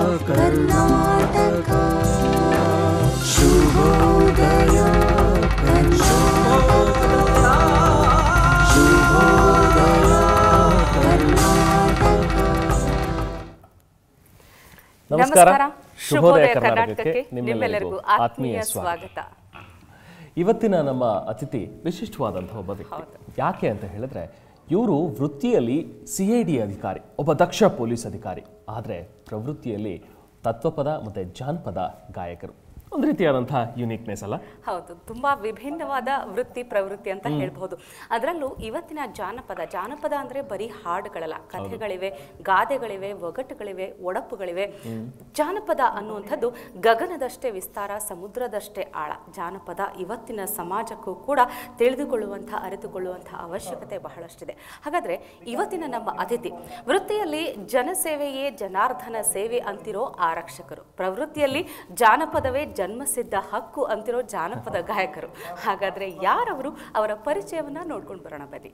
ಕರ್ನಾಟಕ ಶುಭೋದಯ ಕರ್ನಾಟಕ ಶುಭೋದಯ ಕರ್ನಾಟಕ ನಮಸ್ಕಾರ ನಮಸ್ಕಾರ ಶುಭೋದಯ ಶುಭೋದಯ ಕರ್ನಾಟಕಕ್ಕೆ ಕರ್ನಾಟಕಕ್ಕೆ ನಿಮ್ಮೆಲ್ಲರಿಗೂ ಆತ್ಮೀಯ ಸ್ವಾಗತ ಇವತ್ತಿನ ನಮ್ಮ ಅತಿಥಿ ವಿಶಿಷ್ಟವಾದಂತಹ ಒಬ್ಬ ವ್ಯಕ್ತಿ ಯಾಕೆ ಅಂತ ಹೇಳಿದ್ರೆ ಇವರು ವೃತ್ತಿಯಲ್ಲಿ ಸಿ ಐ ಡಿ ಅಧಿಕಾರಿ ಒಬ್ಬ ದಕ್ಷ ಪೊಲೀಸ್ ಅಧಿಕಾರಿ ಆದರೆ ಪ್ರವೃತ್ತಿಯಲ್ಲಿ ತತ್ವಪದ ಮತ್ತು ಜಾನಪದ ಗಾಯಕರು ಒಂದು ರೀತಿಯಾದಂತಹ ಯುನೀಕ್ನೆಸ್ ಅಲ್ಲ ಹೌದು ತುಂಬಾ ವಿಭಿನ್ನವಾದ ವೃತ್ತಿ ಪ್ರವೃತ್ತಿ ಅಂತ ಹೇಳ್ಬಹುದು ಅದರಲ್ಲೂ ಇವತ್ತಿನ ಜಾನಪದ ಜಾನಪದ ಅಂದ್ರೆ ಬರೀ ಹಾಡುಗಳಲ್ಲ ಕಥೆಗಳಿವೆ ಗಾದೆಗಳಿವೆ ಒಗಟುಗಳಿವೆ ಒಡಪುಗಳಿವೆ ಜಾನಪದ ಅನ್ನುವಂಥದ್ದು ಗಗನದಷ್ಟೇ ವಿಸ್ತಾರ ಸಮುದ್ರದಷ್ಟೇ ಆಳ ಜಾನಪದ ಇವತ್ತಿನ ಸಮಾಜಕ್ಕೂ ಕೂಡ ತಿಳಿದುಕೊಳ್ಳುವಂಥ ಅರಿತುಕೊಳ್ಳುವಂಥ ಅವಶ್ಯಕತೆ ಬಹಳಷ್ಟಿದೆ ಹಾಗಾದ್ರೆ ಇವತ್ತಿನ ನಮ್ಮ ಅತಿಥಿ ವೃತ್ತಿಯಲ್ಲಿ ಜನಸೇವೆಯೇ ಜನಾರ್ದನ ಸೇವೆ ಅಂತಿರೋ ಆರಕ್ಷಕರು ಪ್ರವೃತ್ತಿಯಲ್ಲಿ ಜಾನಪದವೇ ಜನ್ಮಸಿದ್ಧ ಹಕ್ಕು ಅಂತಿರೋ ಜಾನಪದ ಗಾಯಕರು ಹಾಗಾದ್ರೆ ಯಾರವರು ಅವರ ಪರಿಚಯವನ್ನ ನೋಡ್ಕೊಂಡು ಬರೋಣ ಬನ್ನಿ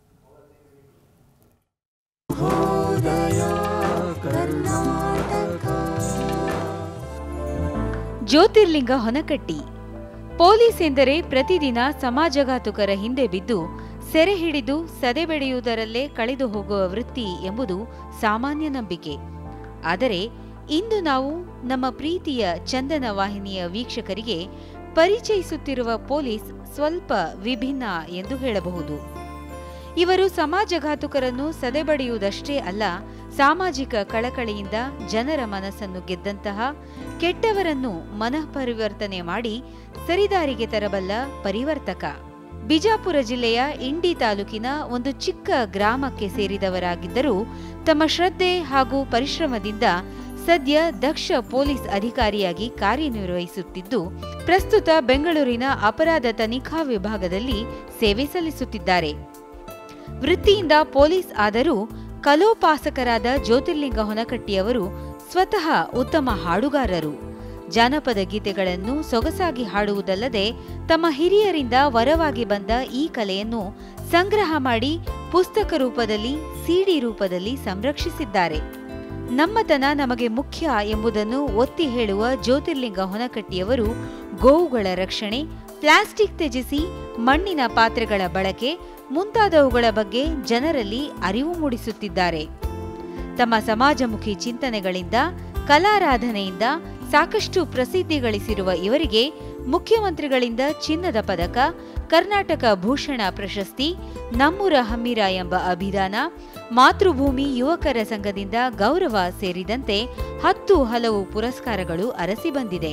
ಜ್ಯೋತಿರ್ಲಿಂಗ ಹೊನಕಟ್ಟಿ ಪೊಲೀಸ್ ಎಂದರೆ ಪ್ರತಿದಿನ ಸಮಾಜಘಾತುಕರ ಹಿಂದೆ ಬಿದ್ದು ಸೆರೆ ಹಿಡಿದು ಸದೆಬೆಡೆಯುವುದರಲ್ಲೇ ಕಳೆದು ಹೋಗುವ ವೃತ್ತಿ ಎಂಬುದು ಸಾಮಾನ್ಯ ನಂಬಿಕೆ ಆದರೆ ಇಂದು ನಾವು ನಮ್ಮ ಪ್ರೀತಿಯ ಚಂದನ ವಾಹಿನಿಯ ವೀಕ್ಷಕರಿಗೆ ಪರಿಚಯಿಸುತ್ತಿರುವ ಪೊಲೀಸ್ ಸ್ವಲ್ಪ ವಿಭಿನ್ನ ಎಂದು ಹೇಳಬಹುದು ಇವರು ಸಮಾಜಘಾತುಕರನ್ನು ಸದೆಬಡಿಯುವುದಷ್ಟೇ ಅಲ್ಲ ಸಾಮಾಜಿಕ ಕಳಕಳಿಯಿಂದ ಜನರ ಮನಸ್ಸನ್ನು ಗೆದ್ದಂತಹ ಕೆಟ್ಟವರನ್ನು ಮನಃಪರಿವರ್ತನೆ ಮಾಡಿ ಸರಿದಾರಿಗೆ ತರಬಲ್ಲ ಪರಿವರ್ತಕ ಬಿಜಾಪುರ ಜಿಲ್ಲೆಯ ಇಂಡಿ ತಾಲೂಕಿನ ಒಂದು ಚಿಕ್ಕ ಗ್ರಾಮಕ್ಕೆ ಸೇರಿದವರಾಗಿದ್ದರೂ ತಮ್ಮ ಶ್ರದ್ಧೆ ಹಾಗೂ ಪರಿಶ್ರಮದಿಂದ ಸದ್ಯ ದಕ್ಷ ಪೊಲೀಸ್ ಅಧಿಕಾರಿಯಾಗಿ ಕಾರ್ಯನಿರ್ವಹಿಸುತ್ತಿದ್ದು ಪ್ರಸ್ತುತ ಬೆಂಗಳೂರಿನ ಅಪರಾಧ ತನಿಖಾ ವಿಭಾಗದಲ್ಲಿ ಸೇವೆ ಸಲ್ಲಿಸುತ್ತಿದ್ದಾರೆ ವೃತ್ತಿಯಿಂದ ಪೊಲೀಸ್ ಆದರೂ ಕಲೋಪಾಸಕರಾದ ಜ್ಯೋತಿರ್ಲಿಂಗ ಹೊನಕಟ್ಟಿಯವರು ಸ್ವತಃ ಉತ್ತಮ ಹಾಡುಗಾರರು ಜಾನಪದ ಗೀತೆಗಳನ್ನು ಸೊಗಸಾಗಿ ಹಾಡುವುದಲ್ಲದೆ ತಮ್ಮ ಹಿರಿಯರಿಂದ ವರವಾಗಿ ಬಂದ ಈ ಕಲೆಯನ್ನು ಸಂಗ್ರಹ ಮಾಡಿ ಪುಸ್ತಕ ರೂಪದಲ್ಲಿ ಸಿಡಿ ರೂಪದಲ್ಲಿ ಸಂರಕ್ಷಿಸಿದ್ದಾರೆ ನಮ್ಮತನ ನಮಗೆ ಮುಖ್ಯ ಎಂಬುದನ್ನು ಒತ್ತಿ ಹೇಳುವ ಜ್ಯೋತಿರ್ಲಿಂಗ ಹೊನಕಟ್ಟಿಯವರು ಗೋವುಗಳ ರಕ್ಷಣೆ ಪ್ಲಾಸ್ಟಿಕ್ ತ್ಯಜಿಸಿ ಮಣ್ಣಿನ ಪಾತ್ರೆಗಳ ಬಳಕೆ ಮುಂತಾದವುಗಳ ಬಗ್ಗೆ ಜನರಲ್ಲಿ ಅರಿವು ಮೂಡಿಸುತ್ತಿದ್ದಾರೆ ತಮ್ಮ ಸಮಾಜಮುಖಿ ಚಿಂತನೆಗಳಿಂದ ಕಲಾರಾಧನೆಯಿಂದ ಸಾಕಷ್ಟು ಪ್ರಸಿದ್ಧಿ ಗಳಿಸಿರುವ ಇವರಿಗೆ ಮುಖ್ಯಮಂತ್ರಿಗಳಿಂದ ಚಿನ್ನದ ಪದಕ ಕರ್ನಾಟಕ ಭೂಷಣ ಪ್ರಶಸ್ತಿ ನಮ್ಮೂರ ಹಮ್ಮಿರ ಎಂಬ ಅಭಿದಾನ ಮಾತೃಭೂಮಿ ಯುವಕರ ಸಂಘದಿಂದ ಗೌರವ ಸೇರಿದಂತೆ ಹತ್ತು ಹಲವು ಪುರಸ್ಕಾರಗಳು ಅರಸಿ ಬಂದಿದೆ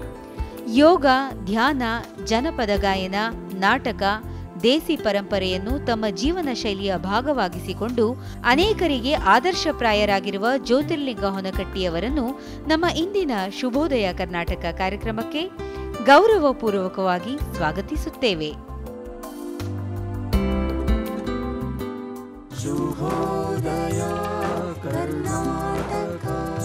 ಯೋಗ ಧ್ಯಾನ ಜನಪದ ಗಾಯನ ನಾಟಕ ದೇಸಿ ಪರಂಪರೆಯನ್ನು ತಮ್ಮ ಜೀವನ ಶೈಲಿಯ ಭಾಗವಾಗಿಸಿಕೊಂಡು ಅನೇಕರಿಗೆ ಆದರ್ಶಪ್ರಾಯರಾಗಿರುವ ಜ್ಯೋತಿರ್ಲಿಂಗ ಹೊನಕಟ್ಟಿಯವರನ್ನು ನಮ್ಮ ಇಂದಿನ ಶುಭೋದಯ ಕರ್ನಾಟಕ ಕಾರ್ಯಕ್ರಮಕ್ಕೆ ಗೌರವಪೂರ್ವಕವಾಗಿ ಸ್ವಾಗತಿಸುತ್ತೇವೆ ಶುಭೋದಯ ಕರ್ನಾಟಕ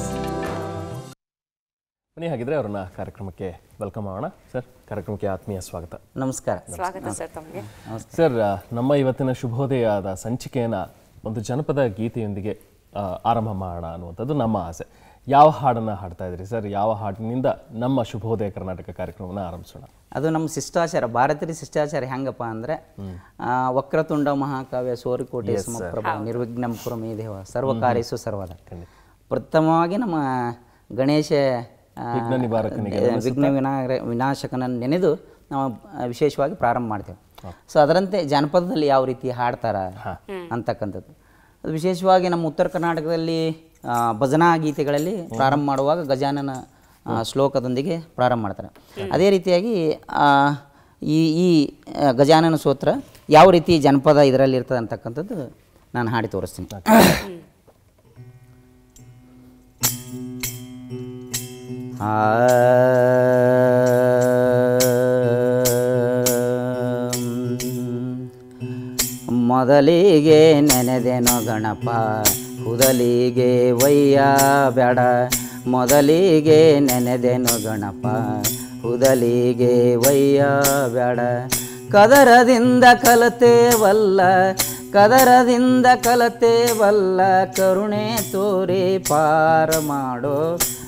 ಬನ್ನಿ ಹಾಗಿದ್ರೆ ಅವ್ರನ್ನ ಕಾರ್ಯಕ್ರಮಕ್ಕೆ ವೆಲ್ಕಮ್ ಮಾಡೋಣ ಸರ್ ಕಾರ್ಯಕ್ರಮಕ್ಕೆ ಆತ್ಮೀಯ ಸ್ವಾಗತ ನಮಸ್ಕಾರ ಸ್ವಾಗತ ಸರ್ ತಮಗೆ ಸರ್ ಆ, ನಮ್ಮ ಇವತ್ತಿನ ಶುಭೋದಯದ ಸಂಚಿಕೆಯನ್ನ ಒಂದು ಜನಪದ ಗೀತೆಯೊಂದಿಗೆ ಆ, ಆರಂಭ ಮಾಡೋಣ ಅನ್ನುವಂಥದ್ದು ನಮ್ಮ ಆಸೆ ಯಾವ ಹಾಡನ್ನ ಹಾಡ್ತಾ ಇದ್ರಿ ಸರ್ ಯಾವ ಹಾಡಿನಿಂದ ನಮ್ಮ ಶುಭೋದಯ ಕರ್ನಾಟಕ ಕಾರ್ಯಕ್ರಮವನ್ನು ಆರಂಭಿಸೋಣ ಅದು ನಮ್ಮ ಶಿಷ್ಟಾಚಾರ ಭಾರತೀಯ ಶಿಷ್ಟಾಚಾರ ಹೆಂಗಪ್ಪ ಅಂದರೆ ವಕ್ರತುಂಡ ಮಹಾಕಾವ್ಯ ಸೋರಿಕೋಟೆ ಸಮಪ್ರಭ ನಿರ್ವಿಘ್ನಂ ಕುರು ಮೇ ದೇವ ಸರ್ವಕಾರ್ಯಸು ಸರ್ವದ ಪ್ರಥಮವಾಗಿ ನಮ್ಮ ಗಣೇಶ ಆ, ವಿಘ್ನ ನಿವಾರಕನಿಗೆ ಆ, ವಿಘ್ನ ವಿನಾಯ ವಿನಾಶಕನನ್ನು ನೆನೆದು ನಾವು ಆ, ವಿಶೇಷವಾಗಿ ಪ್ರಾರಂಭ ಮಾಡ್ತೇವೆ ಸೊ ಅದರಂತೆ ಜಾನಪದದಲ್ಲಿ ಯಾವ ರೀತಿ ಹಾಡ್ತಾರ ಅಂತಕ್ಕಂಥದ್ದು ಅದು ವಿಶೇಷವಾಗಿ ನಮ್ಮ ಉತ್ತರ ಕರ್ನಾಟಕದಲ್ಲಿ ಆ, ಭಜನಾ ಗೀತೆಗಳಲ್ಲಿ ಪ್ರಾರಂಭ ಮಾಡುವಾಗ ಗಜಾನನ ಆ, ಶ್ಲೋಕದೊಂದಿಗೆ ಪ್ರಾರಂಭ ಮಾಡ್ತಾರೆ ಅದೇ ರೀತಿಯಾಗಿ ಆ, ಈ ಈ ಆ, ಗಜಾನನ ಸ್ತೋತ್ರ ಯಾವ ರೀತಿ ಜನಪದ ಇದರಲ್ಲಿ ಇರ್ತದೆ ಅಂತಕ್ಕಂಥದ್ದು ನಾನು ಹಾಡಿ ತೋರಿಸ್ತೀನಿ ಆ ಮೊದಲಿಗೆ ನೆನೆದೆನೋ ಗಣಪ ಹುದಲಿಗೆ ವಯ್ಯ ಬೇಡ ಮೊದಲಿಗೆ ನೆನೆದೆನೋ ಗಣಪ ಹುದಲಿಗೆ ವಯ್ಯ ಬೇಡ ಕದರದಿಂದ ಕಲತೇವಲ್ಲ ಕದರದಿಂದ ಕಲತೇವಲ್ಲ ಕರುಣೆ ತೋರಿ ಪಾರ ಮಾಡೋ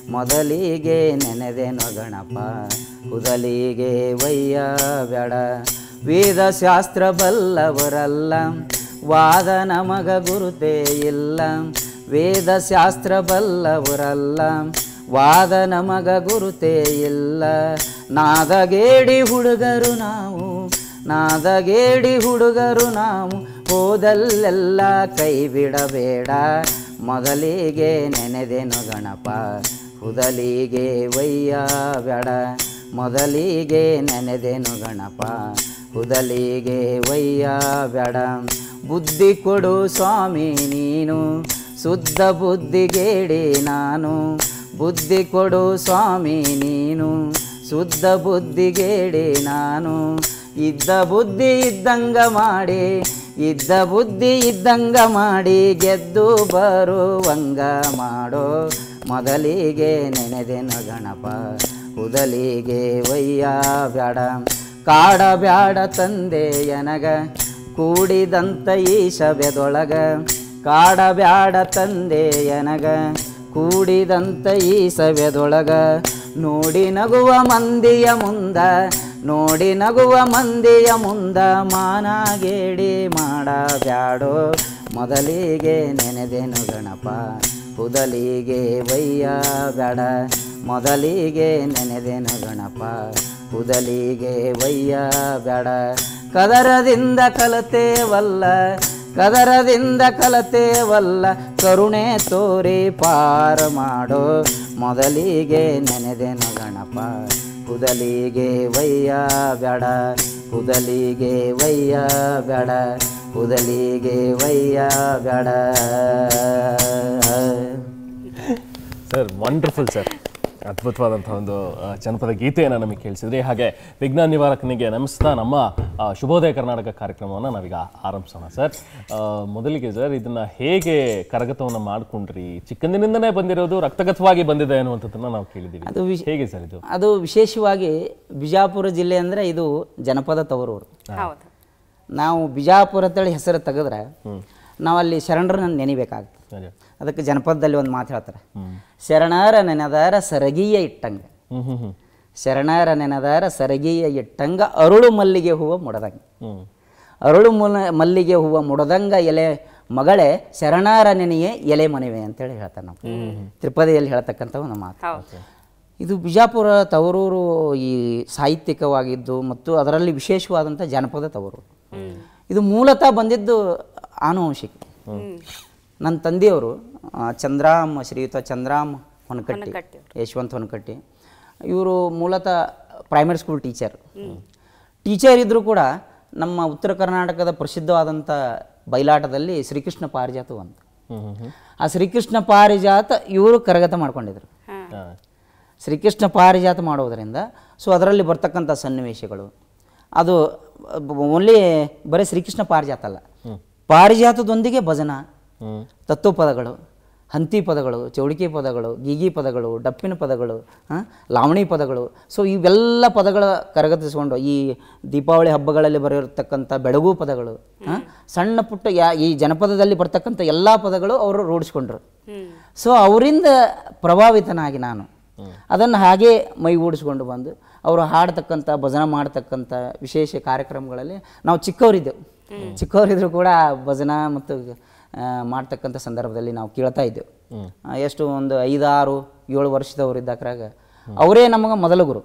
ಮೊದಲಿಗೆ ನೆನೆದೆನು ಗಣಪ ಹುದಲಿಗೆ ವಯ್ಯ ಬೇಡ ವೇದಶಾಸ್ತ್ರ ಬಲ್ಲವರಲ್ಲ ವಾದ ನಮಗ ಗುರುತೇ ಇಲ್ಲ ವೇದಶಾಸ್ತ್ರ ಬಲ್ಲವರಲ್ಲ ವಾದ ನಮಗ ಗುರುತೇ ಇಲ್ಲ ನಾದಗೇಡಿ ಹುಡುಗರು ನಾವು ನಾದಗೇಡಿ ಹುಡುಗರು ನಾವು ಹೋದಲ್ಲೆಲ್ಲ ಕೈ ಬಿಡಬೇಡ ಮೊದಲಿಗೆ ನೆನೆದೆನು ಗಣಪ ಹುದಲಿಗೆ ವಯ್ಯ ಬೇಡ ಮೊದಲಿಗೆ ನೆನೆದೆನು ಗಣಪ ಹುದಲಿಗೆ ವಯ್ಯ ಬೇಡ ಬುದ್ಧಿ ಕೊಡು ಸ್ವಾಮಿ ನೀನು ಶುದ್ಧ ಬುದ್ಧಿಗೇಡಿ ನಾನು ಬುದ್ಧಿ ಕೊಡು ಸ್ವಾಮಿ ನೀನು ಶುದ್ಧ ಬುದ್ಧಿಗೇಡಿ ನಾನು ಇದ್ದ ಬುದ್ಧಿ ಇದ್ದಂಗ ಮಾಡಿ ಇದ್ದ ಬುದ್ಧಿ ಇದ್ದಂಗ ಮಾಡಿ ಗೆದ್ದು ಬರುವಂಗ ಮಾಡೋ ಮೊದಲಿಗೆ ನೆನೆದೆನು ಗಣಪ ಕುದಲಿಗೆ ವಯ್ಯ ಬ್ಯಾಡ ಕಾಡ ಬ್ಯಾಡ ತಂದೆ ಎನಗ ಕೂಡಿದಂತ ಈ ಸಭೆದೊಳಗ ಕಾಡ ಬ್ಯಾಡ ತಂದೆ ಎನಗ ಕೂಡಿದಂತ ಈ ಸಭೆದೊಳಗ ನೋಡಿ ನಗುವ ಮಂದಿಯ ಮುಂದ ನೋಡಿ ನಗುವ ಮಂದಿಯ ಮುಂದ ಮಾನಾಗೇಡಿ ಮಾಡ ಬ್ಯಾಡೋ ಮೊದಲಿಗೆ ನೆನೆದೆನು ಗಣಪ ಹುದಲಿಗೆ ವಯ್ಯ ಬ್ಯಾಡ ಮೊದಲಿಗೆ ನೆನೆದೆನು ಗಣಪ ಹುದಲಿಗೆ ವಯ್ಯ ಬ್ಯಾಡ ಕದರದಿಂದ ಕಲತೇವಲ್ಲ ಕದರದಿಂದ ಕಲತೇವಲ್ಲ ಕರುಣೆ ತೋರಿ ಪಾರ ಮಾಡೋ ಮೊದಲಿಗೆ ನೆನೆದೆನು ಗಣಪ ಕುದಲಿಗೆ ವಯ್ಯ ಬೇಡ ಕುದಲಿಗೆ ವಯ್ಯ ಬೇಡ ಕುದಲಿಗೆ ವಯ್ಯ ಬೇಡ ಸರ್ ವಂಡರ್ಫುಲ್ ಸರ್ ಅದ್ಭುತವಾದಂಥ ಒಂದು ಆ, ಜನಪದ ಗೀತೆಯನ್ನು ನಮಗೆ ಕೇಳಿಸಿದ್ರಿ ಹಾಗೆ ವಿಜ್ಞಾನ ನಿವಾರಕನಿಗೆ ನಮಿಸ್ತಾ ನಮ್ಮ ಆ, ಶುಭೋದಯ ಕರ್ನಾಟಕ ಕಾರ್ಯಕ್ರಮವನ್ನು ನಾವೀಗ ಆರಂಭಿಸೋಣ ಸರ್ ಆ, ಮೊದಲಿಗೆ ಸರ್ ಇದನ್ನ ಹೇಗೆ ಕರಗತವನ್ನು ಮಾಡ್ಕೊಂಡ್ರಿ ಚಿಕ್ಕಂದಿನಿಂದನೇ ಬಂದಿರೋದು ರಕ್ತಗತವಾಗಿ ಬಂದಿದೆ ಅನ್ನುವಂಥದ್ದನ್ನ ನಾವು ಕೇಳಿದ್ದೀವಿ ಅದು ವಿಶ್- ಹೇಗೆ ಸರ್ ಇದು ಅದು ವಿಶೇಷವಾಗಿ ಬಿಜಾಪುರ ಜಿಲ್ಲೆ ಅಂದರೆ ಇದು ಜನಪದ ತವರೂರು ಹೌದು ನಾವು ಬಿಜಾಪುರ ಅಂತೇಳಿ ಹೆಸರು ತೆಗೆದ್ರೆ ನಾವಲ್ಲಿ ಶರಣರನ್ನ ನೆನಿಬೇಕಾಗ್ತದೆ ನಿಜ. ಅದಕ್ಕೆ ಜನಪದದಲ್ಲಿ ಒಂದು ಮಾತು ಹೇಳ್ತಾರೆ ಶರಣರ ನೆನೆದಾರ ಸರಗಿಯ ಇಟ್ಟಂಗ ಹ್ಮ್ ಹ್ಮ್ ಹ್ಮ್ ಶರಣರ ನೆನೆದಾರ ಸರಗಿಯ ಇಟ್ಟಂಗ ಅರುಳು ಮಲ್ಲಿಗೆ ಹೂವು ಮುಡದಂಗ ಹ್ಮ್ ಅರುಳು ಮುಲ ಮಲ್ಲಿಗೆ ಹೂವು ಮುಡದಂಗ ಎಲೆ ಮಗಳೇ ಶರಣರ ನೆನೆಯೇ ಎಲೆ ಮನೆವೆ ಅಂತೇಳಿ ಹೇಳ್ತಾರೆ ನಾವು ತ್ರಿಪದಿಯಲ್ಲಿ ಹೇಳ್ತಕ್ಕಂಥ ಒಂದು ಮಾತು ಹೌದು ಇದು ಬಿಜಾಪುರ ತವರೂರು ಈ ಸಾಹಿತ್ಯಿಕವಾಗಿದ್ದು ಮತ್ತು ಅದರಲ್ಲಿ ವಿಶೇಷವಾದಂಥ ಜಾನಪದ ತವರೂರು ಇದು ಮೂಲತಃ ಬಂದಿದ್ದು ಆನುವಂಶಿಕ ನನ್ನ ತಂದೆಯವರು ಆ, ಚಂದ್ರಾಮ್ ಶ್ರೀಯುತ ಚಂದ್ರಾಮ್ ಹೊನಕಟ್ಟಿ ಹೊನಕಟ್ಟಿ ಯಶವಂತ್ ಹೊನಕಟ್ಟಿ ಇವರು ಮೂಲತಃ ಪ್ರೈಮರಿ ಸ್ಕೂಲ್ ಟೀಚರ್ ಟೀಚರ್ ಇದ್ದರೂ ಕೂಡ ನಮ್ಮ ಉತ್ತರ ಕರ್ನಾಟಕದ ಪ್ರಸಿದ್ಧವಾದಂಥ ಬಯಲಾಟದಲ್ಲಿ ಶ್ರೀಕೃಷ್ಣ ಪಾರಿಜಾತ ಒಂದು ಹ್ಮ್ ಹ್ಮ್ ಹ್ಮ್ ಆ ಶ್ರೀಕೃಷ್ಣ ಪಾರಿಜಾತ ಇವರು ಕರಗತ ಮಾಡ್ಕೊಂಡಿದ್ರು ಹಾ. ಶ್ರೀಕೃಷ್ಣ ಪಾರಿಜಾತ ಮಾಡೋದರಿಂದ ಸೊ ಅದರಲ್ಲಿ ಬರ್ತಕ್ಕಂಥ ಸನ್ನಿವೇಶಗಳು ಅದು ಓನ್ಲಿ ಬರೀ ಶ್ರೀಕೃಷ್ಣ ಪಾರಿಜಾತ ಅಲ್ಲ ಪಾರಿಜಾತದೊಂದಿಗೆ ಭಜನ ಹ್ಮ್ ತತ್ವಪದಗಳು ಹಂತಿ ಪದಗಳು ಚೌಡಿಕೆ ಪದಗಳು ಗೀಗಿ ಪದಗಳು ಡಪ್ಪಿನ ಪದಗಳು ಆ, ಲಾವಣಿ ಪದಗಳು ಸೊ ಇವೆಲ್ಲ ಪದಗಳ ಕರಗತಿಸ್ಕೊಂಡು ಈ ದೀಪಾವಳಿ ಹಬ್ಬಗಳಲ್ಲಿ ಬರೆದಿರ್ತಕ್ಕಂಥ ಬೆಳಗು ಪದಗಳು ಆ, ಸಣ್ಣ ಪುಟ್ಟ ಯಾ ಈ ಜನಪದದಲ್ಲಿ ಬರ್ತಕ್ಕಂಥ ಎಲ್ಲ ಪದಗಳು ಅವರು ರೂಢಿಸ್ಕೊಂಡ್ರು ಸೊ ಅವರಿಂದ ಪ್ರಭಾವಿತನಾಗಿ ನಾನು ಅದನ್ನು ಹಾಗೇ ಮೈಗೂಡಿಸ್ಕೊಂಡು ಬಂದು ಅವರು ಹಾಡ್ತಕ್ಕಂಥ ಭಜನೆ ಮಾಡ್ತಕ್ಕಂಥ ವಿಶೇಷ ಕಾರ್ಯಕ್ರಮಗಳಲ್ಲಿ ನಾವು ಚಿಕ್ಕವರಿದ್ದೆವು ಚಿಕ್ಕವರಿದ್ರು ಕೂಡ ಭಜನಾ ಮತ್ತು ಆ, ಮಾಡ್ತಕ್ಕಂಥ ಸಂದರ್ಭದಲ್ಲಿ ನಾವು ಕೇಳ್ತಾ ಇದ್ದೆವು ಆ, ಎಷ್ಟು ಒಂದು ಐದಾರು ಏಳು ವರ್ಷದವರು ಇದ್ದಾಕ್ರಾಗ ಅವರೇ ನಮಗೆ ಮೊದಲ ಗುರು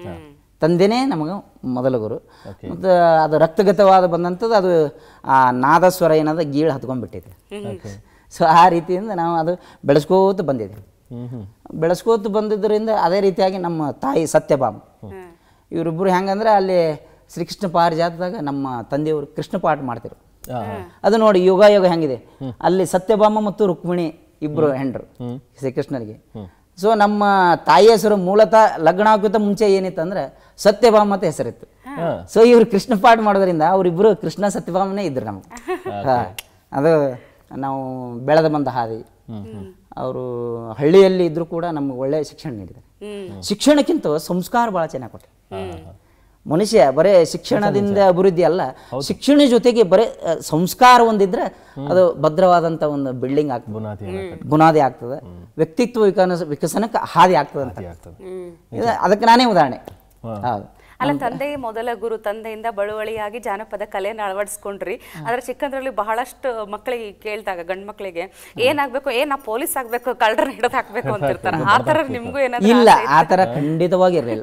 ತಂದೆನೇ ನಮಗೆ ಮೊದಲ ಗುರು ಮತ್ತು ಅದು ರಕ್ತಗತವಾದ ಬಂದಂಥದ್ದು ಅದು ಆ ನಾದಸ್ವರ ಏನದ ಗೀಳು ಹತ್ಕೊಂಡ್ಬಿಟ್ಟಿದೆ ಸೊ ಆ ರೀತಿಯಿಂದ ನಾವು ಅದು ಬೆಳೆಸ್ಕೋತ ಬಂದಿದ್ದೀವಿ ಹ್ಮ್ ಹ್ಮ್ ಬೆಳೆಸ್ಕೋತ ಬಂದಿದ್ದರಿಂದ ಅದೇ ರೀತಿಯಾಗಿ ನಮ್ಮ ತಾಯಿ ಸತ್ಯಭಾಮ ಇವರಿಬ್ಬರು ಹೆಂಗಂದ್ರೆ ಅಲ್ಲಿ ಶ್ರೀಕೃಷ್ಣ ಪಾರಿಜಾತದಾಗ ನಮ್ಮ ತಂದೆಯವರು ಕೃಷ್ಣ ಪಾಠ ಮಾಡ್ತಿರು ಹಾ, ಅದು ನೋಡಿ ಯೋಗ ಯೋಗ ಹೆಂಗಿದೆ ಅಲ್ಲಿ ಸತ್ಯಭಾಮ ಮತ್ತು ರುಕ್ಮಿಣಿ ಇಬ್ಬರು ಹೆಂಡ್ರು ಶ್ರೀಕೃಷ್ಣನಿಗೆ ಸೊ ನಮ್ಮ ತಾಯಿ ಹೆಸರು ಮೂಲತಃ ಲಗ್ನ ಆಗೋಕ್ಕಿಂತ ಮುಂಚೆ ಏನಿತ್ತು ಅಂದ್ರೆ ಸತ್ಯಭಾಮ ಅಂತ ಹೆಸರಿತ್ತು ಹಾ. ಸೊ ಇವ್ರು ಕೃಷ್ಣ ಪಾಠ ಮಾಡೋದ್ರಿಂದ ಅವರಿಬ್ಬರು ಕೃಷ್ಣ ಸತ್ಯಭಾಮನೇ ಇದ್ರು ನಮ್ಗೆ ಹಾ. ಅದು ನಾವು ಬೆಳೆದ ಬಂದ ಹಾದಿ ಅವರು ಹಳ್ಳಿಯಲ್ಲಿ ಇದ್ರೂ ಕೂಡ ನಮ್ಗೆ ಒಳ್ಳೆಯ ಶಿಕ್ಷಣ ನೀಡಿದ್ದಾರೆ ಶಿಕ್ಷಣಕ್ಕಿಂತ ಸಂಸ್ಕಾರ ಭಾಳ ಚೆನ್ನಾಗಿ ಕೊಟ್ಟರು ಮನುಷ್ಯ ಬರೇ ಶಿಕ್ಷಣದಿಂದ ಅಭಿವೃದ್ಧಿ ಅಲ್ಲ ಶಿಕ್ಷಣ ಜೊತೆಗೆ ಬರೇ ಆ, ಸಂಸ್ಕಾರ ಒಂದಿದ್ರೆ ಅದು ಭದ್ರವಾದಂಥ ಒಂದು ಬಿಲ್ಡಿಂಗ್ ಆಗ್ತದೆ ಬುನಾದಿ ಬುನಾದಿ ಆಗ್ತದೆ ವ್ಯಕ್ತಿತ್ವ ವಿಕಾಸ ವಿಕಸನಕ್ಕೆ ಹಾದಿ ಆಗ್ತದೆ ಅಂತ ಆಗ್ತದೆ ಇದು ಅದಕ್ಕೆ ನಾನೇ ಉದಾಹರಣೆ ಹೌದು ಅಲ್ಲ ತಂದೆ ಮೊದಲ ಗುರು ತಂದೆಯಿಂದ ಬಳುವಳಿಯಾಗಿ ಜಾನಪದ ಕಲೆಯನ್ನು ಅಳವಡಿಸ್ಕೊಂಡ್ರಿ ಆದ್ರೆ ಚಿಕ್ಕಂದ್ರಲ್ಲಿ ಬಹಳಷ್ಟು ಮಕ್ಕಳಿಗೆ ಕೇಳಿದಾಗ ಗಂಡ್ ಮಕ್ಕಳಿಗೆ ಏನಾಗ್ಬೇಕು ಏ ನಾ ಪೊಲೀಸ್ ಆಗ್ಬೇಕು ಕಳ್ಳರನ್ನ ಹಿಡಿದು ಹಾಕ್ಬೇಕು ಅಂತಿರ್ತಾರ ಆ ತರ ನಿಮ್ಗೂ ಏನಾದ್ರು ಇಲ್ಲ ಆ ಥರ ಖಂಡಿತವಾಗಿ ಇರಲಿಲ್ಲ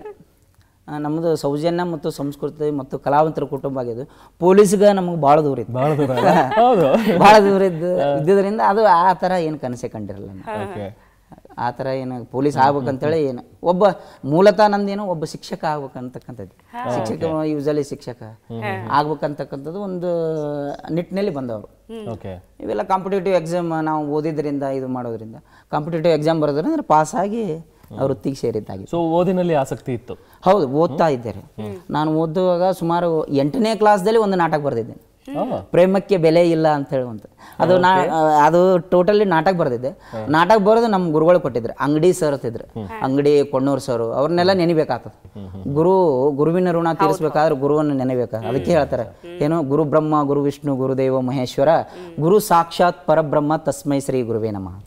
ನಮ್ಮದು ಸೌಜನ್ಯ ಮತ್ತು ಸಂಸ್ಕೃತಿ ಮತ್ತು ಕಲಾವಂತರ ಕುಟುಂಬ ಆಗಿದ್ದು ಪೊಲೀಸ್ಗೆ ನಮಗೆ ಭಾಳ ದೂರ ಇತ್ತು ಬಹಳ ದೂರ ಅಲ್ಲ? ಹೌದು ಭಾಳ ದೂರ ಇದ್ದು ಇದ್ದಿದ್ದರಿಂದ ಅದು ಆ ಥರ ಏನು ಕನಸೆ ಕಂಡಿರಲ್ಲ ನಾನು. ಓಕೆ ಆ ಥರ ಏನು ಪೊಲೀಸ್ ಆಗ್ಬೇಕಂತೇಳಿ ಏನು ಒಬ್ಬ ಮೂಲತಃ ನಂದೇನು ಒಬ್ಬ ಶಿಕ್ಷಕ ಆಗ್ಬೇಕಂತಕ್ಕಂಥದ್ದು ಶಿಕ್ಷಕ ಯೂಸಲಿ ಶಿಕ್ಷಕ ಆಗ್ಬೇಕಂತಕ್ಕಂಥದ್ದು ಒಂದು ನಿಟ್ಟಿನಲ್ಲಿ ಬಂದವರು ಓಕೆ ಇವೆಲ್ಲ ಕಾಂಪಿಟೇಟಿವ್ ಎಕ್ಸಾಮ್ ನಾವು ಓದಿದ್ರಿಂದ ಇದು ಮಾಡೋದ್ರಿಂದ ಕಾಂಪಿಟೇಟಿವ್ ಎಕ್ಸಾಮ್ ಬರೋದ್ರಿಂದ ಪಾಸಾಗಿ ಅವ್ರ ವೃತ್ತಿಗೆ ಸೇರಿದ್ದಾಗಿ ಸೊ ಓದಿನಲ್ಲಿ ಆಸಕ್ತಿ ಇತ್ತು ಹೌದು ಓದ್ತಾ ಇದ್ದಾರೆ ನಾನು ಓದುವಾಗ ಸುಮಾರು ಎಂಟನೇ ಕ್ಲಾಸ್ದಲ್ಲಿ ಒಂದು ನಾಟಕ ಬರೆದಿದ್ದೆ ಪ್ರೇಮಕ್ಕೆ ಬೆಲೆ ಇಲ್ಲ ಅಂತ ಹೇಳುವಂತ ಅದು ನಾ ಅದು ಟೋಟಲಿ ನಾಟಕ ಬರೆದಿದ್ದೆ ನಾಟಕ ಬರೆದು ನಮ್ಮ ಗುರುಗಳು ಕೊಟ್ಟಿದ್ರು ಅಂಗಡಿ ಸರ್ ಅಂತಿದ್ರು ಅಂಗಡಿ ಕೊಣ್ಣೂರು ಸರ್ ಅವ್ರನ್ನೆಲ್ಲ ನೆನಿಬೇಕಾಗ್ತದೆ ಗುರು ಗುರುವಿನ ಋಣ ತೀರಿಸ್ಬೇಕಾದ್ರೆ ಗುರುವನ್ನು ನೆನೆಬೇಕಾ ಅದಕ್ಕೆ ಹೇಳ್ತಾರೆ ಏನು ಗುರು ಬ್ರಹ್ಮ ಗುರು ವಿಷ್ಣು ಗುರುದೇವ ಮಹೇಶ್ವರ ಗುರು ಸಾಕ್ಷಾತ್ ಪರಬ್ರಹ್ಮ ತಸ್ಮೈ ಶ್ರೀ ಗುರುವೇ ನಮಃ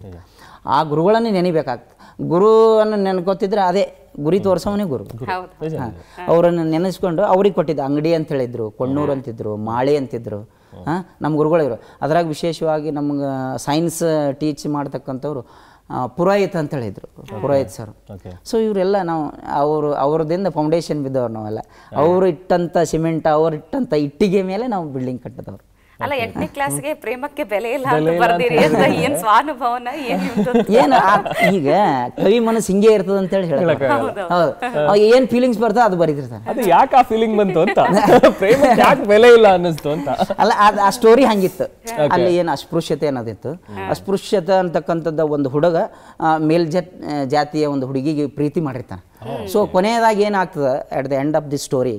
ಆ ಗುರುಗಳನ್ನು ನೆನಿಬೇಕಾಗ್ತದೆ ಗುರುವನ್ನು ನೆನ್ಕೋತಿದ್ರೆ ಅದೇ ಗುರಿ ತೋರ್ಸವನೇ ಗುರು ಹೌದು ಹಾ. ಅವರನ್ನು ನೆನೆಸ್ಕೊಂಡು ಅವ್ರಿಗೆ ಕೊಟ್ಟಿದ್ದು ಅಂಗಡಿ ಅಂತ ಹೇಳಿದ್ರು ಕೊಣ್ಣೂರು ಅಂತಿದ್ರು ಮಾಳಿ ಅಂತಿದ್ರು ಹಾಂ ನಮ್ಮ ಗುರುಗಳಿದ್ರು ಅದ್ರಾಗ ವಿಶೇಷವಾಗಿ ನಮ್ಗೆ ಸೈನ್ಸ್ ಟೀಚ್ ಮಾಡ್ತಕ್ಕಂಥವ್ರು ಆ, ಪುರೋಹಿತ್ ಅಂತ ಹೇಳಿದ್ರು ಪುರೋಹಿತ್ ಸರ್ ಓಕೆ ಸೊ ಇವರೆಲ್ಲ ನಾವು ಅವರು ಅವ್ರದಿಂದ ಫೌಂಡೇಶನ್ ಬಿದ್ದವ್ರು ನಾವೆಲ್ಲ ಅವರು ಇಟ್ಟಂಥ ಸಿಮೆಂಟ್ ಅವ್ರು ಇಟ್ಟಂಥ ಇಟ್ಟಿಗೆ ಮೇಲೆ ನಾವು ಬಿಲ್ಡಿಂಗ್ ಕಟ್ಟಿದವ್ರು ಅಲ್ಲ ಎಂಟನೇ ಕ್ಲಾಸ್ಗೆ ಪ್ರೇಮಕ್ಕೆ ಬೆಲೆ ಇಲ್ಲ ಅಂತ ಬರ್ದಿರಿ ಅಂತ ಏನ್ ಸ್ವಾನುಭವನ ಏನ್ ನಿಮ್ದು ಏನು ಆ- ಈಗ ಕವಿ ಮನಸ್ಸು ಹಿಂಗೆ ಇರ್ತದೆ ಅಂತೇಳಿ ಹೇಳ್ತಾರೆ ಹೌದು ಅವಾಗ ಏನು ಫೀಲಿಂಗ್ಸ್ ಬರ್ತದೆ ಅದು ಬರೀತಿರ್ತಾರೆ ಅದು ಯಾಕೆ ಆ ಫೀಲಿಂಗ್ ಬಂತು ಅಂತ ಪ್ರೇಮ ಯಾಕೆ ಬೆಲೆ ಇಲ್ಲ ಅನ್ನಿಸ್ತು ಅಂತ ಅಲ್ಲ ಅದ್- ಆ ಸ್ಟೋರಿ ಹಂಗಿತ್ತು ಅಲ್ಲಿ ಏನು ಅಸ್ಪೃಶ್ಯತೆ ಅನ್ನೋದಿತ್ತು ಅಸ್ಪೃಶ್ಯತೆ ಅಂತಕ್ಕಂಥದ್ದು ಒಂದು ಹುಡುಗ ಆ, ಮೇಲ್ಜಾತ್ ಆ, ಜಾತಿಯ ಒಂದು ಹುಡುಗಿಗೆ ಪ್ರೀತಿ ಮಾಡಿರ್ತಾನೆ ಸೊ ಕೊನೆಯದಾಗಿ ಏನಾಗ್ತದೆ at the end of the story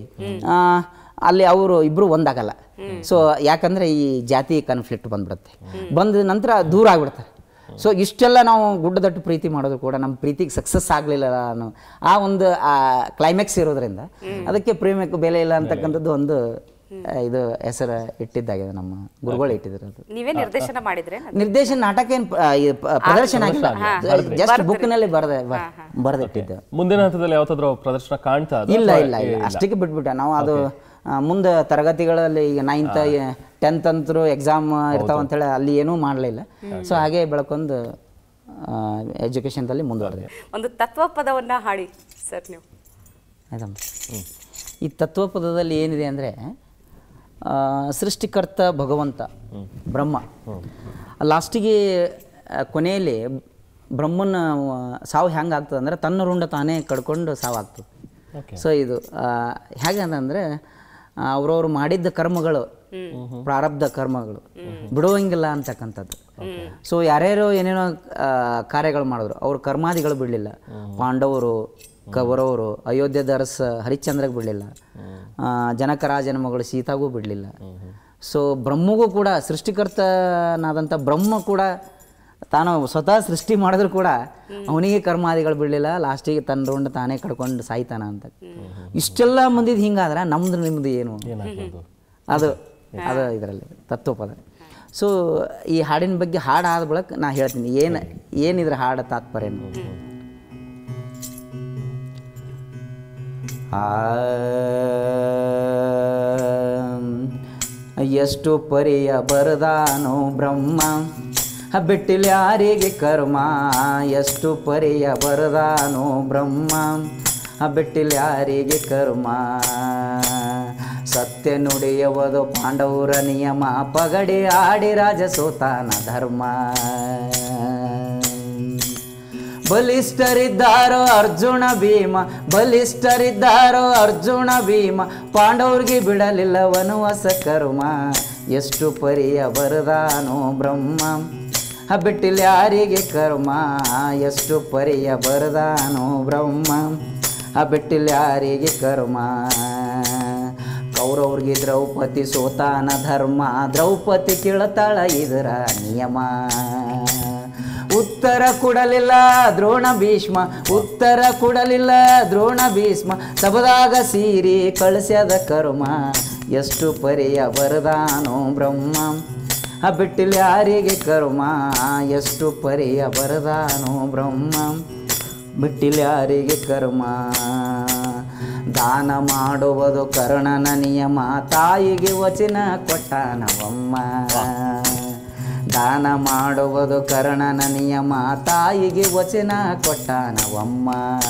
ಅಲ್ಲಿ ಅವರು ಇಬ್ರು ಒಂದಾಗಲ್ಲ ಸೊ ಯಾಕಂದ್ರೆ ಈ ಜಾತಿ ಕಾನ್ಫ್ಲಿಕ್ಟ್ ಬಂದ್ಬಿಡುತ್ತೆ ಬಂದ ನಂತರ ದೂರ ಆಗ್ಬಿಡ್ತಾರೆ ಸೊ ಇಷ್ಟೆಲ್ಲ ನಾವು ಗುಡ್ಡದಟ್ಟು ಪ್ರೀತಿ ಮಾಡೋದು ಕೂಡ ನಮ್ಮ ಪ್ರೀತಿಗೆ ಸಕ್ಸಸ್ ಆಗಲಿಲ್ಲ ಅನ್ನೋ ಆ ಒಂದು ಆ ಕ್ಲೈಮ್ಯಾಕ್ಸ್ ಇರೋದ್ರಿಂದ ಅದಕ್ಕೆ ಪ್ರೇಮಕ್ಕೆ ಬೆಲೆ ಇಲ್ಲ ಅಂತಕ್ಕಂಥದ್ದು ಒಂದು ಆ, ಇದು ಹೆಸರು ಇಟ್ಟಿದ್ದಾಗಿದೆ ನಮ್ಮ ಗುರುಗಳು ಇಟ್ಟಿದ್ರು ಅದು ನೀವೇ ನಿರ್ದೇಶನ ಮಾಡಿದ್ರೆ ನಿರ್ದೇಶನ ನಾಟಕ ಏನು ಪ್ರದರ್ಶನ ಆಗಿಲ್ಲ ಜಸ್ಟ್ ಬುಕ್ನಲ್ಲಿ ಬರೆದ ಬರೆದಿಟ್ಟಿದ್ದೆ ಮುಂದಿನ ಹಂತದಲ್ಲಿ ಯಾವತ್ತಾದ್ರೂ ಪ್ರದರ್ಶನ ಕಾಣ್ತಾ ಅದು ಇಲ್ಲ ಇಲ್ಲ ಇಲ್ಲ ಅಷ್ಟಕ್ಕೆ ಬಿಟ್ಬಿಟ್ಟೆ ನಾವು ಅದು ಆ, ಮುಂದೆ ತರಗತಿಗಳಲ್ಲಿ ಈಗ ನೈನ್ತ್ ಟೆಂತ್ ಅಂತರೂ ಎಕ್ಸಾಮ್ ಇರ್ತಾವ ಅಂತೇಳಿ ಅಲ್ಲಿ ಏನೂ ಮಾಡಲಿಲ್ಲ ಸೊ ಹಾಗೆ ಬೆಳ್ಕೊಂಡು ಎಜುಕೇಷನ್ದಲ್ಲಿ ಮುಂದುವರೆದೆ ಒಂದು ತತ್ವ ಪದವನ್ನ ಹಾಡಿ ಸರ್ ನೀವು ಆಯ್ತಮ್ಮ ಈ ತತ್ವಪದದಲ್ಲಿ ಏನಿದೆ ಅಂದರೆ ಸೃಷ್ಟಿಕರ್ತ ಭಗವಂತ ಬ್ರಹ್ಮ ಲಾಸ್ಟಿಗೆ ಆ, ಕೊನೆಯಲ್ಲಿ ಬ್ರಹ್ಮನ ಆ, ಸಾವು ಹೆಂಗೆ ಆಗ್ತದೆ ಅಂದರೆ ತನ್ನ ರುಂಡ ತಾನೇ ಕಡ್ಕೊಂಡು ಸಾವು ಆಗ್ತದೆ ಸೊ ಇದು ಆ, ಹೇಗೆ ಅಂತಂದರೆ ಅವ್ರವ್ರು ಮಾಡಿದ್ದ ಕರ್ಮಗಳು ಪ್ರಾರಬ್ಧ ಕರ್ಮಗಳು ಬಿಡುವಂಗಿಲ್ಲ ಅಂತಕ್ಕಂಥದ್ದು ಸೊ ಯಾರ್ಯಾರೋ ಏನೇನೋ ಆ, ಕಾರ್ಯಗಳು ಮಾಡಿದ್ರು ಅವ್ರ ಕರ್ಮಾದಿಗಳು ಬಿಡಲಿಲ್ಲ ಪಾಂಡವರು ಕೌರವರು ಅಯೋಧ್ಯದ ಅರಸ ಹರಿಶ್ಚಂದ್ರಗೆ ಬಿಡಲಿಲ್ಲ ಜನಕರಾಜನ ಮಗಳು ಸೀತಾಗೂ ಬಿಡಲಿಲ್ಲ ಸೊ ಬ್ರಹ್ಮಗೂ ಕೂಡ ಸೃಷ್ಟಿಕರ್ತನಾದಂಥ ಬ್ರಹ್ಮ ಕೂಡ ತಾನು ಸ್ವತಃ ಸೃಷ್ಟಿ ಮಾಡಿದ್ರು ಕೂಡ ಅವನಿಗೆ ಕರ್ಮಾದಿಗಳು ಬಿಡಲಿಲ್ಲ ಲಾಸ್ಟಿಗೆ ತನ್ನ ರುಂಡ ತಾನೇ ಕಡ್ಕೊಂಡು ಸಾಯ್ತಾನ ಅಂತ ಇಷ್ಟೆಲ್ಲ ಮಂದಿದು ಹಿಂಗಾದ್ರೆ ನಮ್ದು ನಿಮ್ದು ಏನು ಏನಾಗ್ಬೋದು ಅದು ಅದು ಇದರಲ್ಲಿ ತತ್ವಪದ ಸೊ ಈ ಹಾಡಿನ ಬಗ್ಗೆ ಹಾಡು ಆದ ಬಳಿಕ ನಾ ಹೇಳ್ತೀನಿ ಏನು ಏನಿದ್ರ ಹಾಡು ತಾತ್ಪರ್ಯ ಅನ್ನೋದು. ಆ ಎಷ್ಟು ಪರಿಯ ಬರದಾನೋ ಬ್ರಹ್ಮ ಬಿಟ್ಟಿಲ್ಲ ಯಾರಿಗೆ ಕರ್ಮ ಎಷ್ಟು ಪರಿಯ ಬರದಾನೋ ಬ್ರಹ್ಮ ಬಿಟ್ಟಿಲ್ಲ ಯಾರಿಗೆ ಕರ್ಮ ಸತ್ಯ ನುಡಿಯವದು ಪಾಂಡವರ ನಿಯಮ ಪಗಡಿ ಆಡಿ ರಾಜ ಸೋತಾನ ಧರ್ಮ ಬಲಿಷ್ಠರಿದ್ದಾರೋ ಅರ್ಜುನ ಭೀಮ ಬಲಿಷ್ಠರಿದ್ದಾರೋ ಅರ್ಜುನ ಭೀಮ ಪಾಂಡವ್ರಿಗೆ ಬಿಡಲಿಲ್ಲ ವನವಾಸ ಕರ್ಮ ಎಷ್ಟು ಪರಿಯ ಬರದಾನೋ ಬ್ರಹ್ಮ ಬಿಟ್ಟಿಲ್ಲ ಯಾರಿಗೆ ಕರ್ಮ ಎಷ್ಟು ಪರಿಯ ಬರದಾನೋ ಬ್ರಹ್ಮ ಬಿಟ್ಟಿಲ್ಲ ಯಾರಿಗೆ ಕರ್ಮ ಕೌರವ್ರಿಗೆ ದ್ರೌಪದಿ ಸೋತಾನ ಧರ್ಮ ದ್ರೌಪದಿ ಕೇಳತಾಳ ಇದರ ನಿಯಮ ಉತ್ತರ ಕೊಡಲಿಲ್ಲ ದ್ರೋಣ ಭೀಷ್ಮ ಉತ್ತರ ಕೊಡಲಿಲ್ಲ ದ್ರೋಣ ಭೀಷ್ಮ ಸಬದಾಗ ಸೀರಿ ಕಳಿಸ್ಯದ ಕರ್ಮ ಎಷ್ಟು ಪರಿಯ ಬರದಾನೋ ಬ್ರಹ್ಮ ಆ ಬಿಟ್ಟಿಲ್ಲ ಯಾರಿಗೆ ಕರ್ಮ ಎಷ್ಟು ಪರಿಯ ಬರದಾನೋ ಬ್ರಹ್ಮ ಬಿಟ್ಟಿಲ್ಲ ಯಾರಿಗೆ ಕರ್ಮ ದಾನ ಮಾಡುವುದು ಕರ್ಣನ ನಿಯಮ ತಾಯಿಗೆ ವಚನ ಕೊಟ್ಟಾನವಮ್ಮ ದಾನ ಮಾಡುವುದು ಕರ್ಣನ ನಿಯಮ ತಾಯಿಗೆ ವಚನ ಕೊಟ್ಟಾನವಮ್ಮ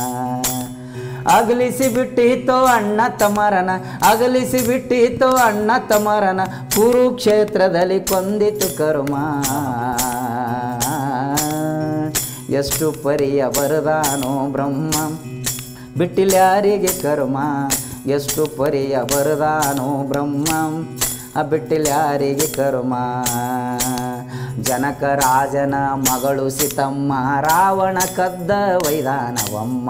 ಅಗಲಿಸಿ ಬಿಟ್ಟಿತ್ತು ಅಣ್ಣ ತಮರನ ಅಗಲಿಸಿ ಬಿಟ್ಟಿತ್ತು ಅಣ್ಣ ತಮರನ ಕುರುಕ್ಷೇತ್ರದಲ್ಲಿ ಕೊಂದಿತು ಕರ್ಮ ಎಷ್ಟು ಪರಿಯ ಬರದಾನೋ ಬ್ರಹ್ಮ ಬಿಟ್ಟಿಲ್ಯಾರಿಗೆ ಕರ್ಮ ಎಷ್ಟು ಪರಿಯ ಬರದಾನೋ ಬ್ರಹ್ಮ ಆ ಬಿಟ್ಟಿಲ್ಯಾರಿಗೆ ಕರ್ಮ ಜನಕ ರಾಜನ ಮಗಳು ಸಿತಮ್ಮ ರಾವಣ ಕದ್ದ ವೈದಾನವಮ್ಮ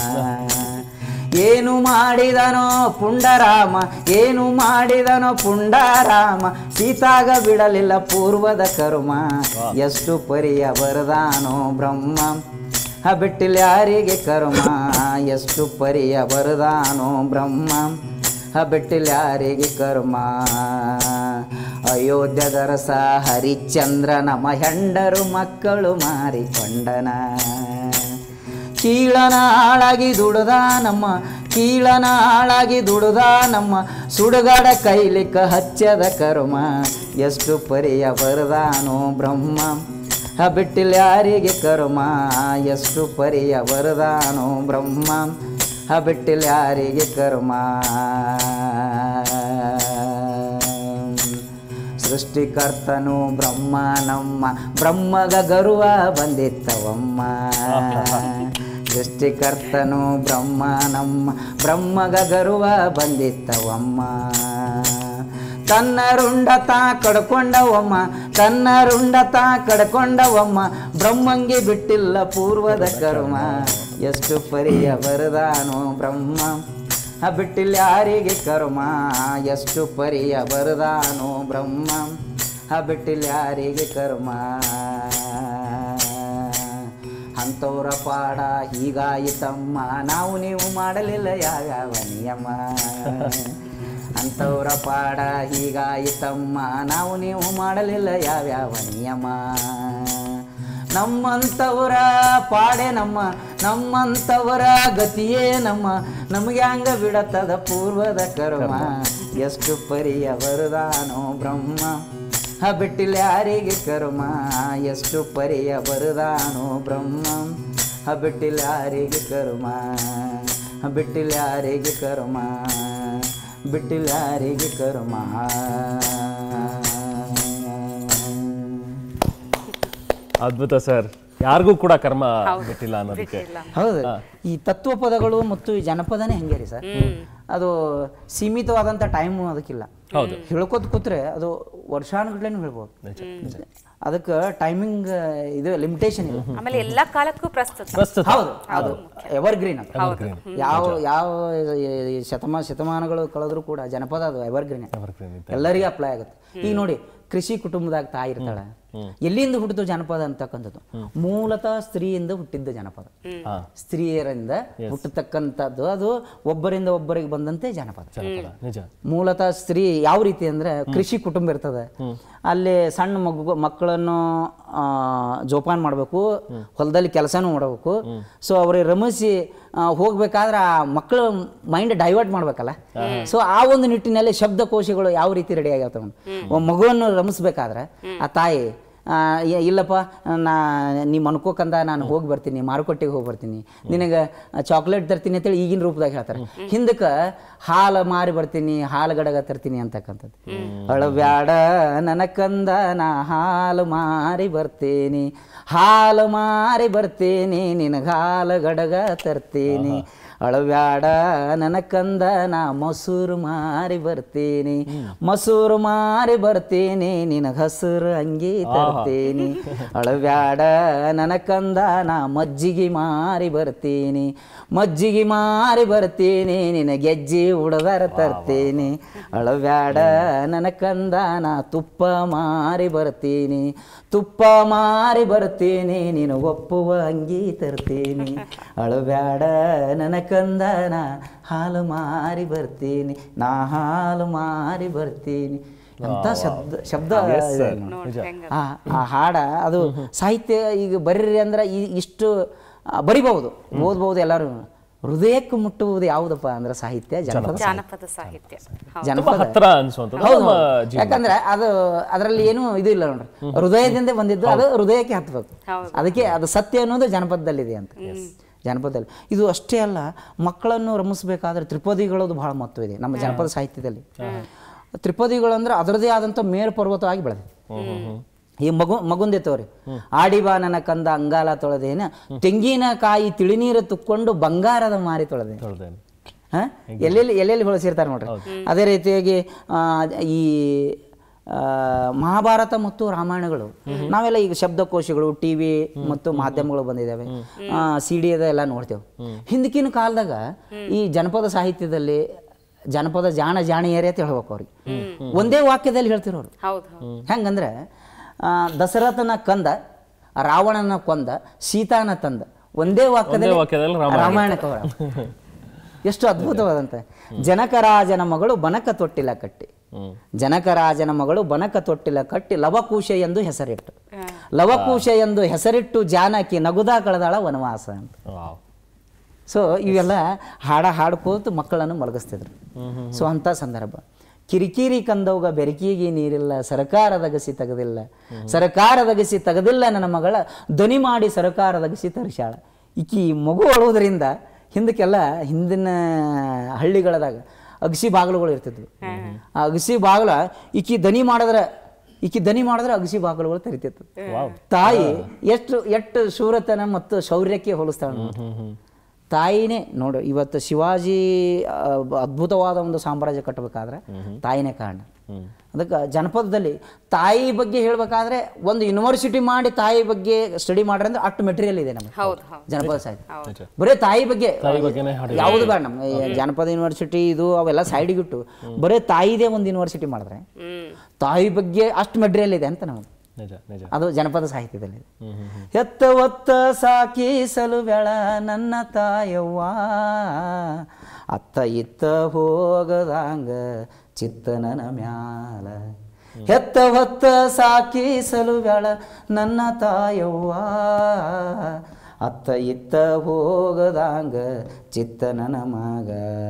ಏನು ಮಾಡಿದನೋ ಪುಂಡರಾಮ ಏನು ಮಾಡಿದನೋ ಪುಂಡರಾಮ ಸೀತಾಗ ಬಿಡಲಿಲ್ಲ ಪೂರ್ವದ ಕರ್ಮ ಎಷ್ಟು ಪರಿಯ ಬರದಾನೋ ಬ್ರಹ್ಮ ಆ ಬಿಟ್ಟಿಲ್ಲ ಯಾರಿಗೆ ಕರ್ಮ ಎಷ್ಟು ಪರಿಯ ಬರದಾನೋ ಬ್ರಹ್ಮ ಆ ಬಿಟ್ಟಿಲ್ಲ ಯಾರಿಗೆ ಕರ್ಮ ಅಯೋಧ್ಯದ ರಸ ಹರಿಶ್ಚಂದ್ರನ ಮಹೆಂಡರು ಮಕ್ಕಳು ಮಾರಿಕೊಂಡನ ಕೀಳನ ಹಾಳಾಗಿ ದುಡದ ನಮ್ಮ ಕೀಳನ ಹಾಳಾಗಿ ದುಡದ ನಮ್ಮ ಸುಡುಗಾಡ ಕೈಲಿಕ್ಕ ಹಚ್ಚದ ಕರ್ಮ ಎಷ್ಟು ಪರಿಯ ಬರದಾನೋ ಬ್ರಹ್ಮ ಆ ಬಿಟ್ಟಿಲ್ಲ ಯಾರಿಗೆ ಕರ್ಮ ಎಷ್ಟು ಪರಿಯ ಬರದಾನೋ ಬ್ರಹ್ಮ ಆ ಬಿಟ್ಟಿಲ್ಲ ಯಾರಿಗೆ ಕರ್ಮ ಸೃಷ್ಟಿಕರ್ತನು ಬ್ರಹ್ಮ ನಮ್ಮ ಬ್ರಹ್ಮಗ ಗರ್ವ ಬಂದಿತ್ತವಮ್ಮ ಸೃಷ್ಟಿಕರ್ತನು ಬ್ರಹ್ಮ ನಮ್ಮ ಬ್ರಹ್ಮಗ ಗರ್ವ ಬಂದಿತ್ತವಮ್ಮ ತನ್ನ ರುಂಡತ ಕಡ್ಕೊಂಡವಮ್ಮ ತನ್ನ ರುಂಡತ ಕಡ್ಕೊಂಡವಮ್ಮ ಬ್ರಹ್ಮಂಗೆ ಬಿಟ್ಟಿಲ್ಲ ಪೂರ್ವದ ಕರ್ಮ ಎಷ್ಟು ಪರಿಯ ಬರದಾನೋ ಬ್ರಹ್ಮ ಆ ಬಿಟ್ಟಿಲ್ಲ ಯಾರಿಗೆ ಕರ್ಮ ಎಷ್ಟು ಪರಿಯ ಬರದಾನೋ ಬ್ರಹ್ಮ ಆ ಬಿಟ್ಟಿಲ್ಲ ಯಾರಿಗೆ ಕರ್ಮ ಅಂಥವ್ರ ಪಾಡ ಹೀಗಾಯಿತಮ್ಮ ನಾವು ನೀವು ಮಾಡಲಿಲ್ಲ ಯಾವ್ಯಾವ ನಿಯಮ ಅಂಥವ್ರ ಪಾಡ ಹೀಗಾಯಿತಮ್ಮ ನಾವು ನೀವು ಮಾಡಲಿಲ್ಲ ಯಾವ್ಯಾವ ನಿಯಮ ನಮ್ಮಂಥವರ ಪಾಡೆ ನಮ್ಮ ನಮ್ಮಂಥವರ ಗತಿಯೇ ನಮ್ಮ ನಮಗೆ ಹಂಗ ಬಿಡತ್ತದ ಪೂರ್ವದ ಕರ್ಮ ಎಷ್ಟು ಪರಿಯ ಬರದಾನೋ ಬ್ರಹ್ಮ ಹ ಬಿಟ್ಟಿಲ್ಲ ಯಾರಿಗೆ ಕರ್ಮ ಎಷ್ಟು ಪರಿಯ ಬರದಾನೋ ಬ್ರಹ್ಮ ಹ ಬಿಟ್ಟಿಲ್ಲ ಯಾರಿಗೆ ಕರ್ಮ ಹ ಬಿಟ್ಟಿಲ್ಲ ಯಾರಿಗೆ ಕರ್ಮ ಬಿಟ್ಟಿಲ್ಲ ಯಾರಿಗೆ ಕರ್ಮ ಅದ್ಭುತ ಸರ್ ಯಾರಿಗೂ ಕೂಡ ಕರ್ಮ ಬಿಟ್ಟಿಲ್ಲ ಅನ್ನೋದಕ್ಕೆ ಹೌದು ಈ ತತ್ವ ಪದಗಳು ಮತ್ತು ಈ ಜನಪದನೇ ಹಂಗೆ ರೀ ಸರ್ ಅದು ಸೀಮಿತವಾದಂಥ ಟೈಮು ಅದಕ್ಕಿಲ್ಲ ಹೌದು. ಹೇಳ್ಕೊತ ಕೂತ್ರೆ ಅದು ವರ್ಷಾನುಗಟ್ಲೆನೂ ಹೇಳ್ಬೋದು ಅದಕ್ಕೆ ಟೈಮಿಂಗ್ ಇದು ಲಿಮಿಟೇಷನ್ ಇದೆ ಆಮೇಲೆ ಎಲ್ಲಾ ಕಾಲಕ್ಕೂ ಪ್ರಸ್ತುತ ಪ್ರಸ್ತುತ ಹೌದು ಅದು ಎವರ್ ಗ್ರೀನ್ ಅದು ಯಾವ ಯಾವ ಈ ಶತಮ ಶತಮಾನಗಳು ಕಳೆದ್ರು ಕೂಡ ಜನಪದ ಅದು ಎವರ್ ಗ್ರೀನ್ Evergreen ಎಲ್ಲರಿಗೂ ಅಪ್ಲೈ ಆಗುತ್ತೆ ಈಗ ನೋಡಿ ಕೃಷಿ ಕುಟುಂಬದಾಗ ತಾಯಿ ಇರ್ತಾಳೆ ಎಲ್ಲಿಂದ ಹುಟ್ಟಿತು ಜನಪದ ಅಂತಕ್ಕಂಥದ್ದು ಮೂಲತಃ ಸ್ತ್ರೀಯಿಂದ ಹುಟ್ಟಿದ್ದ ಜನಪದ ಹಾ ಸ್ತ್ರೀಯರಿಂದ ಹುಟ್ಟತಕ್ಕಂಥದ್ದು ಅದು ಒಬ್ಬರಿಂದ ಒಬ್ಬರಿಗೆ ಬಂದಂತೆ ಜನಪದ ಜನಪದ ನಿಜ ಮೂಲತಃ ಸ್ತ್ರೀ ಯಾವ ರೀತಿ ಅಂದ್ರೆ ಕೃಷಿ ಕುಟುಂಬ ಇರ್ತದೆ ಅಲ್ಲಿ ಸಣ್ಣ ಮಗು ಮಕ್ಕಳನ್ನು ಆ, ಜೋಪಾನ ಮಾಡಬೇಕು ಹೊಲದಲ್ಲಿ ಕೆಲಸನೂ ಮಾಡಬೇಕು ಸೊ ಅವ್ರಿಗೆ ರಮಿಸಿ ಆ, ಹೋಗ್ಬೇಕಾದ್ರೆ ಆ ಮಕ್ಕಳ ಮೈಂಡ್ ಡೈವರ್ಟ್ ಮಾಡ್ಬೇಕಲ್ಲ ಸೊ ಆ ಒಂದು ನಿಟ್ಟಿನಲ್ಲಿ ಶಬ್ದಕೋಶಗಳು ಯಾವ ರೀತಿ ರೆಡಿ ಆಗ್ಯಾವ ಒಂದು ಮಗುವನ್ನು ರಮಿಸ್ಬೇಕಾದ್ರೆ ಆ ತಾಯಿ ಆ, ಇ- ಇಲ್ಲಪ್ಪ ನಾ ನಿಮ್ಮ ಅನ್ಕೋಕಂದ ನಾನು ಹೋಗಿ ಬರ್ತೀನಿ ಮಾರುಕಟ್ಟೆಗೆ ಹೋಗಿ ಬರ್ತೀನಿ ನಿನಗೆ ಚಾಕ್ಲೇಟ್ ತರ್ತೀನಿ ಅಂತೇಳಿ ಈಗಿನ ರೂಪದಾಗ ಹೇಳ್ತಾರೆ ಹಿಂದಕ್ಕೆ ಹಾಲು ಮಾರಿ ಬರ್ತೀನಿ ಹಾಲು ಗಡಗ ತರ್ತೀನಿ ಅಂತಕ್ಕಂಥದ್ದು ಅಳಬ್ಯಾಡ ನನ್ನ ಕಂದ ನಾ ಹಾಲು ಮಾರಿ ಬರ್ತೀನಿ ಹಾಲು ಮಾರಿ ಬರ್ತೀನಿ ನಿನಗೆ ಹಾಲು ಗಡಗ ತರ್ತೀನಿ ಅಳವ್ಯಾಡ ನನ್ನ ಕಂದ ನಾ ಮಸೂರು ಮಾರಿ ಬರ್ತೀನಿ ಮಸೂರು ಮಾರಿ ಬರ್ತೀನಿ ನಿನಗೆ ಹಸಿರು ಅಂಗಿ ತರ್ತೀನಿ ಅಳವ್ಯಾಡ ನನ್ನ ಕಂದ ನಾ ಮಜ್ಜಿಗೆ ಮಾರಿ ಬರ್ತೀನಿ ಮಜ್ಜಿಗೆ ಮಾರಿ ಬರ್ತೀನಿ ನಿನ ಗೆಜ್ಜಿ ಉಡದಾರ ತರ್ತೀನಿ ಅಳವ್ಯಾಡ ನನ್ನ ಕಂದ ನಾ ತುಪ್ಪ ಮಾರಿ ಬರ್ತೀನಿ ತುಪ್ಪ ಮಾರಿ ಬರ್ತೀನಿ ನೀನು ಒಪ್ಪುವ ಅಂಗಿ ತರ್ತೀನಿ ಅಳಬ್ಯಾಡ ನನ್ನ ಕಂದ ನಾ ಹಾಲು ಮಾರಿ ಬರ್ತೀನಿ ನಾ ಹಾಲು ಮಾರಿ ಬರ್ತೀನಿ ಎಂತ ಶಬ್ದ ಶಬ್ದ ಇದೆ ನೋಡಿ. ನೋಡ್ರಿ ಹೆಂಗ ಆ ಆ ಹಾಡ ಅದು ಸಾಹಿತ್ಯ ಈಗ ಬರೀರಿ ಅಂದ್ರೆ ಈ ಇಷ್ಟು ಆ, ಬರಿಬಹುದು ಓದ್ಬಹುದು ಎಲ್ಲರೂ ಹೃದಯಕ್ಕೆ ಮುಟ್ಟುವುದು ಯಾವುದಪ್ಪ ಅಂದ್ರೆ ಸಾಹಿತ್ಯ ಜನಪದ ಸಾಹಿತ್ಯ. ಜಾನಪದ ಸಾಹಿತ್ಯ ಹೌದು. ತುಂಬಾ ಜನಪದ ಹತ್ರ ಅನ್ಸುವಂಥದ್ದು ಹೌದು ನಮ್ಮ ಹೌದು. ಜೀವನ. ಯಾಕಂದ್ರೆ ಅದು ಅದರಲ್ಲಿ ಏನು ಇದು ಇಲ್ಲ ನೋಡ್ರಿ ಹೃದಯದಿಂದ ಬಂದಿದ್ದು ಅದು ಹೃದಯಕ್ಕೆ ಹತ್ಬೇಕು ಹೌದು. ಅದಕ್ಕೆ ಅದು ಸತ್ಯ ಅನ್ನೋದು ಜನಪದದಲ್ಲಿದೆ ಅಂತ ಜನಪದದಲ್ಲಿ ಇದು ಅಷ್ಟೇ ಅಲ್ಲ ಮಕ್ಕಳನ್ನು ರಮಿಸಬೇಕಾದ್ರೆ ತ್ರಿಪದಿಗಳದು ಬಹಳ ಮಹತ್ವ ಇದೆ ನಮ್ಮ ಜನಪದ ಸಾಹಿತ್ಯದಲ್ಲಿ ತ್ರಿಪದಿಗಳು ಅಂದ್ರೆ ಅದರದೇ ಆದಂಥ ಮೇರು ಪರ್ವತವಾಗಿ ಬೆಳೆದಿದೆ ಈ ಮಗು ಮಗುಂದೆ ತೋರಿ ಆಡಿಬಾ ನನ್ನ ಕಂದ ಅಂಗಾಲ ತೊಳೆದೇನ ತೆಂಗಿನಕಾಯಿ ತಿಳಿನೀರು ತುಕ್ಕೊಂಡು ಬಂಗಾರದ ಮಾರಿ ತೊಳೆದೇನೆ ತೊಳ್ದೇನೆ. ಹ? ಎಲ್ಲೆಲ್ಲಿ ಎಲ್ಲೆಲ್ಲಿ ಬಳಸಿರ್ತಾರೆ ನೋಡ್ರಿ ಅದೇ ರೀತಿಯಾಗಿ ಆ, ಈ ಆ, ಮಹಾಭಾರತ ಮತ್ತು ರಾಮಾಯಣಗಳು ನಾವೆಲ್ಲ ಈಗ ಶಬ್ದಕೋಶಗಳು ಟಿ ವಿ ಮತ್ತು ಮಾಧ್ಯಮಗಳು ಬಂದಿದ್ದಾವೆ ಸಿ ಡಿ ಎಲ್ಲ ನೋಡ್ತೇವೆ ಹಿಂದಕಿನ ಕಾಲದಾಗ ಈ ಜನಪದ ಸಾಹಿತ್ಯದಲ್ಲಿ ಜನಪದ ಜಾಣ ಜಾಣಿಯರೇ ಅಂತ ಹೇಳ್ಬೇಕು ಅವ್ರಿಗೆ ಒಂದೇ ವಾಕ್ಯದಲ್ಲಿ ಹೇಳ್ತಿರೋರು ಹೌದು ಹೌದು ಹೆಂಗಂದ್ರೆ ಆ, ದಶರಥನ ಕಂದ ರಾವಣನ ಕೊಂದ ಸೀತಾನ ತಂದ ಒಂದೇ ವಾಕ್ಯದಲ್ಲಿ ವಾಕ್ಯದಲ್ಲಿ ರಾಮಾಯಣ. ರಾಮಾಯಣ ಕವರ ಎಷ್ಟು ಅದ್ಭುತವಾದಂತೆ ಜನಕರಾಜನ ಮಗಳು ಬನಕ ತೊಟ್ಟಿಲ ಕಟ್ಟಿ ಹ್ಮ್. ಜನಕರಾಜನ ಮಗಳು ಬನಕ ತೊಟ್ಟಿಲ ಕಟ್ಟಿ ಲವಕುಶ ಎಂದು ಹೆಸರಿಟ್ಟು ಲವಕುಶ ಎಂದು ಹೆಸರಿಟ್ಟು ಜಾನಕಿ ನಗುದಾ ಕಳೆದಾಳ ವನವಾಸ ಅಂತ ವಾವ್. ಸೊ ಇವೆಲ್ಲ ಹಾಡ ಹಾಡ್ಕೋತು ಮಕ್ಕಳನ್ನು ಮಲಗಿಸ್ತಿದ್ರು ಸೊ ಅಂಥ ಸಂದರ್ಭ ಕಿರಿಕಿರಿ ಕಂದವ್ಗ ಬೆರಕಿಗೆ ನೀರಿಲ್ಲ ಸರ್ಕಾರದಗಸಿ ತೆಗೆದಿಲ್ಲ ಸರ್ಕಾರದಗಸಿ ತೆಗೆದಿಲ್ಲ ನನ್ನ ಮಗಳ ಧ್ವನಿ ಮಾಡಿ ಸರ್ಕಾರದಗಸಿ ತರಿಸಾಳ ಈಕಿ ಮಗು ಅಳುವುದರಿಂದ ಹಿಂದಕ್ಕೆಲ್ಲ ಹಿಂದಿನ ಹಳ್ಳಿಗಳದಾಗ ಅಗಸಿ ಬಾಗಿಲುಗಳು ಇರ್ತಿದ್ವು ಆ ಅಗಸಿ ಬಾಗಿಲ ಈಕಿ ದನಿ ಮಾಡಿದ್ರೆ ಈಕಿ ದನಿ ಮಾಡಿದ್ರೆ ಅಗಸಿ ಬಾಗಿಲುಗಳು ತೆರಿತಿತ್ತು ತಾಯಿ ಎಷ್ಟು ಎಷ್ಟು ಶೂರತನ ಮತ್ತು ಶೌರ್ಯಕ್ಕೆ ಹೋಲಿಸ್ತಾಳೆ ನೋಡಿ. ತಾಯಿನೇ ನೋಡು ಇವತ್ತು ಶಿವಾಜಿ ಆ, ಬ- ಅದ್ಭುತವಾದ ಒಂದು ಸಾಮ್ರಾಜ್ಯ ಕಟ್ಟಬೇಕಾದ್ರೆ ತಾಯಿನೇ ಕಾರಣ ಅದಕ್ಕೆ ಜನಪದದಲ್ಲಿ ತಾಯಿ ಬಗ್ಗೆ ಹೇಳ್ಬೇಕಾದ್ರೆ ಒಂದು ಯೂನಿವರ್ಸಿಟಿ ಮಾಡಿ ತಾಯಿ ಬಗ್ಗೆ ಸ್ಟಡಿ ಮಾಡ್ರೆ ಅಂದ್ರೆ ಅಷ್ಟು ಮೆಟೀರಿಯಲ್ ಇದೆ ನಮಗೆ ಹೌದು ಹೌದು ಜನಪದ ಸಾಹಿತ್ಯ ಬರೀ ತಾಯಿ ಬಗ್ಗೆ ಬಗ್ಗೆನೇ ಯಾವುದು ಬೇಡ ನಮ್ಮ ಈ ಜನಪದ ಯೂನಿವರ್ಸಿಟಿ ಇದು ಅವೆಲ್ಲ ಸೈಡಿಗಿಟ್ಟು ಬರೀ ತಾಯಿದೇ ಒಂದು ಯೂನಿವರ್ಸಿಟಿ ಮಾಡಿದ್ರೆ ಹ್ಮ್ ತಾಯಿ ಬಗ್ಗೆ ಅಷ್ಟು ಮೆಟೀರಿಯಲ್ ಇದೆ ಅಂತ ನಮಗೆ ನಿಜ ನಿಜ ಅದು ಜನಪದ ಸಾಹಿತ್ಯದಲ್ಲಿ ಎತ್ತ ಒತ್ತ ಸಾಕಿಸಲು ಬೆಳ ನನ್ನ ತಾಯವ್ವ ಅತ್ತ ಇತ್ತ ಹೋಗದಂಗ ಚಿತ್ತನನ ಮ್ಯಾಲ ಎತ್ತ ಹೊತ್ತ ಸಾಕಿಸಲು ಬೆಳ ನನ್ನ ತಾಯವ್ವ ಅತ್ತ ಇತ್ತ ಹೋಗದಂಗ ಚಿತ್ತನನ ಮಗ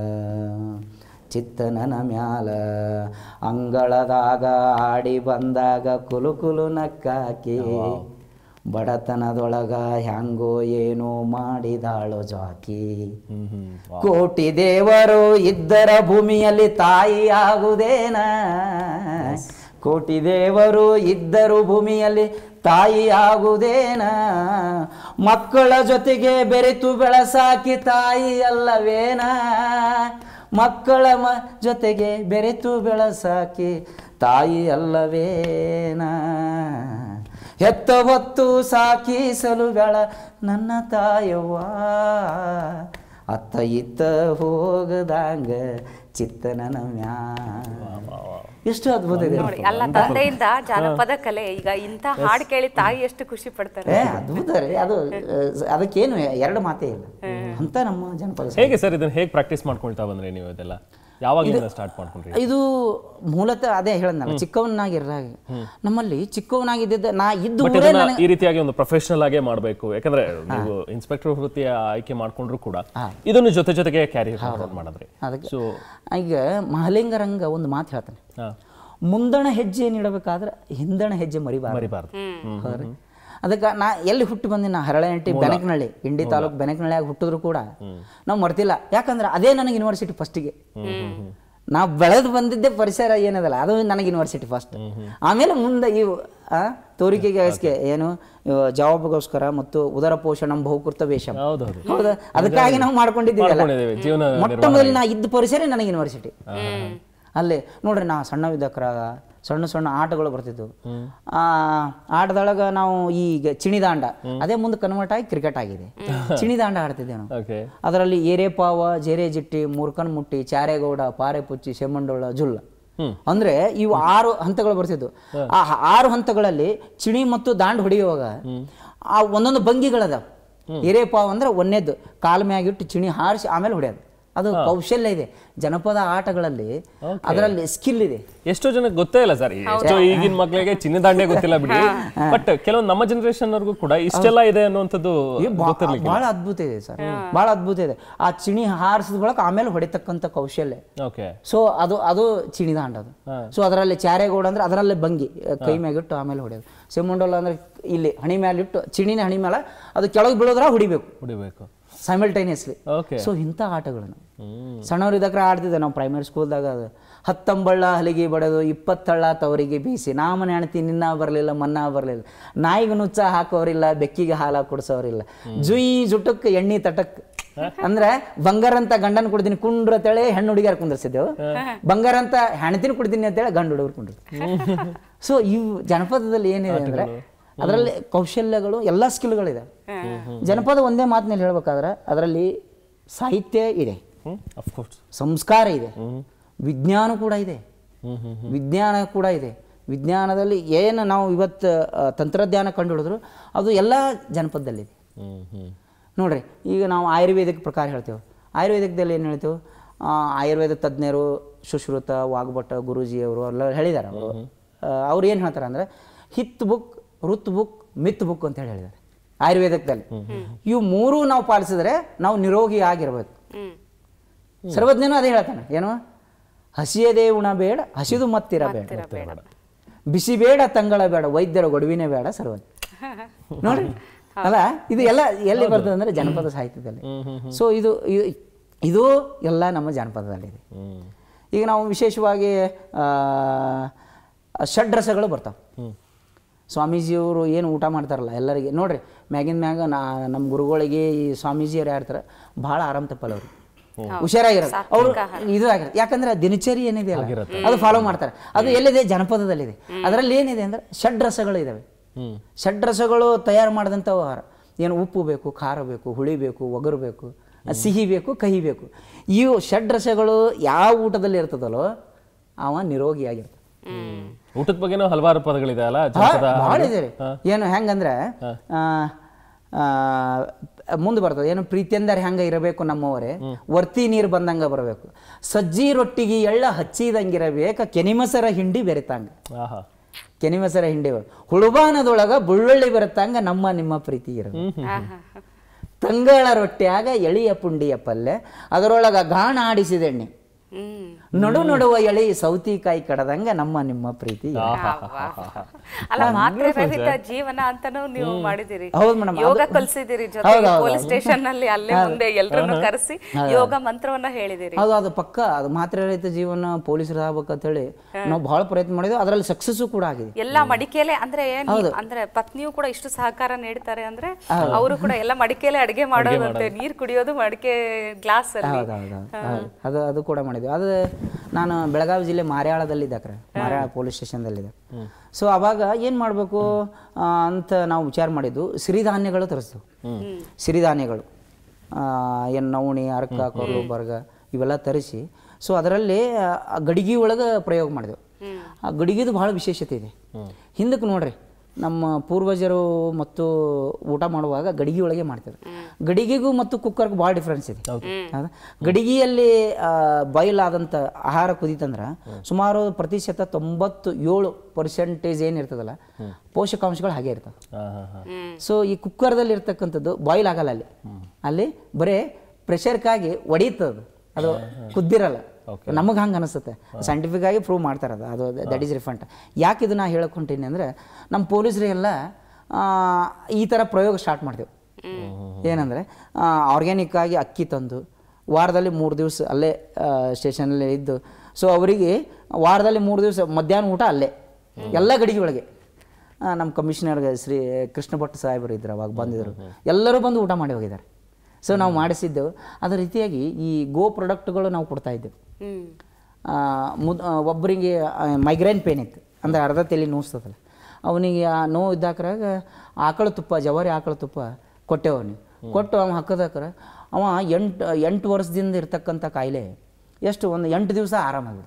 ಚಿತ್ತನನ ಮ್ಯಾಲ ಅಂಗಳದಾಗ ಆಡಿ ಬಂದಾಗ ಕುಲು ಕುಲು ನಕ್ಕಾಕಿ ಬಡತನದೊಳಗ ಹ್ಯಾಂಗೋ ಏನೋ ಮಾಡಿದಾಳೋ ಜಾಕಿ ಹ್ಮ್ ಹ್ಮ್ ಕೋಟಿ ದೇವರು ಇದ್ದರ ಭೂಮಿಯಲ್ಲಿ ತಾಯಿ ಆಗುದೇನ ಕೋಟಿ ದೇವರು ಇದ್ದರು ಭೂಮಿಯಲ್ಲಿ ತಾಯಿ ಆಗುದೇನ ಮಕ್ಕಳ ಜೊತೆಗೆ ಬೆರೆತು ಬೆಳಸಾಕಿ ತಾಯಿ ಅಲ್ಲವೇನ ಮಕ್ಕಳ ಮ ಜೊತೆಗೆ ಬೆರೆತು ಬೆಳಸಾಕಿ ತಾಯಿ ಅಲ್ಲವೇನ ಹೆತ್ತ ಹೊತ್ತು ಸಾಕಿಸಲು ಬೆಳ ನನ್ನ ತಾಯವ್ವ ಅತ್ತ ಇತ್ತ ಹೋಗದಂಗ ಚಿತ್ತನನ ಮ್ಯಾ ಎಷ್ಟು ಅದ್ಭುತ ಇದೆ ನೋಡಿ ಅಲ್ಲ ತಂದೆಯಿಂದ ಜಾನಪದ ಕಲೆ ಈಗ ಇಂಥ ಹಾಡು ಕೇಳಿ ತಾಯಿ ಎಷ್ಟು ಖುಷಿ ಪಡ್ತಾರೆ ಏ ಅದ್ಭುತ ರೀ ಅದು ಆ, ಅದಕ್ಕೇನು ಎರಡು ಮಾತೇ ಇಲ್ಲ ಅಂತ ನಮ್ಮ ಜನಪದ ಸಾಹಿತ್ಯ. ಹೇಗೆ ಸರ್ ಇದನ್ನ ಹೇಗೆ ಪ್ರಾಕ್ಟೀಸ್ ಮಾಡ್ಕೊಳ್ತಾ ಬಂದ್ರಿ ನೀವು ಇದೆಲ್ಲ ಯಾವಾಗಿಂದ ಸ್ಟಾರ್ಟ್ ಮಾಡ್ಕೊಂಡ್ರಿ ಇದು ಮೂಲತಃ ಅದೇ ಹೇಳದ್ನಲ್ಲ ಚಿಕ್ಕವನಾಗಿರ್ರಾಗ ನಮ್ಮಲ್ಲಿ ಚಿಕ್ಕವನಾಗಿದ್ದ ನಾ ಇದ್ದು ಬಟ್ ಊರೇ ಇದನ್ನ ನನಗೆ ಈ ರೀತಿಯಾಗಿ ಒಂದು ಪ್ರೊಫೆಷನಲ್ ಆಗೇ ಮಾಡಬೇಕು ಯಾಕಂದ್ರೆ ನೀವು ಇನ್ಸ್ಪೆಕ್ಟರ್ ವೃತ್ತಿಯ ಆಯ್ಕೆ ಮಾಡ್ಕೊಂಡ್ರು ಕೂಡ ಇದನ್ನು ಜೊತೆ ಜೊತೆಗೆ ಕ್ಯಾರಿ ಮಾಡಿದ್ರಿ ಅದಕ್ಕೆ ಸೊ ಈಗ ಮಹಲಿಂಗರಂಗ ಒಂದು ಮಾತು ಹೇಳ್ತಾನೆ ಮುಂದಣ ಹೆಜ್ಜೆ ನೀಡಬೇಕಾದ್ರೆ ಹಿಂದಣ ಹೆಜ್ಜೆ ಮರಿಬಾರ್ದು ಮರಿಬಾರ್ದು ಹೌದ್ರಿ? ಅದಕ್ಕೆ ನಾ ಎಲ್ಲಿ ಹುಟ್ಟು ಬಂದಿನ ಹರಳೆಂಟಿ ಬೆನಕನಹಳ್ಳಿ ಇಂಡಿ ತಾಲೂಕು ಬೆನಕನಹಳ್ಳಿಯಾಗ ಹುಟ್ಟಿದ್ರು ಕೂಡ ನಾವು ಮರ್ತಿಲ್ಲ ಯಾಕಂದ್ರೆ ಅದೇ ನನಗೆ ಯೂನಿವರ್ಸಿಟಿ ಫಸ್ಟಿಗೆ ನಾವು ಬೆಳೆದು ಬಂದಿದ್ದೆ ಪರಿಸರ ಏನದಲ್ಲ ಅದು ನನಗೆ ಯೂನಿವರ್ಸಿಟಿ ಫಸ್ಟ್ ಆಮೇಲೆ ಮುಂದೆ ಇವು ಆ, ತೋರಿಕೆಗೆ ಏನು ಇವು ಜವಾಬ್ಗೋಸ್ಕರ ಮತ್ತು ಉದರ ಪೋಷಣಂ ಬಹುಕೃತ ವೇಷಂ ಹೌದೌದು ಹೌದಾ ಅದಕ್ಕಾಗಿ ನಾವು ಮಾಡ್ಕೊಂಡಿದ್ದೀವಿ ಮಾಡ್ಕೊಂಡಿದ್ದೀವಿ, ಜೀವನ ಮೊಟ್ಟ ಮೊದಲು ನಾ ಇದ್ದ ಪರಿಸರ ನನಗೆ ಯೂನಿವರ್ಸಿಟಿ ಅಲ್ಲೇ ನೋಡ್ರಿ ನಾ ಸಣ್ಣವಿದ್ದಕ್ರಾಗ ಸಣ್ಣ ಸಣ್ಣ ಆಟಗಳು ಬರ್ತಿದ್ವು ಆ ಆಟದೊಳಗ ನಾವು ಈಗ ಚಿಣಿದಾಂಡ ಅದೇ ಮುಂದೆ ಕನ್ವರ್ಟ್ ಆಗಿ ಕ್ರಿಕೆಟ್ ಆಗಿದೆ ಚಿಣಿದಾಂಡ ಆಡ್ತಿದ್ದೇವೆ ನಾವು ಓಕೆ ಅದರಲ್ಲಿ ಏರೇಪಾವ ಜೇರೆ ಜಿಟ್ಟಿ ಮೂರ್ಕನ್ ಮುಟ್ಟಿ ಚಾರೇಗೌಡ ಪಾರೆ ಪುಚ್ಚಿ ಶೆಮ್ಮಂಡೋಳ ಜುಲ್ಲ ಅಂದ್ರೆ ಇವು ಆರು ಹಂತಗಳು ಬರ್ತಿದ್ವು ಆ ಹ- ಆರು ಹಂತಗಳಲ್ಲಿ ಚಿಣಿ ಮತ್ತು ದಾಂಡ್ ಹೊಡೆಯುವಾಗ ಆ ಒಂದೊಂದು ಭಂಗಿಗಳದಾವ ಏರೇಪಾವ್ ಅಂದ್ರೆ ಒಂದೇದ್ದು ಕಾಲ ಮ್ಯಾಗಿಟ್ಟು ಚಿಣಿ ಹಾರಿಸಿ ಆಮೇಲೆ ಹೊಡೆಯೋದು ಅದು ಕೌಶಲ್ಯ ಇದೆ ಜನಪದ ಆಟಗಳಲ್ಲಿ ಅದರಲ್ಲಿ ಸ್ಕಿಲ್ ಇದೆ ಎಷ್ಟೋ ಜನಕ್ಕೆ ಗೊತ್ತೇ ಇಲ್ಲ ಸರ್ ಎಷ್ಟೋ ಈಗಿನ ಮಕ್ಕಳಿಗೆ ಚಿನ್ನದಾಂಡೆ ಗೊತ್ತಿಲ್ಲ ಬಿಡಿ ಬಟ್ ಕೆಲವೊಂದು ನಮ್ಮ ಜನರೇಷನ್ ಅವ್ರಿಗೂ ಕೂಡ ಇಷ್ಟೆಲ್ಲ ಇದೆ ಅನ್ನುವಂಥದ್ದು ಗೊತ್ತಿರ್ಲಿಕ್ಕೆ ಬಹಳ ಅದ್ಭುತ ಇದೆ ಸರ್ ಬಹಳ ಅದ್ಭುತ ಇದೆ ಆ ಚಿಣಿ ಹಾರಿಸಿದ ಬಳಕ ಆಮೇಲೆ ಹೊಡಿತಕ್ಕಂಥ ಕೌಶಲ್ಯ ಓಕೆ ಸೊ ಅದು ಅದು ಚಿಣಿದಾಂಡ ಅದು ಸೊ ಅದರಲ್ಲಿ ಚಾರೇಗೌಡ ಅಂದ್ರೆ ಅದರಲ್ಲೇ ಭಂಗಿ ಕೈ ಮ್ಯಾಗಿಟ್ಟು ಆಮೇಲೆ ಹೊಡೆಯೋದು ಸಿಮುಂಡೋಲ ಅಂದ್ರೆ ಇಲ್ಲಿ ಹಣಿ ಮ್ಯಾಲಿಟ್ಟು ಚಿಣಿನ ಹಣಿ ಮೇಲೆ ಅದು ಕೆಳಗೆ ಬೀಳೋದ್ರ ಹೊಡಿಬೇಕು ಹೊಡಿಬೇಕು ಸೈಮಲ್ಟೇನಿಯಸ್ಲಿ ಓಕೆ ಸೊ ಇಂಥ ಆಟಗಳನ್ನು ಸಣ್ಣವ್ರು ಇದ್ದಕ್ರೆ ಆಡ್ತಿದ್ದೆ ನಾವು ಪ್ರೈಮರಿ ಸ್ಕೂಲ್ದಾಗ ಅದು ಹತ್ತಂಬಳ್ಳ ಹಲಿಗೆ ಬಡದು ಇಪ್ಪತ್ತಳ್ಳ ತವರಿಗೆ ಬೀಸಿ ನಾಮನೆ ಹೆಣ್ತಿ ನಿನ್ನ ಬರಲಿಲ್ಲ ಮನ್ನ ಬರಲಿಲ್ಲ ನಾಯಿಗೆ ನುಚ್ಚ ಹಾಕೋರಿಲ್ಲ ಬೆಕ್ಕಿಗೆ ಹಾಲ ಕುಡಿಸೋರಿಲ್ಲ ಜುಯಿ ಜುಟಕ್ ಎಣ್ಣಿ ತಟಕ್ ಅಂದ್ರೆ ಬಂಗಾರ ಅಂತ ಗಂಡನ ಕುಡ್ತೀನಿ ಕುಂಡ್ರ ಅಂತೇಳಿ ಹೆಣ್ಣು ಹುಡುಗಿಯರ್ ಕುಂದಿರ್ಸಿದ್ದೆವು ಬಂಗಾರ ಅಂತ ಹೆಣ್ತಿನ ಕುಡ್ತೀನಿ ಅಂತೇಳಿ ಗಂಡು ಹುಡುಗರು ಕುಂಡ್ರು ಸೊ ಇವು ಜನಪದದಲ್ಲಿ ಏನಿದೆ ಅಂದ್ರೆ ಅದರಲ್ಲಿ ಕೌಶಲ್ಯಗಳು ಎಲ್ಲ ಸ್ಕಿಲ್ಗಳಿದೆ ಜನಪದ ಒಂದೇ ಮಾತಿನಲ್ಲಿ ಹೇಳ್ಬೇಕಾದ್ರೆ ಅದರಲ್ಲಿ ಸಾಹಿತ್ಯ ಇದೆ ಹ್ಮ್ ಅಫ್ಕೋರ್ಸ್ ಸಂಸ್ಕಾರ ಇದೆ ವಿಜ್ಞಾನ ಕೂಡ ಇದೆ ವಿಜ್ಞಾನ ಕೂಡ ಇದೆ ವಿಜ್ಞಾನದಲ್ಲಿ ಏನು ನಾವು ಇವತ್ತು ಆ, ತಂತ್ರಜ್ಞಾನ ಕಂಡುಹಿಡಿದ್ರು ಅದು ಎಲ್ಲ ಜನಪದದಲ್ಲಿದೆ ಹ್ಮ್ ಹ್ಮ್ ನೋಡ್ರಿ ಈಗ ನಾವು ಆಯುರ್ವೇದಿಕ್ ಪ್ರಕಾರ ಹೇಳ್ತೇವೆ ಆಯುರ್ವೇದಿಕದಲ್ಲಿ ಏನು ಹೇಳ್ತೇವೆ ಆ, ಆಯುರ್ವೇದ ತಜ್ಞರು ಸುಶ್ರುತ ವಾಗ್ಭಟ ಗುರೂಜಿಯವರು ಎಲ್ಲ ಹೇಳಿದ್ದಾರೆ ಅವರು ಅವ್ರು ಏನು ಹೇಳ್ತಾರೆ ಅಂದರೆ ಹಿತ್ ಬುಕ್ ಋತ್ ಬುಕ್ ಮಿತ್ ಬುಕ್ ಅಂತ ಹೇಳಿ ಹೇಳಿದ್ದಾರೆ ಆಯುರ್ವೇದದಲ್ಲಿ ಇವು ಮೂರೂ ನಾವು ಪಾಲಿಸಿದ್ರೆ ನಾವು ನಿರೋಗಿ ಆಗಿರ್ಬೇಕು ಸರ್ವಜ್ಞನೂ ಅದೇ ಹೇಳ್ತಾನೆ ಏನು ಹಸಿಯದೇ ಉಣ ಬೇಡ ಹಸಿದು ಮತ್ತಿರ ಬೇಡ ಬಿಸಿ ಬೇಡ ತಂಗಳ ಬೇಡ ವೈದ್ಯರ ಗೊಡವಿನೇ ಬೇಡ ಸರ್ವಜ್ಞ ನೋಡ್ರಿ ಅಲ್ಲ ಇದು ಎಲ್ಲ ಎಲ್ಲಿ ಬರ್ತದೆ ಅಂದ್ರೆ ಜನಪದ ಸಾಹಿತ್ಯದಲ್ಲಿ ಸೊ ಇದು ಇದು- ಇದು ಎಲ್ಲ ನಮ್ಮ ಜಾನಪದದಲ್ಲಿದೆ ಹ್ಮ್ ಈಗ ನಾವು ವಿಶೇಷವಾಗಿ ಆ, ಷಡ್ರಸಗಳು ಬರ್ತಾವೆ ಸ್ವಾಮೀಜಿಯವರು ಏನು ಊಟ ಮಾಡ್ತಾರಲ್ಲ ಎಲ್ಲರಿಗೆ ನೋಡ್ರಿ ಮ್ಯಾಗಿನ ಮ್ಯಾಗ ನಾ ನಮ್ಮ ಗುರುಗಳಿಗೆ ಈ ಸ್ವಾಮೀಜಿಯರು ಯಾರ್ತಾರೆ ಭಾಳ ಆರಾಮ್ ತಪ್ಪಲ್ಲ ಅವರು ಹುಷಾರಾಗಿರೋದು ಅವರು ಇದು ಆಗಿರುತ್ತೆ ಯಾಕಂದ್ರೆ ದಿನಚರಿ ಏನಿದೆ ಅಲ್ಲ ಅದು ಫಾಲೋ ಮಾಡ್ತಾರೆ ಅದು ಎಲ್ಲಿದೆ ಜನಪದದಲ್ಲಿದೆ ಅದರಲ್ಲಿ ಏನಿದೆ ಅಂದ್ರೆ ಷಡ್ರಸಗಳು ಇದಾವೆ ಹ್ಮ್ ಷಡ್ರಸಗಳು ತಯಾರು ಮಾಡಿದಂಥ ಆಹಾರ ಏನು ಉಪ್ಪು ಬೇಕು ಖಾರ ಬೇಕು ಹುಳಿ ಬೇಕು ಒಗರು ಬೇಕು ಸಿಹಿ ಬೇಕು ಕಹಿ ಬೇಕು ಇವು ಷಡ್ರಸಗಳು ಯಾವ ಊಟದಲ್ಲಿ ಇರ್ತದಲ್ಲೋ ಅವ ನಿರೋಗಿಯಾಗಿರ್ತಾನೆ ಊಟದ ಬಗ್ಗೆನೂ ಹಲವಾರು ಪದಗಳಿದೆ ಅಲ್ಲ ಜನಪದ ಭಾಳ ಇದೆ ರೀ. ಏನು ಹೆಂಗಂದ್ರೆ ಮುಂದೆ ಬರ್ತದೆ ಏನು ಪ್ರೀತಿಯಂದರೆ ಹೆಂಗ ಇರಬೇಕು ನಮ್ಮವರೇ ವರ್ತಿ ನೀರು ಬಂದಂಗ ಬರಬೇಕು ಸಜ್ಜಿ ರೊಟ್ಟಿಗೆ ಎಳ್ಳ ಹಚ್ಚಿದಂಗಿರಬೇಕ ಕೆನಿಮಸರ ಹಿಂಡಿ ಬೆರೆತಂಗ ಆಹಾ ಕೆನಿಮಸರ ಹಿಂಡಿ ಹುಳುಬಾನದೊಳಗ ಬುಳ್ಳುಳ್ಳಿ ಬೆರೆತಂಗ ನಮ್ಮ ನಿಮ್ಮ ಪ್ರೀತಿ ಇರಬೇಕು ತಂಗಳ ರೊಟ್ಟ್ಯಾಗ ಎಳಿಯ ಪುಂಡಿಯ ಪಲ್ಯ ಅದರೊಳಗ ಗಾಣ ಆಡಿಸಿದೆಣ್ಣೆ ಹ್ಮ್ ನಡು ನಡುವ ಎಳಿ ಸೌತಿಕಾಯಿ ಕಡದಂಗ ನಮ್ಮ ನಿಮ್ಮ ಪ್ರೀತಿ ಇರಬೇಕು. ಅಲ್ಲ ಮಾತ್ರೆ ರಹಿತ ಜೀವನ ಅಂತಾನು ನೀವು ಮಾಡಿದಿರಿ ಹೌದು ಮೇಡಮ್ ಯೋಗ ಕಲ್ಸಿದಿರಿ ಜೊತೆಗೆ ಪೊಲೀಸ್ ಸ್ಟೇಷನ್ ನಲ್ಲಿ ಅಲ್ಲೇ ಮುಂದೆ ಎಲ್ರನ್ನು ಕರೆಸಿ ಯೋಗ ಮಂತ್ರವನ್ನ ಹೇಳಿದಿರಿ ಅದು ಅದು ಪಕ್ಕ ಅದು ಮಾತ್ರ ರಹಿತ ಜೀವನ ಪೊಲೀಸರು ಆಗ್ಬೇಕಂತ ಹೇಳಿ ನಾವು ಬಹಳ ಪ್ರಯತ್ನ ಮಾಡಿದ್ವಿ ಅದರಲ್ಲಿ ಸಕ್ಸಸ್ಸು ಕೂಡ ಆಗಿದೆ ಎಲ್ಲ ಮಡಿಕೇಲೆ ಅಂದ್ರೆ ನೀವ್- ಅಂದ್ರೆ ಪತ್ನಿಯು ಕೂಡ ಇಷ್ಟು ಸಹಕಾರ ನೀಡ್ತಾರೆ ಅಂದ್ರೆ ಅವರು ಕೂಡ ಎಲ್ಲ ಮಡಿಕೇಲೆ ಅಡಿಗೆ ಮಾಡೋದಂತೆ ನೀರ್ ಕುಡಿಯೋದು ಮಡಿಕೆ ಗ್ಲಾಸ್ ಅಲ್ಲಿ ಹೌದು ಹೌದು ಹೌದು. ಅದು ಅದು ಕೂಡ ಮಾಡಿದ್ವಿ ಅದು ನಾನು ಬೆಳಗಾವಿ ಜಿಲ್ಲೆ ಮಾರ್ಯಾಳದಲ್ಲಿ ಕರೆ ಮಾರ್ಯಾಳ ಪೊಲೀಸ್ ಸ್ಟೇಷನ್ದಲ್ಲಿದೆ ಸೊ ಅವಾಗ ಏನು ಮಾಡಬೇಕು ಅಂತ ನಾವು ವಿಚಾರ ಮಾಡಿದ್ದು ಸಿರಿಧಾನ್ಯಗಳು ತರಿಸ್ತೇವೆ ಸಿರಿಧಾನ್ಯಗಳು ಏನು ನವಣಿ ಅರ್ಕ ಕರು ಬರ್ಗ ಇವೆಲ್ಲ ತರಿಸಿ ಸೊ ಅದರಲ್ಲಿ ಆ ಗಡಿಗೆ ಒಳಗೆ ಪ್ರಯೋಗ ಮಾಡಿದೆವು ಆ ಗಡಿಗೆದು ಭಾಳ ವಿಶೇಷತೆ ಇದೆ ಹಿಂದಕ್ಕೆ ನೋಡ್ರಿ ನಮ್ಮ ಪೂರ್ವಜರು ಮತ್ತು ಊಟ ಮಾಡುವಾಗ ಗಡಿಗೆ ಒಳಗೆ ಮಾಡ್ತಾರೆ ಗಡಿಗೆಗೂ ಮತ್ತು ಕುಕ್ಕರ್ಗೂ ಭಾಳ ಡಿಫ್ರೆನ್ಸ್ ಇದೆ ಹೌದಾ? ಗಡಿಗೆಯಲ್ಲಿ ಬಾಯ್ಲ್ ಆದಂಥ ಆಹಾರ ಕುದೀತಂದ್ರೆ ಸುಮಾರು ಪ್ರತಿಶತ ತೊಂಬತ್ತು ಏಳು ಪರ್ಸೆಂಟೇಜ್ ಏನಿರ್ತದಲ್ಲ ಪೋಷಕಾಂಶಗಳು ಹಾಗೆ ಇರ್ತವೆ ಹಾ ಹಾ ಹಾ ಸೊ ಈ ಕುಕ್ಕರ್ದಲ್ಲಿ ಇರ್ತಕ್ಕಂಥದ್ದು ಬಾಯ್ಲ್ ಆಗಲ್ಲ ಅಲ್ಲಿ ಅಲ್ಲಿ ಬರೇ ಪ್ರೆಷರ್ಕಾಗಿ ಒಡೀತದ ಅದು ಕುದ್ದಿರಲ್ಲ ನಮಗೆ ಹಂಗೆ ಅನಿಸುತ್ತೆ ಸೈಂಟಿಫಿಕ್ ಆಗಿ ಪ್ರೂವ್ ಮಾಡ್ತಾರೆ ಅದು ಅದು ದಟ್ ಈಸ್ ರಿಫಂಟ್ ಯಾಕೆ ಇದು ನಾ ಹೇಳಕ್ ಹೊಂಟೀನಿ ಅಂದರೆ ನಮ್ಮ ಪೊಲೀಸರಿಗೆಲ್ಲ ಆ, ಈ ಥರ ಪ್ರಯೋಗ ಸ್ಟಾರ್ಟ್ ಮಾಡ್ತೇವೆ ಏನಂದರೆ ಆರ್ಗ್ಯಾನಿಕ್ ಆಗಿ ಅಕ್ಕಿ ತಂದು ವಾರದಲ್ಲಿ ಮೂರು ದಿವಸ ಅಲ್ಲೇ ಸ್ಟೇಷನಲ್ಲಿ ಇದ್ದು ಸೊ ಅವರಿಗೆ ವಾರದಲ್ಲಿ ಮೂರು ದಿವಸ ಮಧ್ಯಾಹ್ನ ಊಟ ಅಲ್ಲೇ ಎಲ್ಲ ಗಡಿಗೆ ಒಳಗೆ ಆ, ನಮ್ಮ ಕಮಿಷನರ್ ಶ್ರೀ ಕೃಷ್ಣ ಭಟ್ ಸಾಹೇಬರು ಇದ್ರು ಅವಾಗ ಬಂದಿದ್ರು ಎಲ್ಲರೂ ಬಂದು ಊಟ ಮಾಡಿ ಹೋಗಿದ್ದಾರೆ ಸೊ ನಾವು ಮಾಡಿಸಿದ್ದೆವು ಅದೇ ರೀತಿಯಾಗಿ ಈ ಗೋ ಪ್ರಾಡಕ್ಟ್ಗಳು ನಾವು ಕೊಡ್ತಾ ಇದ್ದೆವು ಹ್ಮ್ ಆ, ಮುದ್ ಆ, ಒಬ್ಬರಿಗೆ ಮೈಗ್ರೇನ್ ಪೇನ್ ಇತ್ತು ಅಂದರೆ ಅರ್ಧ ತಲೆ ನೋಸ್ತದಲ್ಲ ಅವನಿಗೆ ಆ ನೋವು ಇದ್ದಾಕ್ರಾಗ ಆಕಳ ತುಪ್ಪ ಜವಾರಿ ಆಕಳ ತುಪ್ಪ ಕೊಟ್ಟೆವು ಅವನಿಗೆ ಕೊಟ್ಟು ಅವ ಹಾಕೋದಾಕ್ರ ಅವ ಎಂಟು ಎಂಟು ವರ್ಷದಿಂದ ಇರ್ತಕ್ಕಂಥ ಕಾಯಿಲೆ ಎಷ್ಟು ಒಂದು ಎಂಟು ದಿವಸ ಆರಾಮಾಗಿದೆ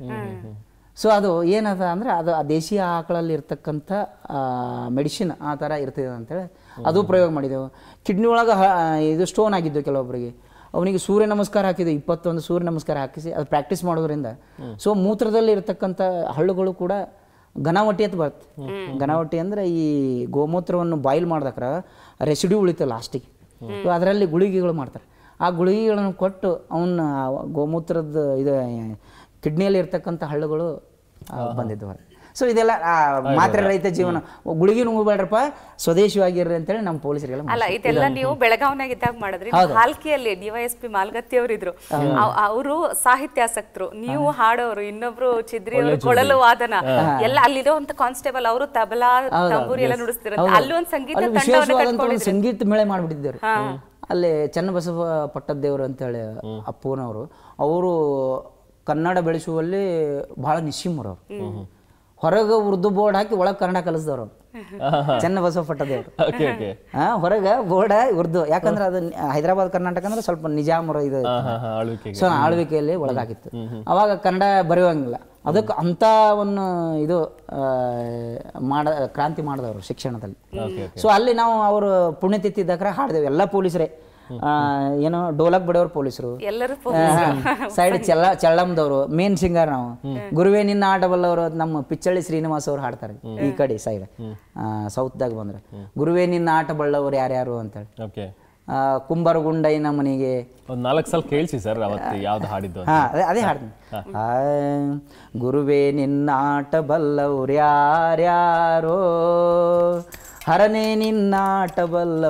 ಸೊ ಅದು ಏನದ ಅಂದರೆ ಅದು ಆ ದೇಶೀಯ ಆಕಳಲ್ಲಿ ಇರ್ತಕ್ಕಂಥ ಮೆಡಿಸಿನ್ ಆ ಥರ ಇರ್ತದೆ ಅಂತೇಳಿ ಅದು ಪ್ರಯೋಗ ಮಾಡಿದೆವು ಕಿಡ್ನಿ ಒಳಗೆ ಇದು ಸ್ಟೋನ್ ಆಗಿದ್ದು ಕೆಲವೊಬ್ಬರಿಗೆ ಅವನಿಗೆ ಸೂರ್ಯ ನಮಸ್ಕಾರ ಹಾಕಿದೆ ಇಪ್ಪತ್ತೊಂದು ಸೂರ್ಯ ನಮಸ್ಕಾರ ಹಾಕಿಸಿ ಅದು ಪ್ರಾಕ್ಟೀಸ್ ಮಾಡೋದ್ರಿಂದ ಸೊ ಮೂತ್ರದಲ್ಲಿ ಇರ್ತಕ್ಕಂಥ ಹಳ್ಳುಗಳು ಕೂಡ ಘನಾವಟಿ ಅಂತ ಬರುತ್ತೆ ಘನಾವಟಿ ಅಂದರೆ ಈ ಗೋಮೂತ್ರವನ್ನು ಬಾಯ್ಲ್ ಮಾಡ್ದಕ್ರ ರೆಸಿಡ್ಯೂ ಉಳಿತಲ್ಲ ಲಾಸ್ಟಿಗೆ ಸೊ ಅದರಲ್ಲಿ ಗುಳಿಗೆಗಳು ಮಾಡ್ತಾರೆ ಆ ಗುಳಿಗೆಗಳನ್ನು ಕೊಟ್ಟು ಅವನ್ನ ಗೋಮೂತ್ರದ ಇದು ಕಿಡ್ನಿಯಲ್ಲಿ ಇರ್ತಕ್ಕಂಥ ಹಳ್ಳುಗಳು ಆ, ಬಂದಿದ್ದವು ಸೊ ಇದೆಲ್ಲ ಆ, ಮಾತ್ರೆ ರಹಿತ ಜೀವನ ಗುಳಿಗೆ ನುಂಗಬೇಡ್ರಪ್ಪ ಸ್ವದೇಶಿಯಾಗಿರ್ರಿ ಅಂತೇಳಿ ನಮ್ಮ ಪೊಲೀಸರಿಗೆಲ್ಲ ಅಲ್ಲ ಇದೆಲ್ಲ ನೀವು ಬೆಳಗಾವ್ನಾಗ ಇದ್ದಾಗ ಮಾಡಿದ್ರಿ ಹಾಲ್ಕಿಯಲ್ಲಿ ಡಿವೈಎಸ್ಪಿ ಮಾಲ್ಗತ್ತಿ ಅವರು ಇದ್ರು ಅವರು ಸಾಹಿತ್ಯಾಸಕ್ತರು ನೀವು ಹಾಡೋರು ಇನ್ನೊಬ್ರು ಚಿದ್ರಿ ಅವರು ಕೊಳಲು ವಾದನ ಎಲ್ಲ ಅಲ್ಲಿರುವಂತ ಕಾನ್ಸ್ಟೇಬಲ್ ಅವರು ತಬಲಾ ತಂಬೂರಿ ಎಲ್ಲ ನುಡಿಸ್ತಿರಂತೆ ಅಲ್ಲಿ ಒಂದು ಸಂಗೀತ ಅಲ್ಲಿ ತಂಡವನ್ನ ವಿಶೇಷವಾದಂಥ ಒಂದು ಕಟ್ಕೊಂಡಿದ್ರು ಸಂಗೀತ ಮೇಳೆ ಮಾಡಿಬಿಟ್ಟಿದ್ದೇವ್ರಿ ಅಲ್ಲಿ ಚನ್ನಬಸವ ಪಟ್ಟದ್ದೇವರು ಅಂತೇಳಿ ಅಪ್ಪನವರು ಅವರು ಕನ್ನಡ ಬೆಳೆಸುವಲ್ಲಿ ಬಹಳ ನಿಸ್ಸಿಮರು ಅವರು ಹೊರಗೆ ಉರ್ದು ಬೋರ್ಡ್ ಹಾಕಿ ಒಳಗೆ ಕನ್ನಡ ಕಲಿಸಿದವ್ರು ಅವರು ಚನ್ನಬಸವ ಪಟ್ಟದೇವರು ಓಕೆ ಓಕೆ ಹಾ ಹೊರಗೆ ಬೋರ್ಡ ಉರ್ದು ಯಾಕಂದ್ರೆ ಅದು ಹೈದರಾಬಾದ್ ಕರ್ನಾಟಕ ಅಂದ್ರೆ ಸ್ವಲ್ಪ ನಿಜಾಮರ ಇದು ಹಾ ಹಾ ಆಳ್ವಿಕೆಗೆ ಸೊ ಆಳ್ವಿಕೆಯಲ್ಲಿ ಒಳಗಾಗಿತ್ತು ಅವಾಗ ಕನ್ನಡ ಬರೆಯುವಂಗಿಲ್ಲ ಅದಕ್ಕೆ ಅಂಥ ಒಂದು ಇದು ಆ, ಮಾಡ ಕ್ರಾಂತಿ ಮಾಡಿದವರು ಶಿಕ್ಷಣದಲ್ಲಿ ಸೊ ಅಲ್ಲಿ ನಾವು ಅವರು ಪುಣ್ಯತಿಥಿ ಇದ್ದಕ್ರ ಹಾಡಿದೆವು ಎಲ್ಲ ಪೊಲೀಸರೇ ಆ, ಏನೋ ಡೋಲಕ್ ಬಡಿಯವ್ರು ಪೊಲೀಸರು ಎಲ್ಲರೂ ಸೈಡ್ ಚೆಲ್ಲ ಚಳ್ಳಮ್ದವರು ಮೇನ್ ಸಿಂಗರ್ ನಾವು ಗುರುವೇ ನಿನ್ನ ಆಟಬಲ್ಲವರು ನಮ್ಮ ಪಿಚ್ಚಳ್ಳಿ ಶ್ರೀನಿವಾಸ್ ಅವ್ರು ಹಾಡ್ತಾರೆ ಈ ಕಡೆ ಸೈಡ್ ಸೌತ್ದಾಗ ಬಂದ್ರೆ ಗುರುವೇ ನಿನ್ನ ಆಟ ಬಳ್ಳವರು ಯಾರ್ಯಾರು ಅಂತೇಳಿ ಓಕೆ ಆ, ಕುಂಬರಗುಂಡಯ್ಯನ ಮನೆಗೆ ಒಂದ್ ನಾಲ್ಕು ಸಲ ಕೇಳಿಸಿ ಸರ್ ಅವತ್ತು ಯಾವ್ದು ಹಾಡಿದ್ದು ಅಂತ ಹಾ ಅದೇ ಅದೇ ಹಾಡ್ತೀನಿ ಆ, ಗುರುವೇ ನಿನ್ನಾಟ ಬಲ್ಲವ್ರ್ಯಾರ್ಯಾರೋ ಹರನೇ ನಿನ್ನಾಟ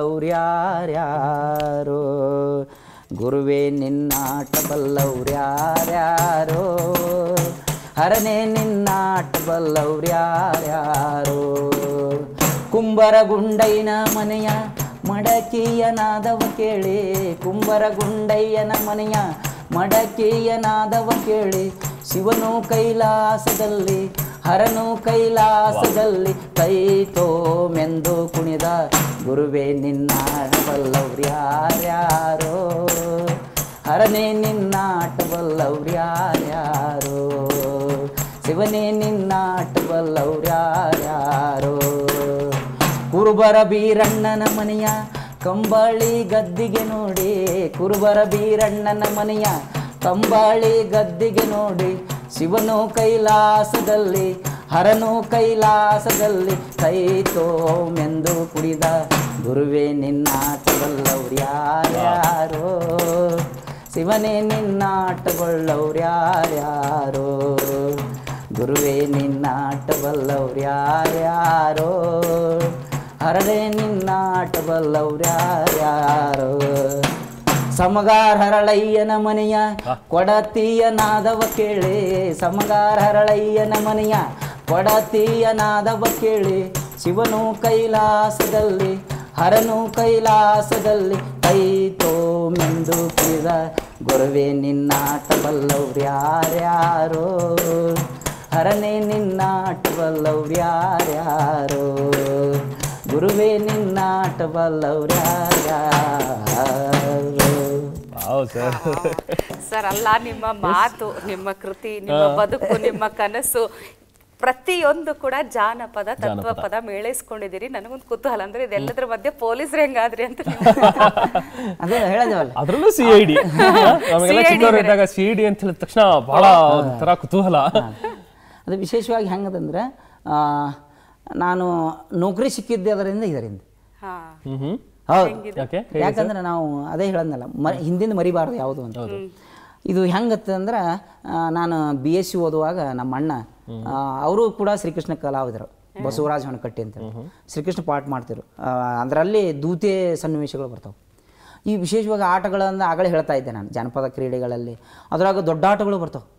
ಬಲ್ಲವ್ರ್ಯಾರ್ಯಾರೋ ಗುರುವೇ ನಿನ್ನಾಟ ಬಲ್ಲವ್ರ್ಯಾರ್ಯಾರೋ ಹರನೇ ನಿನ್ನಾಟ ಬಲ್ಲವ್ರ್ಯಾರ್ಯಾರೋ ಕುಂಬರ ಗುಂಡೈನ ಮನೆಯ ಮಡಕಿಯನಾದವ ಕೇಳಿ ಕುಂಬರ ಗುಂಡಯ್ಯನ ಮನೆಯ ಮಡಕಿಯನಾದವ ಕೇಳಿ ಶಿವನು ಕೈಲಾಸದಲ್ಲಿ ಹರನು ಕೈಲಾಸದಲ್ಲಿ ಕೈ ತೋಮೆಂದು ಕುಣಿದ ಗುರುವೇ ನಿನ್ನಾಟಬಲ್ಲವ್ರ್ಯಾರ್ಯಾರೋ ಹರನೇ ನಿನ್ನಾಟಬಲ್ಲವ್ರ್ಯಾರ್ಯಾರೋ ಶಿವನೇ ನಿನ್ನಾಟಬಲ್ಲವ್ರ್ಯಾರ್ಯಾರೋ ಕುರುಬರ ಬೀರಣ್ಣನ ಮನೆಯ ಕಂಬಳಿ ಗದ್ದಿಗೆ ನೋಡಿ ಕುರುಬರ ಬೀರಣ್ಣನ ಮನೆಯ ಕಂಬಳಿ ಗದ್ದಿಗೆ ನೋಡಿ ಶಿವನು ಕೈಲಾಸದಲ್ಲಿ ಹರನು ಕೈಲಾಸದಲ್ಲಿ ಕೈ ತೋಮೆಂದು ಕುಡಿದ ಗುರುವೇ ನಿನ್ನಾಟಬಲ್ಲವ್ರ್ಯಾರ್ಯಾರೋ ಶಿವನೇ ನಿನ್ನಾಟಗೊಳ್ಳವ್ರ್ಯಾರ್ಯಾರೋ ಗುರುವೇ ನಿನ್ನಾಟಬಲ್ಲವ್ರ್ಯಾರ್ಯಾರೋ ಹರಳೆ ನಿನ್ನಾಟಬಲ್ಲವ್ರ್ಯಾರ್ಯಾರೋ ಸಮಗಾರ ಹರಳಯ್ಯನ ಮನೆಯ ಕೊಡತೀಯ ನಾದವ ಕೇಳಿ ಸಮಗಾರ ಹರಳಯ್ಯನ ಮನೆಯ ಕೊಡತೀಯ ನಾದವ ಕೇಳಿ ಶಿವನು ಕೈಲಾಸದಲ್ಲಿ ಹರನು ಕೈಲಾಸದಲ್ಲಿ ಕೈ ತೋಮೆಂದು ಕುಳಿದ ಗುರುವೇ ನಿನ್ನಾಟಬಲ್ಲವ್ರ್ಯಾರ್ಯಾರೋ ಹರನೇ ನಿನ್ನಾಟಬಲ್ಲವ್ರ್ಯಾರ್ಯಾರೋ ಗುರುವೇ ನಿನ್ನಾಟಬಲ್ಲವ್ರ್ಯಾರ್ಯಾರೋ ವಾವ್ ಸರ್ ಸರ್ ಅಲ್ಲ ನಿಮ್ಮ ಮಾತು ನಿಮ್ಮ ಕೃತಿ ನಿಮ್ಮ ಬದುಕು ನಿಮ್ಮ ಕನಸು ಪ್ರತಿಯೊಂದು ಕೂಡ ಜಾನಪದ ತತ್ವಪದ ಮೇಳೈಸ್ಕೊಂಡಿದ್ದೀರಿ ನನಗೊಂದು ಕುತೂಹಲ ಅಂದ್ರೆ ಇದೆಲ್ಲದರ ಮಧ್ಯೆ ಪೊಲೀಸರು ಹೆಂಗಾದ್ರಿ ಅಂತ ಅದೇ ಹೇಳಿದೆವಲ್ಲ ಅದ್ರಲ್ಲೂ ಸಿ ಐ ಡಿ ನಮಗೆಲ್ಲ ಚಿಕ್ಕವರು ಇದ್ದಾಗ ಸಿ ಐ ಡಿ ಅಂತ ಹೇಳಿದ ತಕ್ಷಣ ಬಹಳ ಒಂಥರ ಕುತೂಹಲ ಅದು ವಿಶೇಷವಾಗಿ ಹೆಂಗದಂದ್ರೆ ಆ, ನಾನು ನೌಕರಿ ಸಿಕ್ಕಿದ್ದೆ ಅದರಿಂದ ಇದರಿಂದ ಹಾ ಹ್ಮ್ ಹ್ಮ್ ಹೌದು ಯಾಕೆ ಯಾಕಂದ್ರೆ ನಾವು ಅದೇ ಹೇಳದ್ನಲ್ಲ ಮ ಹಿಂದಿಂದ ಮರಿಬಾರ್ದು ಯಾವುದು ಅಂತ ಇದು ಹೆಂಗತ್ತಂದ್ರೆ ಆ, ನಾನು ಬಿ ಎಸ್ ಸಿ ಓದುವಾಗ ನಮ್ಮ ಅಣ್ಣ ಅವರು ಕೂಡ ಶ್ರೀಕೃಷ್ಣ ಕಲಾವಿದರು ಬಸವರಾಜ ಹೊನಕಟ್ಟಿ ಅಂತ ಶ್ರೀಕೃಷ್ಣ ಪಾಠ ಮಾಡ್ತಿರು ಅದರಲ್ಲಿ ದೂತೆ ಸನ್ನಿವೇಶಗಳು ಬರ್ತಾವೆ ಈ ವಿಶೇಷವಾಗಿ ಆಟಗಳನ್ನ ಆಗಲೇ ಹೇಳ್ತಾ ಇದ್ದೆ ನಾನು ಜಾನಪದ ಕ್ರೀಡೆಗಳಲ್ಲಿ ಅದ್ರಾಗ ದೊಡ್ಡ ಆಟಗಳು ಬರ್ತಾವೆ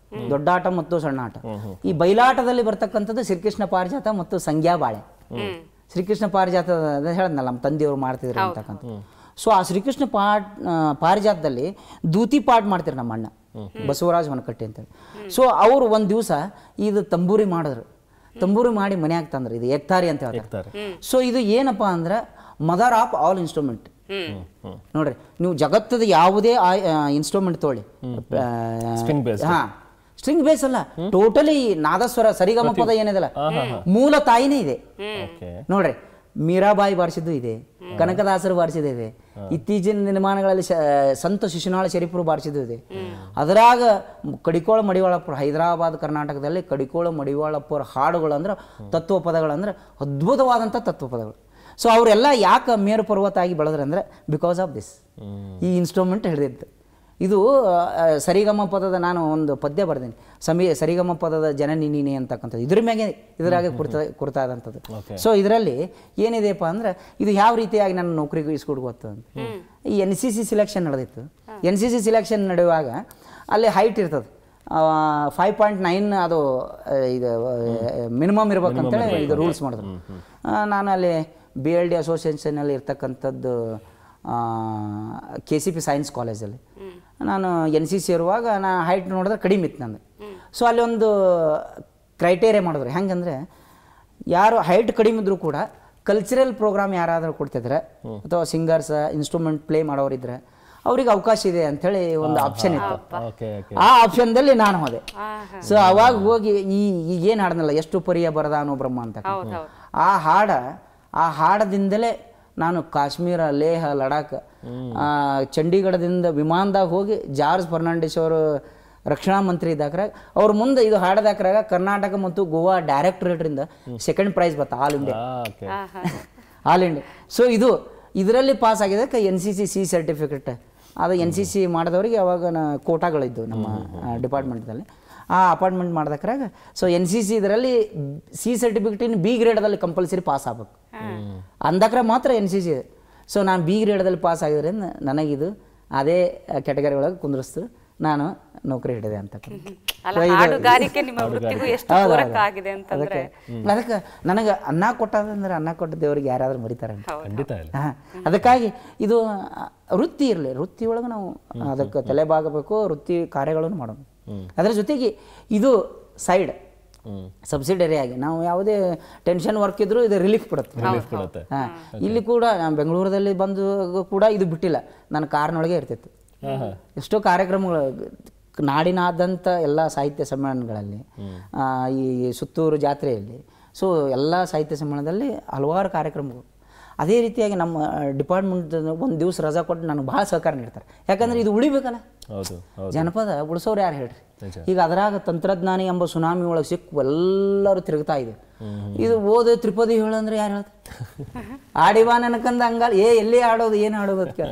ದೊಡ್ಡಾಟ ಮತ್ತು ಸಣ್ಣ ಆಟ ಈ ಬಯಲಾಟದಲ್ಲಿ ಬರ್ತಕ್ಕಂಥದ್ದು ಶ್ರೀಕೃಷ್ಣ ಪಾರಿಜಾತ ಮತ್ತು ಸಂಜ್ಞಾ ಬಾಳೆ ಶ್ರೀಕೃಷ್ಣ ಪಾರಿಜಾತ ಹೇಳದ್ನಲ್ಲ ನಮ್ಮ ತಂದೆಯವರು ಮಾಡ್ತಿದ್ರು ಅಂತಕ್ಕಂಥ ಸೊ ಆ ಶ್ರೀಕೃಷ್ಣ ಪಾಠ ಆ, ಪಾರಿಜಾತದಲ್ಲಿ ದೂತಿ ಪಾಠ ಮಾಡ್ತಾರೆ ನಮ್ಮ ಅಣ್ಣ ಬಸವರಾಜ್ ಹೊನಕಟ್ಟಿ ಅಂತೇಳಿ ಸೊ ಅವರು ಒಂದು ದಿವಸ ಇದು ತಂಬೂರಿ ಮಾಡಿದ್ರು ತಂಬೂರಿ ಮಾಡಿ ಮನ್ಯಾಗ ತಂದ್ರು ಇದು ಎಕ್ತಾರಿ ಅಂತ ಹೇಳ್ತಾರೆ ಸೊ ಇದು ಏನಪ್ಪಾ ಅಂದ್ರೆ ಮದರ್ ಆಫ್ ಆಲ್ ಇನ್ಸ್ಟ್ರೂಮೆಂಟ್ ನೋಡ್ರಿ ನೀವು ಜಗತ್ತದ ಯಾವುದೇ ಇನ್ಸ್ಟ್ರೂಮೆಂಟ್ ತೊಗೊಳ್ಳಿ String based. ಹಾ ಸ್ಟ್ರಿಂಗ್ ಬೇಸ್ ಅಲ್ಲ ಟೋಟಲಿ ನಾದಸ್ವರ ಸರಿಗಮ ಪದ ಏನಿದೆಲ್ಲ ಮೂಲ ತಾಯಿನೇ ಇದೆ ಓಕೆ ನೋಡ್ರಿ ಮೀರಾಬಾಯಿ ಬಾರಿಸಿದ್ದು ಇದೆ ಕನಕದಾಸರು ಬಾರಿಸಿದ್ದು ಇದೆ ಇತ್ತೀಚಿನ ನಿರ್ಮಾಣಗಳಲ್ಲಿ ಶ- ಸಂತ ಶಿಶುನಾಳ ಶರೀಫರು ಬಾರಿಸಿದ್ದು ಇದೆ ಅದರಾಗ ಕಡಿಕೋಳ ಮಡಿವಾಳಪ್ಪರು ಹೈದರಾಬಾದ್ ಕರ್ನಾಟಕದಲ್ಲಿ ಕಡಿಕೋಳ ಮಡಿವಾಳಪ್ಪರ ಹಾಡುಗಳು ಅಂದ್ರೆ ತತ್ವ ಪದಗಳು ಅಂದ್ರೆ ಅದ್ಭುತವಾದಂಥ ತತ್ವ ಪದಗಳು ಸೊ ಅವರೆಲ್ಲ ಯಾಕೆ ಮೇರು ಪರ್ವತ ಆಗಿ ಬೆಳೆದ್ರೆ ಅಂದ್ರೆ ಬಿಕಾಸ್ ಆಫ್ ದಿಸ್ ಈ ಇನ್ಸ್ಟ್ರೂಮೆಂಟ್ ಹಿಡಿದಿತ್ತು ಇದು ಆ, ಸರಿಗಮ ಪದದ ನಾನು ಒಂದು ಪದ್ಯ ಬರೆದೇನೆ ಸಮಿ ಸರಿಗಮ ಪದದ ಜನನಿ ನೀನೆ ಅಂತಕ್ಕಂಥದ್ದು ಇದ್ರ ಮ್ಯಾಗೆ ಇದರಾಗೆ ಕುರಿತ ಕುರಿತಾದಂಥದ್ದು ಸೊ ಇದರಲ್ಲಿ ಏನಿದೆಯಪ್ಪ ಅಂದ್ರೆ ಇದು ಯಾವ ರೀತಿಯಾಗಿ ನನ್ನ ನೌಕರಿಗೆ ಇಸ್ಕೊಡ್ ಗೊತ್ತು ಅಂತ ಈ ಎನ್ ಸಿ ಸಿ ಸಿಲೆಕ್ಷನ್ ನಡೆದಿತ್ತು ಎನ್ ಸಿ ಸಿ ಸಿಲೆಕ್ಷನ್ ನಡೆಯುವಾಗ ಅಲ್ಲಿ ಹೈಟ್ ಇರ್ತದೆ ಫೈವ್ ಪಾಯಿಂಟ್ ನೈನ್ ಅದು ಆ, ಇದು ಮಿನಿಮಮ್ ಇರ್ಬೇಕಂತೇಳಿ ಇದು ರೂಲ್ಸ್ ಮಾಡಿದ್ರು ಆ, ನಾನು ಅಲ್ಲಿ ಬಿ ಎಲ್ ಡಿ ಅಸೋಸಿಯೇಷನಲ್ಲಿ ಇರ್ತಕ್ಕಂಥದ್ದು ಕೆ ಸಿ ಪಿ ಸೈನ್ಸ್ ಕಾಲೇಜಲ್ಲಿ ನಾನು ಎನ್ ಸಿ ಸಿ ಇರುವಾಗ ನಾ ಹೈಟ್ ನೋಡಿದ್ರೆ ಕಡಿಮೆ ಇತ್ತು ನಂದು ಸೊ ಅಲ್ಲಿ ಒಂದು ಕ್ರೈಟೇರಿಯಾ ಮಾಡಿದ್ರು ಹೆಂಗಂದ್ರೆ ಯಾರು ಹೈಟ್ ಕಡಿಮೆ ಇದ್ರೂ ಕೂಡ ಕಲ್ಚರಲ್ ಪ್ರೋಗ್ರಾಮ್ ಯಾರಾದರೂ ಕೊಡ್ತಿದ್ರೆ ಅಥವಾ ಸಿಂಗರ್ಸ್ ಇನ್ಸ್ಟ್ರೂಮೆಂಟ್ ಪ್ಲೇ ಮಾಡೋರಿದ್ರೆ ಅವ್ರಿಗೆ ಅವಕಾಶ ಇದೆ ಅಂಥೇಳಿ ಒಂದು ಆಪ್ಷನ್ ಇತ್ತು ಓಕೆ ಓಕೆ ಆ ಆಪ್ಷನ್ದಲ್ಲಿ ನಾನು ಹೋದೆ ಸೊ ಅವಾಗ ಹೋಗಿ ಈ ಈಗೇನು ಹಾಡ್ನಲ್ಲ ಎಷ್ಟು ಪರಿಯ ಬರದಾನೋ ಬ್ರಹ್ಮ ಅಂತ ಆ ಹಾಡ ಆ ಹಾಡದಿಂದಲೇ ನಾನು ಕಾಶ್ಮೀರ ಲೇಹ ಲಡಾಖ್ ಆ, ಚಂಡೀಗಢದಿಂದ ವಿಮಾನದಾಗ ಹೋಗಿ ಜಾರ್ಜ್ ಫರ್ನಾಂಡಿಸ್ ಅವರು ರಕ್ಷಣಾ ಮಂತ್ರಿ ಇದ್ದಾಕ್ರಾಗ ಅವ್ರ ಮುಂದೆ ಇದು ಹಾಡದಾಕ್ರಾಗ ಕರ್ನಾಟಕ ಮತ್ತು ಗೋವಾ ಡೈರೆಕ್ಟರೇಟ್ರಿಂದ ಸೆಕೆಂಡ್ ಪ್ರೈಸ್ ಬತ್ತ all India okay all India so ಇದು ಇದರಲ್ಲಿ ಪಾಸ್ ಆಗಿದ್ದಕ್ಕೆ N C C C certificate ಅದು ಎನ್ ಸಿ ಸಿ ಮಾಡಿದವರಿಗೆ ಅವಾಗ ನಾ ಕೋಟಾಗಳಿದ್ದು ನಮ್ಮ ಡಿಪಾರ್ಟ್ಮೆಂಟ್ದಲ್ಲಿ ಆ ಅಪಾರ್ಟ್ಮೆಂಟ್ ಮಾಡ್ದಕ್ರಾಗ ಸೊ ಎನ್ ಸಿ ಸಿ ಇದರಲ್ಲಿ ಸಿ ಸರ್ಟಿಫಿಕೇಟ್ ಇನ್ ಬಿ ಗ್ರೇಡದಲ್ಲಿ ಕಂಪಲ್ಸರಿ ಪಾಸ್ ಆಗ್ಬೇಕು ಅಂದಕ್ರ ಮಾತ್ರ ಎನ್ ಸಿ ಸಿ ಸೊ ನಾನು ಬಿ ಗ್ರೇಡದಲ್ಲಿ ಪಾಸ್ ಆಗಿದ್ರಿಂದ ನನಗಿದು ಅದೇ ಕ್ಯಾಟಗರಿ ಒಳಗೆ ಕುಂದ್ರಿಸ್ತು ನಾನು ನೌಕರಿ ಹಿಡಿದೆ ಅಂತ ಅಲ್ಲ ಹಾಡುಗಾರಿಕೆ ನಿಮ್ಮ ವೃತ್ತಿಗೂ ಎಷ್ಟು ಪೂರಕ ಆಗಿದೆ ಅಂತಂದ್ರೆ ಅದಕ್ಕೆ ನನಗೆ ಅನ್ನ ಕೊಟ್ಟದಂದ್ರೆ ಅನ್ನ ಕೊಟ್ಟ ದೇವ್ರಿಗೆ ಯಾರಾದ್ರೂ ಮರಿತಾರೆ ಖಂಡಿತ ಇಲ್ಲ ಹಾ, ಅದಕ್ಕಾಗಿ ಇದು ಆ, ವೃತ್ತಿ ಇರಲಿ ವೃತ್ತಿ ಒಳಗೆ ನಾವು ಅದಕ್ಕೆ ತಲೆಬಾಗಬೇಕು ವೃತ್ತಿ ಕಾರ್ಯಗಳನ್ನು ಮಾಡೋಣ ಅದರ ಜೊತೆಗೆ ಇದು ಸೈಡ್ ಸಬ್ಸಿಡರಿ ಆಗಿ ನಾವು ಯಾವುದೇ ಟೆನ್ಷನ್ ವರ್ಕ್ ಇದ್ರೂ ಇದು ರಿಲೀಫ್ ಕೊಡುತ್ತೆ ಕೊಡುತ್ತೆ. ಹಾ, ಇಲ್ಲಿ ಕೂಡ ನಾನು ಬೆಂಗಳೂರಲ್ಲಿ ಬಂದು ಕೂಡ ಇದು ಬಿಟ್ಟಿಲ್ಲ ನನ್ನ ಕಾರ್ನೊಳಗೆ ಇರ್ತಿತ್ತು ಎಷ್ಟೋ ಕಾರ್ಯಕ್ರಮಗಳು ನಾಡಿನಾದ್ಯಂತ ಎಲ್ಲ ಸಾಹಿತ್ಯ ಸಮ್ಮೇಳನಗಳಲ್ಲಿ ಆ, ಈ ಸುತ್ತೂರು ಜಾತ್ರೆಯಲ್ಲಿ ಸೊ ಎಲ್ಲ ಸಾಹಿತ್ಯ ಸಮ್ಮೇಳನದಲ್ಲಿ ಹಲವಾರು ಕಾರ್ಯಕ್ರಮಗಳು ಅದೇ ರೀತಿಯಾಗಿ ನಮ್ಮ ಡಿಪಾರ್ಟ್ಮೆಂಟ್ ಒಂದು ದಿವಸ ರಜಾ ಕೊಟ್ಟು ನನಗೆ ಭಾಳ ಸಹಕಾರ ನೀಡ್ತಾರೆ ಯಾಕಂದ್ರೆ ಇದು ಉಳಿಬೇಕಲ್ಲ ಹೌದು ಹೌದು ಜನಪದ ಉಳಿಸೋರು ಯಾರು ಹೇಳ್ರಿ ಈಗ ಅದರಾಗ ತಂತ್ರಜ್ಞಾನಿ ಎಂಬ ಸುನಾಮಿ ಒಳಗೆ ಸಿಕ್ಕು ಎಲ್ಲರೂ ತಿರುಗ್ತಾ ಇದೆ ಇದು ಓದು ತ್ರಿಪದಿ ಹೇಳಂದ್ರೆ ಯಾರು ಹೇಳ್ತಾರೆ ಆಡಿವಾ ನನಕಂದ ಹಂಗಲ್ಲ ಏ ಎಲ್ಲಿ ಆಡೋದು ಏನು ಆಡೋದು ಅದಕ್ಕೆ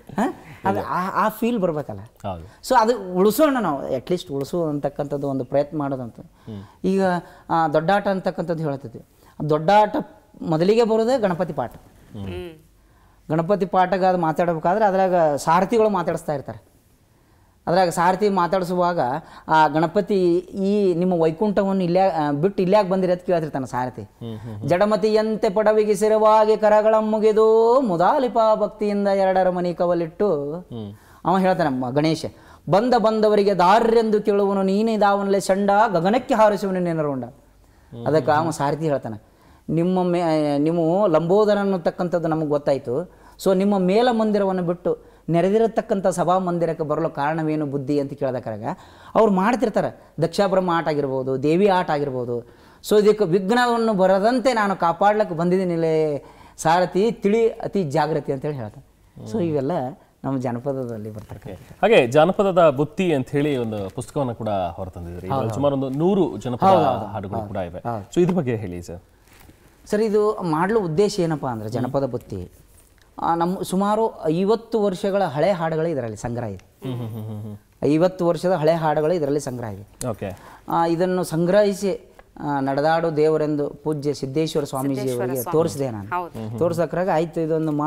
ಅದು ಆ- ಆ ಫೀಲ್ ಬರ್ಬೇಕಲ್ಲ ಹೌದು ಸೊ ಅದು ಉಳಿಸೋಣ ನಾವು ಅಟ್ಲೀಸ್ಟ್ ಉಳಿಸು ಅಂತಕ್ಕಂಥದ್ದು ಒಂದು ಪ್ರಯತ್ನ ಮಾಡೋದಂತ ಈಗ ಆ, ದೊಡ್ಡಾಟ ಅಂತಕ್ಕಂಥದ್ದು ಹೇಳ್ತಿದ್ವಿ ಆ ದೊಡ್ಡಾಟ ಮೊದಲಿಗೆ ಬರೋದೇ ಗಣಪತಿ ಪಾಠ ಹ್ಮ್ ಗಣಪತಿ ಪಾಠಗ ಅದು ಮಾತಾಡಬೇಕಾದ್ರೆ ಅದ್ರಾಗ ಸಾರಥಿಗಳು ಮಾತಾಡಿಸ್ತಾ ಇರ್ತಾರೆ ಅದ್ರಾಗ ಸಾರಥಿ ಮಾತಾಡಿಸುವಾಗ ಆ ಗಣಪತಿ ಈ ನಿಮ್ಮ ವೈಕುಂಠವನ್ನು ಇಲ್ಲೇ ಆ, ಬಿಟ್ಟು ಇಲ್ಯಾಕೆ ಬಂದಿರಿ ಅಂತ ಕೇಳ್ತಿರ್ತಾನೆ ಸಾರಥಿ ಜಡಮತಿಯಂತೆ ಪಡವಿಗೆ ಸಿರವಾಗಿ ಕರಗಳ ಮುಗಿದು ಮುದಾಲಿಪ ಭಕ್ತಿಯಿಂದ ಎರಡರ ಮನಿ ಕವಲಿಟ್ಟು ಅವ ಹೇಳ್ತಾನೆ ಮ- ಗಣೇಶ ಬಂದ ಬಂದವರಿಗೆ ದಾರ್ಯೆಂದು ಕೇಳುವನು ನೀನೇ ದಾವನಲೆ ಚಂಡ ಗಗನಕ್ಕೆ ಹಾರಿಸುವನು ನೆನರುಂಡ ಅದಕ್ಕೆ ಅವ ಸಾರಥಿ ಹೇಳ್ತಾನೆ ನಿಮ್ಮ ಮೇ ನೀವು ಲಂಬೋದರ ಅನ್ನತಕ್ಕಂಥದ್ದು ನಮಗೆ ಗೊತ್ತಾಯಿತು ಸೊ ನಿಮ್ಮ ಮೇಲ ಮಂದಿರವನ್ನು ಬಿಟ್ಟು ನೆರೆದಿರತಕ್ಕಂಥ ಸಭಾ ಮಂದಿರಕ್ಕೆ ಬರಲು ಕಾರಣವೇನು ಬುದ್ಧಿ ಅಂತ ಕೇಳ್ದಕ್ರಾಗ ಅವ್ರು ಮಾಡ್ತಿರ್ತಾರೆ ದಕ್ಷಾಬ್ರಹ್ಮ ಆಟ ಆಗಿರ್ಬೋದು ದೇವಿ ಆಟ ಆಗಿರ್ಬೋದು ಸೊ ಇದಕ್ಕೆ ವಿಘ್ನವನ್ನು ಬರದಂತೆ ನಾನು ಕಾಪಾಡ್ಲಿಕ್ಕೆ ಬಂದಿದ್ದೀನಿಲ್ಲೇ ಸಾರಥಿ ತಿಳಿ ಅತಿ ಜಾಗೃತಿ ಅಂತೇಳಿ ಹೇಳ್ತಾರೆ ಸೊ ಇವೆಲ್ಲ ನಮ್ಮ ಜನಪದದಲ್ಲಿ ಬರ್ತಾರೆ ಹಾಗೆ ಜಾನಪದದ ಬುತ್ತಿ ಅಂತ ಹೇಳಿ ಒಂದು ಪುಸ್ತಕವನ್ನು ಕೂಡ ಹೊರತಂದಿದ್ರಿ ಇದ್ರಲ್ಲಿ ಸುಮಾರು ಒಂದು ನೂರು ಜನಪದ ಹಾಡುಗಳು ಕೂಡ ಇವೆ ಸೊ ಇದ್ರ ಬಗ್ಗೆ ಹೇಳಿ ಸರ್ ಸರ್ ಇದು ಮಾಡಲು ಉದ್ದೇಶ ಏನಪ್ಪ ಅಂದರೆ ಜನಪದ ಬುತ್ತಿ ಆ, ನಮ್ಮ ಸುಮಾರು ಐವತ್ತು ವರ್ಷಗಳ ಹಳೆ ಹಾಡುಗಳು ಇದರಲ್ಲಿ ಸಂಗ್ರಹ ಇದೆ ಐವತ್ತು ವರ್ಷದ ಹಳೆ ಹಾಡುಗಳು ಇದರಲ್ಲಿ ಸಂಗ್ರಹ ಇದೆ ಓಕೆ ಆ, ಇದನ್ನು ಸಂಗ್ರಹಿಸಿ ಆ, ನಡೆದಾಡು ದೇವರೆಂದು ಪೂಜ್ಯ ಸಿದ್ದೇಶ್ವರ ಸ್ವಾಮೀಜಿಯವರಿಗೆ ತೋರಿಸಿದೆ ನಾನು ತೋರ್ಸಕ್ರಾಗ ಆಯ್ತು ಇದೊಂದು ಮಾಡು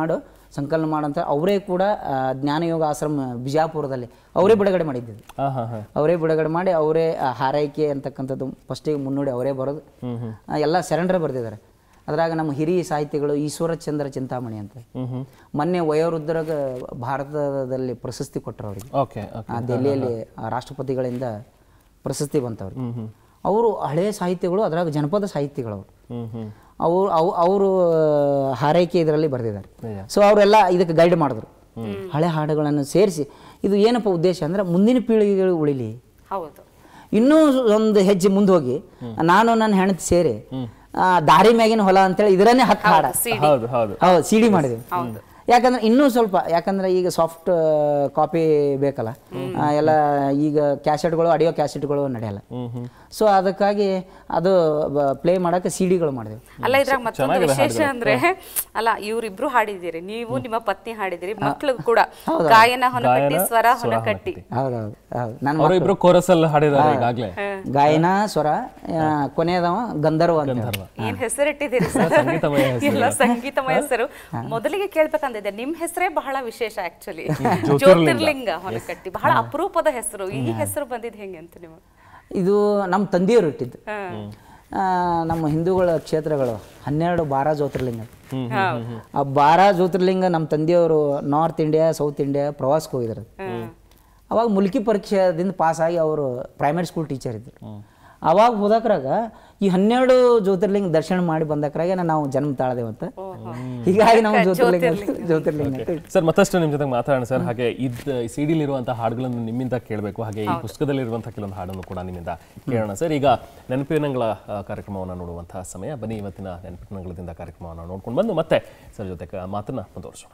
ಸಂಕಲನ ಮಾಡೋಂಥ ಅವರೇ ಕೂಡ ಆ, ಜ್ಞಾನಯೋಗ ಆಶ್ರಮ ಬಿಜಾಪುರದಲ್ಲಿ ಅವರೇ ಬಿಡುಗಡೆ ಮಾಡಿದ್ದಿದ್ದು ಹಾಂ ಹಾಂ ಹಾಂ ಅವರೇ ಬಿಡುಗಡೆ ಮಾಡಿ ಅವರೇ ಆ ಹಾರೈಕೆ ಅಂತಕ್ಕಂಥದ್ದು ಫಸ್ಟಿಗೆ ಮುನ್ನುಡಿ ಅವರೇ ಬರೋದು ಆ, ಎಲ್ಲ ಸೆರೆಂಡರ್ ಬರೆದಿದ್ದಾರೆ ಅದ್ರಾಗ ನಮ್ಮ ಹಿರಿಯ ಸಾಹಿತಿಗಳು ಈಶ್ವರಚಂದ್ರ ಚಿಂತಾಮಣಿ ಅಂತ ಮೊನ್ನೆ ವಯೋವೃದ್ಧರಾಗ ಭಾರತದಲ್ಲಿ ಪ್ರಶಸ್ತಿ ಕೊಟ್ಟರು ಅವರಿಗೆ ಓಕೆ ಓಕೆ ಆ, ದೆಹಲಿಯಲ್ಲಿ ಆ, ರಾಷ್ಟ್ರಪತಿಗಳಿಂದ ಪ್ರಶಸ್ತಿ ಬಂತವ್ರಿಗೆ ಅವರು ಹಳೆಯ ಸಾಹಿತ್ಯಗಳು ಅದ್ರಾಗ ಜನಪದ ಸಾಹಿತಿಗಳು ಅವರು ಹ್ಞೂ ಹ್ಞೂ ಅವರು ಅವು ಅವರು ಹಾರೈಕೆ ಇದರಲ್ಲಿ ಬರೆದಿದ್ದಾರೆ ಸೊ ಅವರೆಲ್ಲ ಇದಕ್ಕೆ ಗೈಡ್ ಮಾಡಿದ್ರು ಹಳೆ ಹಾಡುಗಳನ್ನು ಸೇರಿಸಿ ಇದು ಏನಪ್ಪ ಉದ್ದೇಶ ಅಂದ್ರೆ ಮುಂದಿನ ಪೀಳಿಗೆಗಳು ಉಳಿಲಿ ಹೌದು ಇನ್ನೂ ಒಂದು ಹೆಜ್ಜೆ ಮುಂದೆ ಹೋಗಿ ನಾನು ನನ್ನ ಹೆಂಡತಿ ಸೇರಿ ಆ, ದಾರಿ ಮ್ಯಾಗಿನ ಹೊಲ ಅಂತೇಳಿ ಇದರನ್ನೇ ಹತ್ತು ಹಾಡ ಹೌದು ಹೌದು ಹೌದು ಸಿ ಡಿ ಮಾಡಿದ್ವಿ ಯಾಕಂದ್ರೆ ಇನ್ನೂ ಸ್ವಲ್ಪ ಯಾಕಂದ್ರೆ ಈಗ ಸಾಫ್ಟ್ ಕಾಪಿ ಬೇಕಲ್ಲ ಆ, ಎಲ್ಲ ಈಗ ಕ್ಯಾಸೆಟ್ಗಳು ಆಡಿಯೋ ಕ್ಯಾಸೆಟ್ಗಳು ನಡೆಯಲ್ಲ ಸೊ ಅದಕ್ಕಾಗಿ ಅದು ಪ್ಲೇ ಮಾಡಕ್ಕೆ ಸಿ ಡಿಗಳು ಮಾಡಿದ್ವಿ ಅಲ್ಲ ಇದ್ರಾಗ ಮತ್ತೊಂದು ವಿಶೇಷ ಅಂದ್ರೆ ಅಲ್ಲ ಇವ್ರಿಬ್ರು ಹಾಡಿದ್ದೀರಿ ನೀವು ನಿಮ್ಮ ಪತ್ನಿ ಹಾಡಿದಿರಿ ಮಕ್ಳು ಕೂಡ ಗಾಯನ ಹೊನಕಟ್ಟಿ ಸ್ವರ ಹೊನಕಟ್ಟಿ ಹೌದೌದು ಹೌದು ನನ್ನ ಅವರು ಇಬ್ರು ಕೋರಸಲ್ಲಿ ಹಾಡಿದ್ದಾರೆ ಈಗಾಗಲೇ ಗಾಯನ ಸ್ವರ ಆ, ಕೊನೆಯದವ ಗಂಧರ್ವ ಅಂತ ಹೇಳಿ. ಏನ್ ಹೆಸರಿಟ್ಟಿದ್ದೀರಿ ಸರ್ ಸಂಗೀತಮಯ ಎಲ್ಲ ಸಂಗೀತಮಯ ಹೆಸರು ಮೊದಲಿಗೆ ಕೇಳ್ಬೇಕಂದಿದ್ದೆ ನಿಮ್ ಹೆಸರೇ ಬಹಳ ವಿಶೇಷ ಆಕ್ಚುಲಿ ಜ್ಯೋತಿರ್ಲಿಂಗ. ಜ್ಯೋತಿರ್ಲಿಂಗ ಹೊನಕಟ್ಟಿ ಬಹಳ ಅಪರೂಪದ ಹೆಸರು ಈ ಹೆಸರು ಬಂದಿದ್ ಹೆಂಗೆ ಅಂತ ನಿಮಗೆ ಇದು ನಮ್ಮ ತಂದೆಯವರು ಇಟ್ಟಿದ್ದು ಆ, ನಮ್ಮ ಹಿಂದೂಗಳ ಕ್ಷೇತ್ರಗಳು ಹನ್ನೆರಡು ಬಾರ ಜ್ಯೋತಿರ್ಲಿಂಗ ಆ ಬಾರ ಜ್ಯೋತಿರ್ಲಿಂಗ ನಮ್ಮ ತಂದೆಯವರು ನಾರ್ತ್ ಇಂಡಿಯಾ ಸೌತ್ ಇಂಡಿಯಾ ಪ್ರವಾಸಕ್ಕೆ ಹೋಗಿದ್ರು ಅವಾಗ ಮುಲ್ಕಿ ಪರೀಕ್ಷೆದಿಂದ ಪಾಸ್ ಆಗಿ ಅವರು ಪ್ರೈಮರಿ ಸ್ಕೂಲ್ ಟೀಚರ್ ಇದ್ದರು ಅವಾಗ ಹೋದಕ್ರಾಗ ಈ ಹನ್ನೆರಡು ಜ್ಯೋತಿರ್ಲಿಂಗ ದರ್ಶನ ಮಾಡಿ ಬಂದಕ್ರಾಗ ನಾವು ಜನ್ಮ ತಾಳದೇವಂತ ಹೀಗಾಗಿ ನಾವು ಜ್ಯೋತಿರ್ಲಿಂಗ ಜ್ಯೋತಿರ್ಲಿಂಗ ಅಂತ ಇಟ್ವಿ. ಸರ್ ಮತ್ತಷ್ಟು ನಿಮ್ಮ ಜೊತೆ ಮಾತಾಡೋಣ ಸರ್ ಹಾಗೆ ಇದ್ದ ಸಿ ಡಿಲಿರುವಂತಹ ಹಾಡುಗಳನ್ನು ನಿಮ್ಮಿಂದ ಕೇಳಬೇಕು ಹಾಗೆ ಈ ಪುಸ್ತಕದಲ್ಲಿರುವಂತಹ ಕೆಲವೊಂದು ಹಾಡನ್ನು ಕೂಡ ನಿಮ್ಮಿಂದ ಕೇಳೋಣ ಸರ್ ಈಗ ನೆನಪಿನಂಗಳ ಆ, ಕಾರ್ಯಕ್ರಮವನ್ನು ನೋಡುವಂತಹ ಸಮಯ ಬನ್ನಿ ಇವತ್ತಿನ ನೆನಪಿನಂಗಳದಿಂದ ಕಾರ್ಯಕ್ರಮವನ್ನು ನೋಡ್ಕೊಂಡು ಬಂದು ಮತ್ತೆ ಸರ್ ಜೊತೆ ಕ- ಮಾತನ್ನ ಮುಂದುವರಿಸೋಣ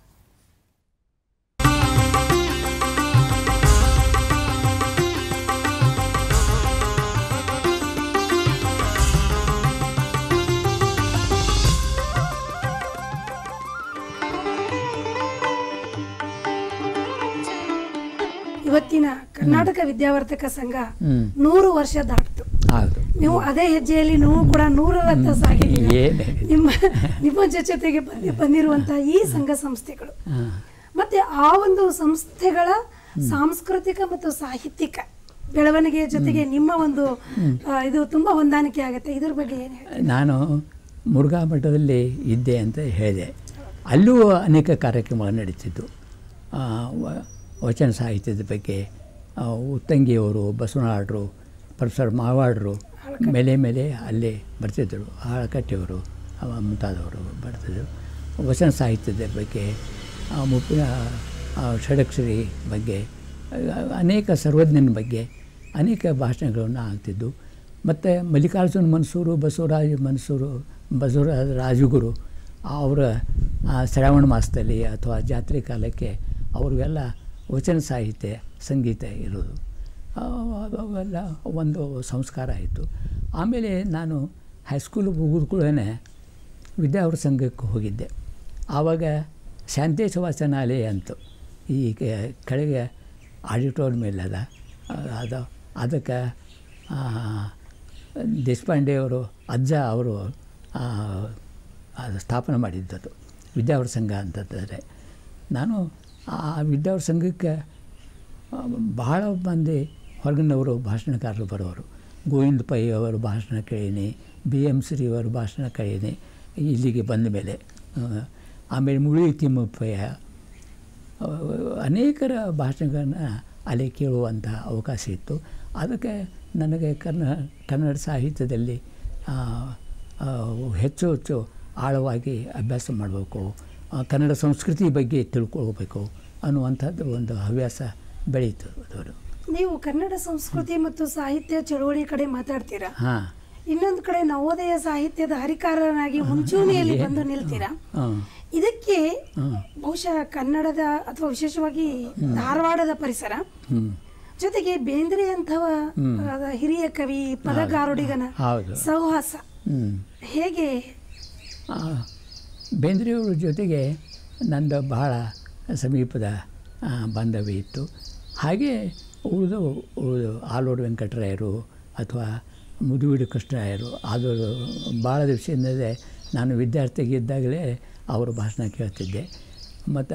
ಇವತ್ತಿನ ಕರ್ನಾಟಕ ವಿದ್ಯಾವರ್ತಕ ಸಂಘ ನೂರು ವರ್ಷ ದಾಟಿತು ಹೌದು ನೀವು ಅದೇ ಹೆಜ್ಜೆಯಲ್ಲಿ ನೀವು ಕೂಡ ನೂರರತ್ತ ಸಾಗಿದ್ದೀರಿ ಏನೇ ನಿಮ್ಮ ನಿಮ್ಮ ಜೊತೆಗೆ ಬಂದಿ ಬಂದಿರುವಂತಹ ಈ ಸಂಘ ಸಂಸ್ಥೆಗಳು ಮತ್ತೆ ಆ ಒಂದು ಸಂಸ್ಥೆಗಳ ಸಾಂಸ್ಕೃತಿಕ ಮತ್ತು ಸಾಹಿತ್ಯಿಕ ಬೆಳವಣಿಗೆಯ ಜೊತೆಗೆ ನಿಮ್ಮ ಒಂದು ಆ, ಇದು ತುಂಬಾ ಹೊಂದಾಣಿಕೆ ಆಗುತ್ತೆ ಇದ್ರ ಬಗ್ಗೆ ಏನು ಹೇಳಿ ನಾನು ಮುರುಘಾ ಮಠದಲ್ಲಿ ಇದ್ದೆ ಅಂತ ಹೇಳಿದೆ ಅಲ್ಲೂ ಅನೇಕ ಕಾರ್ಯಕ್ರಮಗಳು ನಡೀತಿದ್ದು ಆ, ವ- ವಚನ ಸಾಹಿತ್ಯದ ಬಗ್ಗೆ ಆ, ಉತ್ತಂಗಿಯವರು ಬಸವನಾಡ್ರು ಪ್ರೊಫೆಸರ್ ಮಾವಾಡ್ರು ಮೇಲೆ ಮೇಲೆ ಅಲ್ಲೇ ಬರ್ತಿದ್ದರು ಆಳಕಟ್ಟಿಯವರು ಅವ ಮುಂತಾದವರು ಬರ್ತಿದ್ದರು ವಚನ ಸಾಹಿತ್ಯದ ಬಗ್ಗೆ ಆ, ಮುಪ್ಪಿನ ಆ, ಷಡಕ್ಷರಿ ಬಗ್ಗೆ ಆ, ಅನೇಕ ಸರ್ವಜ್ಞನ ಬಗ್ಗೆ ಅನೇಕ ಭಾಷಣಗಳನ್ನು ಆಗ್ತಿದ್ದು ಮತ್ತು ಮಲ್ಲಿಕಾರ್ಜುನ ಮನ್ಸೂರು ಬಸವರಾಜ ಮನ್ಸೂರು ಬಸವರಾಜ ರಾಜಗುರು ಅವರ ಆ, ಶ್ರಾವಣ ಮಾಸದಲ್ಲಿ ಅಥವಾ ಜಾತ್ರೆ ಕಾಲಕ್ಕೆ ಅವ್ರಿಗೆಲ್ಲ ವಚನ ಸಾಹಿತ್ಯ ಸಂಗೀತ ಇರೋದು ಆ, ಅವೆಲ್ಲ ಒಂದು ಸಂಸ್ಕಾರ ಆಯಿತು ಆಮೇಲೆ ನಾನು ಹೈಸ್ಕೂಲ್ ಮುಗಿದ ಕೂಡಲೇ ವಿದ್ಯಾವರ ಸಂಘಕ್ಕೆ ಹೋಗಿದ್ದೆ ಆವಾಗ ಶಾಂತೇಶ ವಾಚನಾಲಯ ಅಂತು ಈ ಕೆ- ಕೆಳಗೆ ಆಡಿಟೋರಿಯಂ ಇಲ್ಲದ ಅದು ಅದಕ್ಕೆ ದೇಶಪಾಂಡೆಯವರು ಅಜ್ಜ ಅವರು ಆ, ಅದು ಸ್ಥಾಪನೆ ಮಾಡಿದ್ದದು ವಿದ್ಯಾವರ ಸಂಘ ಅಂತಂದರೆ ನಾನು ಆ ವಿದ್ಯಾವರ ಸಂಘಕ್ಕೆ ಆ, ಬಹಳ ಮಂದಿ ಹೊರಗಿನವರು ಭಾಷಣಕಾರರು ಬರೋರು ಗೋವಿಂದ ಪೈ ಅವರ ಭಾಷಣ ಕೇಳೀನಿ ಬಿ ಎಮ್ ಶ್ರೀ ಅವರ ಭಾಷಣ ಕೇಳೀನಿ ಇಲ್ಲಿಗೆ ಬಂದ ಮೇಲೆ ಆ, ಆಮೇಲೆ ಮುಳಿ ತಿಮ್ಮಪ್ಪಯ್ಯ ಆ, ಅನೇಕರ ಭಾಷಣಗಳನ್ನು ಅಲ್ಲಿ ಕೇಳುವಂಥ ಅವಕಾಶ ಇತ್ತು ಅದಕ್ಕೆ ನನಗೆ ಕನ್ನ ಕನ್ನಡ ಸಾಹಿತ್ಯದಲ್ಲಿ ಆ, ಆ, ಹೆಚ್ಚು ಹೆಚ್ಚು ಆಳವಾಗಿ ಅಭ್ಯಾಸ ಮಾಡಬೇಕು ಆ, ಕನ್ನಡ ಸಂಸ್ಕೃತಿ ಬಗ್ಗೆ ತಿಳ್ಕೊಳ್ಬೇಕು ಅನ್ನುವಂಥದ್ದು ಒಂದು ಹವ್ಯಾಸ ಬೆಳೀತು ಅದವರು ನೀವು ಕನ್ನಡ ಸಂಸ್ಕೃತಿ ಮತ್ತು ಸಾಹಿತ್ಯ ಚಳವಳಿ ಕಡೆ ಮಾತಾಡ್ತೀರಾ ಹಾಂ ಇನ್ನೊಂದು ಕಡೆ ನವೋದಯ ಸಾಹಿತ್ಯದ ಹರಿಕಾರನಾಗಿ ಮುಂಚೂಣಿಯಲ್ಲಿ ಬಂದು ನಿಲ್ತೀರಾ ಹಾಂ ಇದಕ್ಕೆ ಬಹುಶಃ ಕನ್ನಡದ ಅಥವಾ ವಿಶೇಷವಾಗಿ ಧಾರವಾಡದ ಪರಿಸರ ಹ್ಞೂ ಜೊತೆಗೆ ಬೇಂದ್ರೆ ಅಂಥವ ಆದ ಹಿರಿಯ ಕವಿ ಪದಗಾರುಡಿಗನ ಹೌದು ಸಹವಾಸ ಹ್ಞೂ ಹೇಗೆ ಆ, ಬೇಂದ್ರೆಯವ್ರ ಜೊತೆಗೆ ನಂದು ಬಹಳ ಸಮೀಪದ ಆ, ಬಾಂಧವ್ಯ ಇತ್ತು ಹಾಗೆ ಉಳಿದು ಉಳಿದು ಆಲೂರು ವೆಂಕಟರಾಯರು ಅಥವಾ ಮುದುವಿಡು ಕೃಷ್ಣರಾಯರು ಅದು ಭಾಳ ದಿವಸದಿಂದಲೇ ನಾನು ವಿದ್ಯಾರ್ಥಿಗಿದ್ದಾಗಲೇ ಅವರ ಭಾಷಣ ಕೇಳ್ತಿದ್ದೆ ಮತ್ತು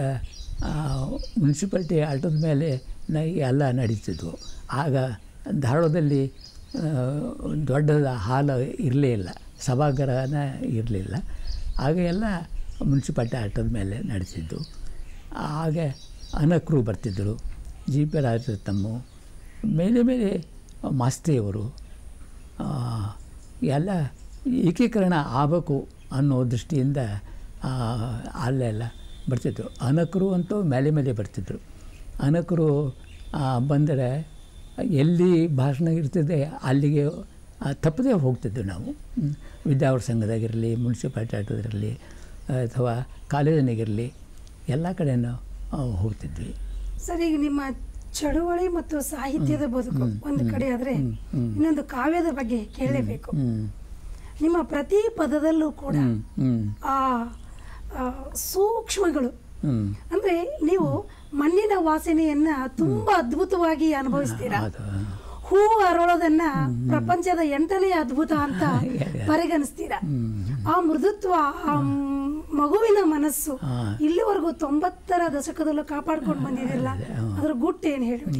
ಮುನ್ಸಿಪಾಲ್ಟಿ ಆಟದ ಮೇಲೆ ನ- ಎಲ್ಲ ನಡೀತಿದ್ವು ಆಗ ಧಾರವಾಡದಲ್ಲಿ ಆ, ದೊಡ್ಡದ ಹಾಲು ಇರಲೇ ಇಲ್ಲ ಸಭಾಗೃಹನ ಇರಲಿಲ್ಲ ಆಗ ಎಲ್ಲ ಮುನ್ಸಿಪಾಲ್ಟಿ ಆಟದ ಮೇಲೆ ನಡೀತಿದ್ದು ಹಾಗೆ ಅನಕರು ಬರ್ತಿದ್ದರು ಜಿ ಪಿ ರಾಜರತ್ನಮ್ಮು ಮೇಲೆ ಮೇಲೆ ಮಾಸ್ತಿಯವರು ಆ, ಎಲ್ಲ ಏಕೀಕರಣ ಆಗಬೇಕು ಅನ್ನೋ ದೃಷ್ಟಿಯಿಂದ ಆ, ಅಲ್ಲೆಲ್ಲ ಬರ್ತಿದ್ರು ಅನಕರು ಅಂತೂ ಮೇಲೆ ಮೇಲೆ ಬರ್ತಿದ್ರು ಅನಕರು ಆ, ಬಂದರೆ ಎಲ್ಲಿ ಭಾಷಣ ಇರ್ತಿದೆ ಅಲ್ಲಿಗೆ ಆ, ತಪ್ಪದೇ ಹೋಗ್ತಿದ್ವಿ ನಾವು ಹ್ಮ್. ವಿದ್ಯಾವರ ಸಂಘದಾಗಿರಲಿ ಮುನ್ಸಿಪಾಲ್ಟಿ ಆಟೋದಿರಲಿ ಅಥವಾ ಕಾಲೇಜಿನಾಗಿರಲಿ ಎಲ್ಲ ಕಡೆನೂ ಆ, ಹೋಗ್ತಿದ್ವಿ ಸರ್ ಈಗ ನಿಮ್ಮ ಚಳುವಳಿ ಮತ್ತು ಸಾಹಿತ್ಯದ ಬದುಕು ಒಂದು ಕಡೆ ಆದ್ರೆ ಇನ್ನೊಂದು ಕಾವ್ಯದ ಬಗ್ಗೆ ಕೇಳಲೇಬೇಕು ಹ್ಞೂ ನಿಮ್ಮ ಪ್ರತಿ ಪದದಲ್ಲೂ ಕೂಡ ಹ್ಞೂ ಆ ಆ, ಸೂಕ್ಷ್ಮಗಳು ಹ್ಞೂ ಅಂದ್ರೆ ನೀವು ಮಣ್ಣಿನ ವಾಸನೆಯನ್ನ ತುಂಬಾ ಅದ್ಭುತವಾಗಿ ಅನುಭವಿಸ್ತೀರಾ ಅದು ಹೂ ಅರಳೋದನ್ನ ಪ್ರಪಂಚದ ಎಂಟನೇ ಅದ್ಭುತ ಅಂತ ಪರಿಗಣಿಸ್ತೀರಾ ಆ ಮೃದುತ್ವ ಆ ಮ್- ಮಗುವಿನ ಮನಸ್ಸು ಇಲ್ಲಿವರೆಗೂ ತೊಂಬತ್ತರ ದಶಕದಲ್ಲೂ ಕಾಪಾಡ್ಕೊಂಡು ಬಂದಿದಿಲ್ಲ ಅದ್ರ ಗುಟ್ಟು ಏನು ಹೇಳ್ಬಿಡಿ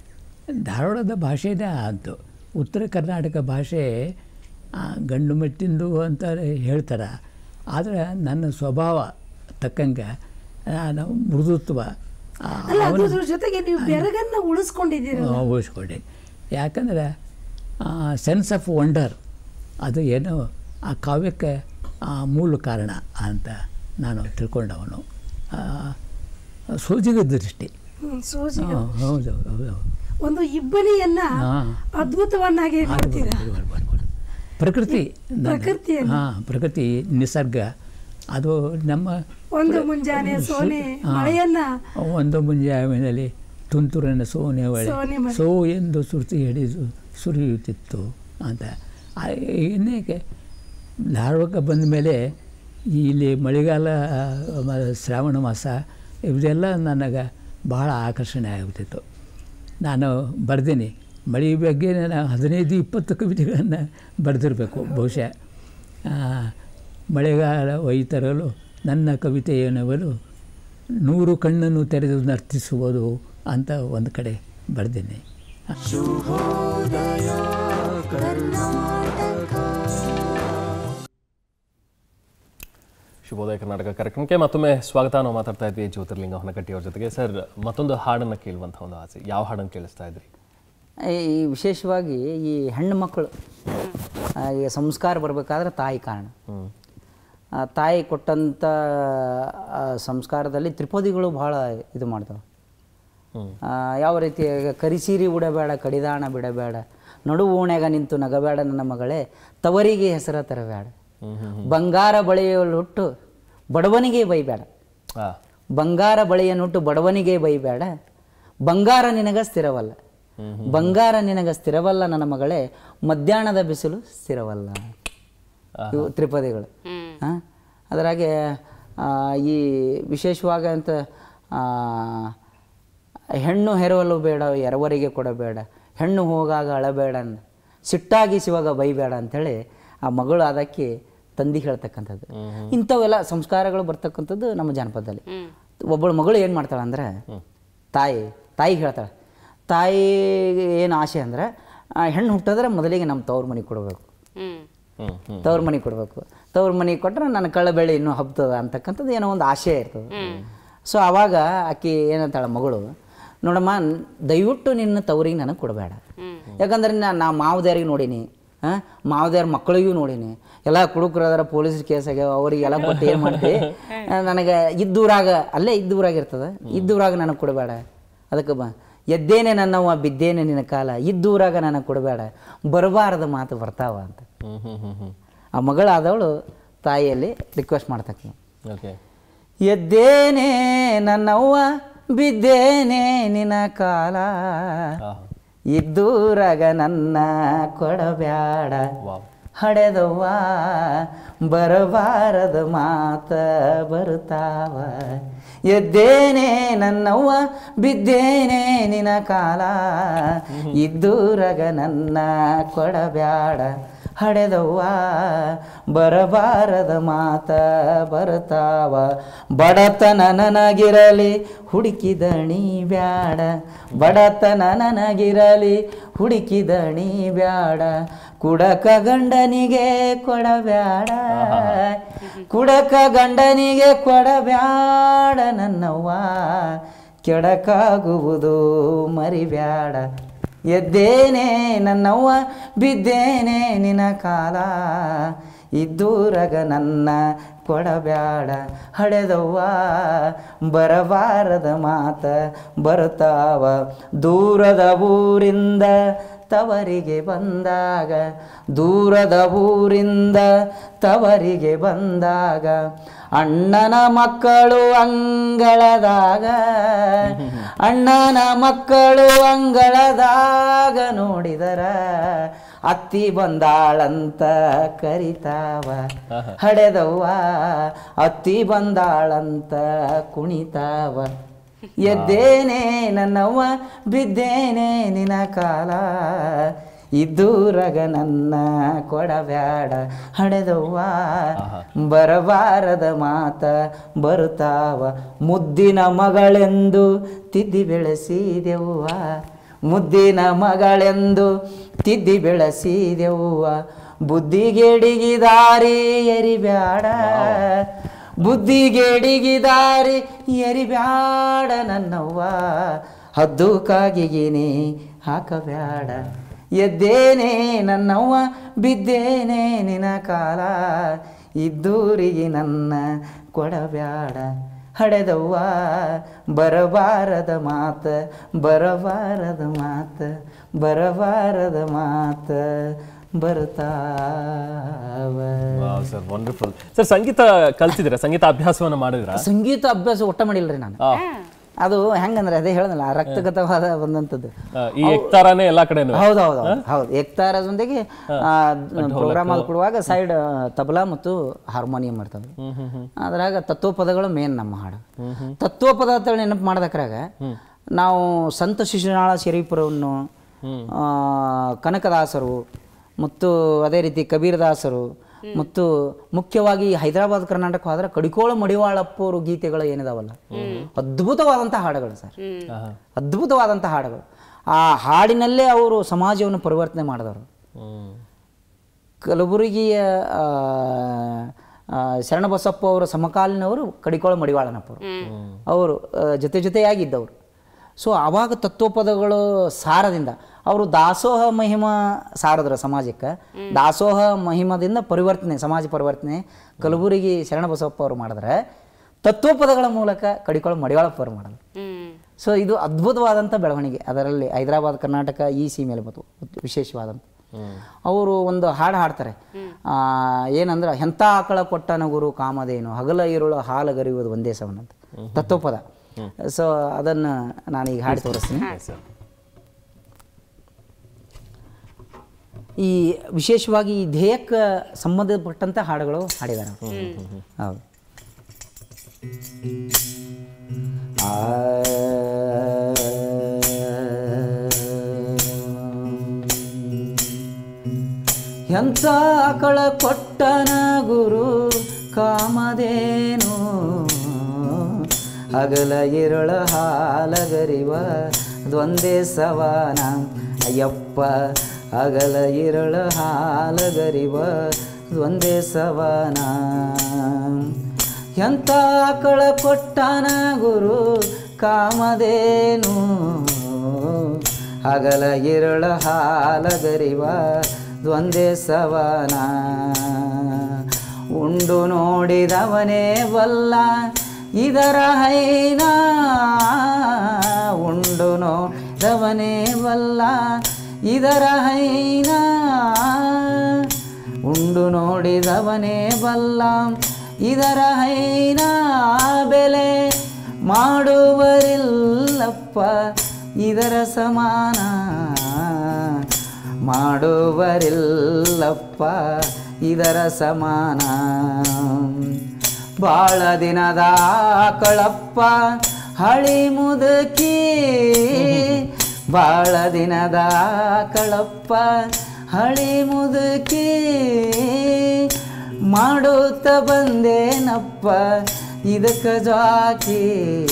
ಧಾರವಾಡದ ಭಾಷೆನೇ ಅದು ಉತ್ತರ ಕರ್ನಾಟಕ ಭಾಷೆ ಆ, ಗಂಡು ಮೆಟ್ಟಿಂದು ಅಂತ ಹೇಳ್ತಾರೆ ಆದರೆ ನನ್ನ ಸ್ವಭಾವ ತಕ್ಕಂಗೆ ನಾನು ಮೃದುತ್ವ ಆ, ಅಲ್ಲ ಅದ್ರ ಜೊತೆಗೆ ನೀವು ಬೆರಗನ್ನ ಉಳಿಸ್ಕೊಂಡಿದ್ದೀರಲ್ಲ ಊಹಿಸ್ಕೊಂಡೆ ಯಾಕಂದರೆ ಸೆನ್ಸ್ ಆಫ್ ವಂಡರ್ ಅದು ಏನೋ ಆ ಕಾವ್ಯಕ್ಕೆ ಆ, ಮೂಲ ಕಾರಣ ಅಂತ ನಾನು ತಿಳ್ಕೊಂಡವನು ಆ, ಸೋಜಿಗ ದೃಷ್ಟಿ ಹ್ಮ್, ಸೋಜಿಗ ಹಾಂ ಹೌದು ಹೌದು ಒಂದು ಇಬ್ಬನಿಯನ್ನ ಹಾ. ಅದ್ಭುತವನ್ನಾಗಿ ನೋಡ್ತೀರಾ ಬರ್ಬೋದು, ಬರ್ಬೋದು. ಪ್ರಕೃತಿ ನನ್ನ- ಪ್ರಕೃತಿಯನ್ನು. ಹಾ ಪ್ರಕೃತಿ ನಿಸರ್ಗ ಅದು ನಮ್ಮ ಒಂದು ಮುಂಜಾನೆ ಸೋನೆ ಹಾ. ಮಳೆಯನ್ನ ಒಂದು ಮುಂಜಾವಿನಲ್ಲಿ ತುಂತುರಿನ ಸೋನೆ ಒಳೆ ಸೋನೆ ಮಳೆ. ಸೋ ಎಂದು ಸುರ್ತಿ ಹಿಡಿದು ಸುರಿಯುತ್ತಿತ್ತು ಅಂತ ಆ, ಇನ್ನೇಕೆ ಧಾರವಾಡಕ್ಕೆ ಬಂದ ಮೇಲೆ ಇಲ್ಲಿ ಮಳೆಗಾಲ ಮ- ಶ್ರಾವಣ ಮಾಸ ಇದೆಲ್ಲ ನನಗೆ ಬಹಳ ಆಕರ್ಷಣೆ ಆಗುತ್ತಿತ್ತು ನಾನು ಬರ್ತೀನಿ ಮಳೆ ಬಗ್ಗೆ ನಾನು ಹದಿನೈದು ಇಪ್ಪತ್ತು ಕವಿತೆಗಳನ್ನು ಬರೆದಿರಬೇಕು ಬಹುಶಃ ಆ, ಮಳೆಗಾಲ ಒಯ್ತರಲು ನನ್ನ ಕವಿತೆಯನವಲು ನೂರು ಕಣ್ಣನ್ನು ತೆರೆದು ನರ್ತಿಸುವುದು ಅಂತ ಒಂದು ಕಡೆ ಬರೆದೇನೆ ಶುಭೋದಯ ಕರ್ನಾಟಕ ಶುಭೋದಯ ಕರ್ನಾಟಕ ಕಾರ್ಯಕ್ರಮಕ್ಕೆ ಮತ್ತೊಮ್ಮೆ ಸ್ವಾಗತ ನಾವು ಮಾತಾಡ್ತಾ ಇದ್ವಿ ಜ್ಯೋತಿರ್ಲಿಂಗ ಹೊನಕಟ್ಟಿ ಅವ್ರ ಜೊತೆಗೆ ಸರ್ ಮತ್ತೊಂದು ಹಾಡನ್ನು ಕೇಳುವಂಥ ಒಂದು ಆಸೆ ಯಾವ ಹಾಡನ್ನು ಕೇಳಿಸ್ತಾ ಇದ್ರಿ ಈ ವಿಶೇಷವಾಗಿ ಈ ಹೆಣ್ಣು ಮಕ್ಕಳು ಆ, ಈ ಸಂಸ್ಕಾರ ಬರಬೇಕಾದ್ರೆ ತಾಯಿ ಕಾರಣ ಹ್ಮ್ ಆ, ತಾಯಿ ಕೊಟ್ಟಂಥ ಆ, ಸಂಸ್ಕಾರದಲ್ಲಿ ತ್ರಿಪದಿಗಳು ಭಾಳ ಇದು ಮಾಡ್ತಾವೆ ಹ್ಮ್. ಆ, ಯಾವ ರೀತಿ ಈಗ ಕರಿಸೀರಿ ಉಡಬೇಡ ಕಡಿದಾಣ ಬಿಡಬೇಡ ನಡು ಓಣ್ಯಾಗ ನಿಂತು ನಗಬೇಡ ನನ್ನ ಮಗಳೇ ತವರಿಗೆ ಹೆಸರ ತರಬೇಡ ಬಂಗಾರ ಬಳೆಯಲ್ಲುಟ್ಟು ಬಡವನಿಗೆ ಬೈಬೇಡ ಆ ಬಂಗಾರ ಬಳೆಯನ್ನುಟ್ಟು ಬಡವನಿಗೆ ಬೈಬೇಡ ಬಂಗಾರ ನಿನಗ ಸ್ಥಿರವಲ್ಲ ಬಂಗಾರ ನಿನಗ ಸ್ಥಿರವಲ್ಲ ನನ್ನ ಮಗಳೇ ಮಧ್ಯಾಹ್ನದ ಬಿಸಿಲು ಸ್ಥಿರವಲ್ಲ ಇವು ತ್ರಿಪದಿಗಳು ಆ, ಅದರಾಗೆ ಆ, ಈ ವಿಶೇಷವಾಗಿ ಅಂತ ಆ, ಹೆಣ್ಣು ಹೆರವಲು ಬೇಡ ಎರವರಿಗೆ ಕೊಡಬೇಡ ಹೆಣ್ಣು ಹೋಗಾಗ ಅಳಬೇಡ ಅಂದ ಸಿಟ್ಟಾಗಿ ಶಿವಾಗ ಬೈಬೇಡ ಅಂಥೇಳಿ ಆ ಮಗಳು ಅದಕ್ಕೆ ತಂದಿ ಹೇಳ್ತಕ್ಕಂಥದ್ದು ಇಂಥವೆಲ್ಲ ಸಂಸ್ಕಾರಗಳು ಬರ್ತಕ್ಕಂಥದ್ದು ನಮ್ಮ ಜಾನಪದದಲ್ಲಿ ಒಬ್ಬಳು ಮಗಳು ಏನು ಮಾಡ್ತಾಳೆ ಅಂದ್ರೆ ತಾಯಿ ತಾಯಿಗೆ ಹೇಳ್ತಾಳೆ ತಾಯಿಗೆ ಏನು ಆಸೆ ಅಂದ್ರೆ ಆ, ಹೆಣ್ಣು ಹುಟ್ಟಿದ್ರೆ ಮೊದಲಿಗೆ ನಮ್ಮ ತವ್ರ ಮನೆಗೆ ಕೊಡಬೇಕು ಹ್ಮ್ ಹ್ಮ್ ಹ್ಮ್ ತವ್ರ ಮನೆಗೆ ಕೊಡಬೇಕು ತವ್ರ ಮನೆಗೆ ಕೊಟ್ರೆ ನನ್ನ ಕಳ್ಳಬೆಳೆ ಇನ್ನೂ ಹಬ್ತದ ಅಂತಕ್ಕಂಥದ್ದು ಏನೋ ಒಂದು ಆಶೆ ಇರ್ತದೆ ಸೊ ಆವಾಗ ಆಕಿ ಏನಂತಾಳೆ ಮಗಳು ನೋಡಮ್ಮ ನ್- ದಯವಿಟ್ಟು ನಿನ್ನ ತವರಿಗೆ ನನಗೆ ಕೊಡಬೇಡ ಯಾಕಂದ್ರೆ ನಾ ನಾ ಮಾವದೇರಿಗೆ ನೋಡೀನಿ ಹಾಂ ಮಾವದೇವ್ರ ಮಕ್ಕಳಿಗೂ ನೋಡೀನಿ ಎಲ್ಲ ಕುಡುಕರು ಅದರ ಪೊಲೀಸ್ ಕೇಸ್ ಆಗ್ಯಾವ ಅವರಿಗೆಲ್ಲ ಕೊಟ್ಟು ಏನು ಮಾಡ್ತೀವಿ ನನಗೆ ಇದ್ದೂರಾಗ ಅಲ್ಲೇ ಇದ್ದೂರಾಗ ಇರ್ತದೆ ಇದ್ದೂರಾಗ ನನಗೆ ಕೊಡಬೇಡ ಅದಕ್ಕೆ ಬ ಎದ್ದೇನೆ ನನ್ನವ್ವ ಬಿದ್ದೇನೆ ನಿನ್ನ ಕಾಲ ಇದ್ದೂರಾಗ ನನಗೆ ಕೊಡಬೇಡ ಬರಬಾರದ ಮಾತು ಬರ್ತಾವ ಅಂತ ಹ್ಮ್ ಹ್ಮ್ ಹ್ಮ್ ಹ್ಮ್ ಆ ಮಗಳಾದವಳು ತಾಯಿಯಲ್ಲಿ ರಿಕ್ವೆಸ್ಟ್ ಮಾಡ್ತಕ್ಕ ಓಕೆ ಎದ್ದೇನೆ ನನ್ನವ್ವ ಬಿದ್ದೇನೆ ನಿನ್ನ ಕಾಲ ಆಹಾ ಇದ್ದೂರಾಗ ನನ್ನ ಕೊಡಬ್ಯಾಡ ವಾವ್ ಹಡೆದವ್ವ ಬರಬಾರದ ಮಾತ ಬರುತ್ತಾವ ಎದ್ದೇನೆ ನನ್ನವ್ವ ಬಿದ್ದೇನೆ ನಿನ ಕಾಲ ಇದ್ದೂರಾಗ ನನ್ನ ಕೊಡಬ್ಯಾಡ ಹಡೆದವ್ವ ಬರಬಾರದ ಮಾತ ಬರ್ತಾವ ಬಡತನ ನನಗಿರಲಿ ಹುಡುಕಿದಣಿ ಬ್ಯಾಡ ಬಡತನ ನನಗಿರಲಿ ಹುಡುಕಿದಣಿ ಬ್ಯಾಡ ಕುಡಕ ಗಂಡನಿಗೆ ಕೊಡಬ್ಯಾಡ ಕುಡಕ ಗಂಡನಿಗೆ ಕೊಡಬ್ಯಾಡ ನನ್ನವ್ವ ಕೆಡಕಾಗುವುದು ಮರಿಬ್ಯಾಡ ಎದ್ದೇನೆ ನನ್ನವ್ವ ಬಿದ್ದೇನೆ ನಿನ ಕಾಲ ಇದ್ದೂರಗ ನನ್ನ ಕೊಡಬ್ಯಾಡ ಹಡೆದವ್ವ ಬರಬಾರದ ಮಾತ ಬರ್ತಾವ ದೂರದ ಊರಿಂದ ತವರಿಗೆ ಬಂದಾಗ ದೂರದ ಊರಿಂದ ತವರಿಗೆ ಬಂದಾಗ ಅಣ್ಣನ ಮಕ್ಕಳು ಅಂಗಳದಾಗ ಅಣ್ಣನ ಮಕ್ಕಳು ಅಂಗಳದಾಗ ನೋಡಿದರ ಅತ್ತಿ ಬಂದಾಳಂತ ಕರಿತಾವ ಹಡೆದವ್ವ ಅತ್ತಿ ಬಂದಾಳಂತ ಕುಣಿತಾವ ಎದ್ದೇನೆ ನನ್ನವ್ವ ಬಿದ್ದೇನೆ ನಿನ ಕಾಲ ಇದ್ದೂರಗ ನನ್ನ ಕೊಡಬ್ಯಾಡ ಹಡೆದವ್ವ ಬರಬಾರದ ಮಾತ ಬರುತ್ತಾವ ಮುದ್ದಿನ ಮಗಳೆಂದು ತಿದ್ದಿ ಬೆಳೆಸಿದೆವ್ವ ಮುದ್ದಿನ ಮಗಳೆಂದು ತಿದ್ದಿ ಬೆಳೆಸಿದೆವ್ವ ಬುದ್ಧಿಗೆಡಿಗಿ ದಾರಿ ಎರಿಬ್ಯಾಡ ಬುದ್ಧಿಗೆಡಿಗಿ ದಾರಿ ಎರಿಬ್ಯಾಡ ನನ್ನವ್ವ ಹದ್ದು ಕಾಗಿಗಿನಿ ಹಾಕಬ್ಯಾಡ ಎದ್ದೇನೆ ನನ್ನವ್ವ ಬಿದ್ದೇನೆ ನಿನ ಕಾಲ ಇದ್ದೂರಿಗೆ ನನ್ನ ಕೊಡಬ್ಯಾಡ ಹಡೆದವ್ವ ಬರಬಾರದ ಮಾತ ಬರಬಾರದ ಮಾತ ಬರಬಾರದ ಮಾತ ಬರ್ತಾವ ಸರ್ ವಂಡರ್ಫುಲ್ ಸರ್ ಸಂಗೀತ ಕಲ್ತಿದ್ದೀರಾ ಸಂಗೀತ ಅಭ್ಯಾಸವನ್ನ ಮಾಡಿದ್ರಾ ಸಂಗೀತ ಅಭ್ಯಾಸ ಒಟ್ಟ ಮಾಡಿಲ್ರಿ ನಾನು ಆ, ಅದು ಹೆಂಗಂದ್ರೆ ಅದೇ ಹೇಳದಲ್ಲ ರಕ್ತಗತವಾದ ಬಂದಂಥದ್ದು ಆ, ಈ ಎಕ್ತಾರಾನೇ ಎಲ್ಲಾ ಕಡೆನೂ ಹೌದು ಹೌದು ಹೌದು ಹೌದು ಏಕ್ತಾರದೊಂದಿಗೆ ಪ್ರೋಗ್ರಾಮ್ ಅದು ಕೊಡುವಾಗ ಸೈಡ್ ತಬಲಾ ಮತ್ತು ಹಾರ್ಮೋನಿಯಂ ಇರ್ತವೆ ಅದ್ರಾಗ ತತ್ವಪದಗಳು ಮೇನ್ ನಮ್ಮ ಹಾಡು ತತ್ವಪದ ಅಂತ ನೆನಪು ಮಾಡ್ದಕ್ರಾಗ ನಾವು ಸಂತ ಶಿಶುನಾಳ ಶರೀಫರವನ್ನು ಆ, ಕನಕದಾಸರು ಮತ್ತು ಅದೇ ರೀತಿ ಕಬೀರದಾಸರು ಮತ್ತು ಮುಖ್ಯವಾಗಿ ಹೈದರಾಬಾದ್ ಕರ್ನಾಟಕ ಹೋದ್ರೆ ಕಡಿಕೋಳ ಮಡಿವಾಳಪ್ಪ ಅವರು ಗೀತೆಗಳು ಏನಿದಾವಲ್ಲ ಅದ್ಭುತವಾದಂಥ ಹಾಡುಗಳು ಸರ್ ಅದ್ಭುತವಾದಂಥ ಹಾಡುಗಳು ಆ ಹಾಡಿನಲ್ಲೇ ಅವರು ಸಮಾಜವನ್ನು ಪರಿವರ್ತನೆ ಮಾಡಿದವರು ಹ್ಮ್. ಕಲಬುರಗಿಯ ಆ, ಆ, ಶರಣಬಸಪ್ಪ ಅವರ ಸಮಕಾಲೀನವರು ಕಡಿಕೋಳ ಮಡಿವಾಳನಪ್ಪರು ಅವರು ಆ, ಜೊತೆ ಜೊತೆಯಾಗಿದ್ದವರು ಸೊ ಆವಾಗ ತತ್ವಪದಗಳು ಸಾರದಿಂದ ಅವರು ದಾಸೋಹ ಮಹಿಮ ಸಾರದ್ರ ಸಮಾಜಕ್ಕೆ ದಾಸೋಹ ಮಹಿಮದಿಂದ ಪರಿವರ್ತನೆ ಸಮಾಜ ಪರಿವರ್ತನೆ ಕಲಬುರಗಿ ಶರಣಬಸವಪ್ಪ ಅವರು ಮಾಡಿದ್ರೆ ತತ್ವಪದಗಳ ಮೂಲಕ ಕಡಿಕೋಳ ಮಡಿವಾಳಪ್ಪ ಅವರು ಮಾಡಿದ್ರು ಹ್ಮ್ ಸೊ ಇದು ಅದ್ಭುತವಾದಂಥ ಬೆಳವಣಿಗೆ ಅದರಲ್ಲಿ ಹೈದರಾಬಾದ್ ಕರ್ನಾಟಕ ಈ ಸೀಮೆಯಲ್ಲಿ ಬಂತು ವಿಶೇಷವಾದಂಥ ಅವರು ಒಂದು ಹಾಡು ಹಾಡ್ತಾರೆ ಆ, ಏನಂದ್ರೆ ಎಂಥ ಆಕಳ ಕೊಟ್ಟನ ಗುರು ಕಾಮಧೇನು ಹಗಲ ಇರುಳು ಹಾಲಗರಿಯುವುದು ಒಂದೇ ಸವನಂತ ತತ್ವಪದ ಸೊ ಅದನ್ನು ನಾನೀಗ ಹಾಡಿ ತೋರಿಸ್ತೀನಿ ಈ ವಿಶೇಷವಾಗಿ ಈ ಧ್ಯೇಯಕ್ಕೆ ಸಂಬಂಧಪಟ್ಟಂಥ ಹಾಡುಗಳು ಹಾಡಿದ್ದಾರೆ ಅವ್ರು. ಹೌದು ಎಂತ ಆಕಳ ಕೊಟ್ಟನ ಗುರು ಕಾಮದೇನು ಹಗಲ ಇರುಳ ಹಾಲಗರಿವ ದ್ವಂದೇ ಸವಾನ ಅಯ್ಯಪ್ಪ ಹಗಲ ಇರುಳ ಹಾಲಗರಿವ ದ್ವಂದೇ ಸವಾನ ಎಂತ ಆಕಳ ಕೊಟ್ಟನ ಗುರು ಕಾಮದೇನು ಹಗಲ ಇರುಳ ಹಾಲಗರಿವ ದ್ವಂದೇ ಸವನ ಉಂಡು ನೋಡಿದವನೇ ಬಲ್ಲ ಇದರ ಹೈನ ಉಂಡು ನೋಡಿದವನೇ ಬಲ್ಲ ಇದರ ಹೈನ ಉಂಡು ನೋಡಿದವನೇ ಬಲ್ಲ ಇದರ ಹೈನ ಬೆಲೆ ಮಾಡುವರಿಲ್ಲಪ್ಪ ಇದರ ಸಮಾನ ಮಾಡುವರಿಲ್ಲಪ್ಪ ಇದರ ಸಮಾನ ಬಾಳ ದಿನದ ಕಳಪ್ಪ ಹಳಿ ಮುದುಕಿ ಬಾಳ ದಿನದ ಕಳಪ್ಪ ಹಳಿ ಮುದುಕಿ ಮಾಡುತ್ತ ಬಂದೇನಪ್ಪ ಇದಕ್ಕ ಜಾಕಿ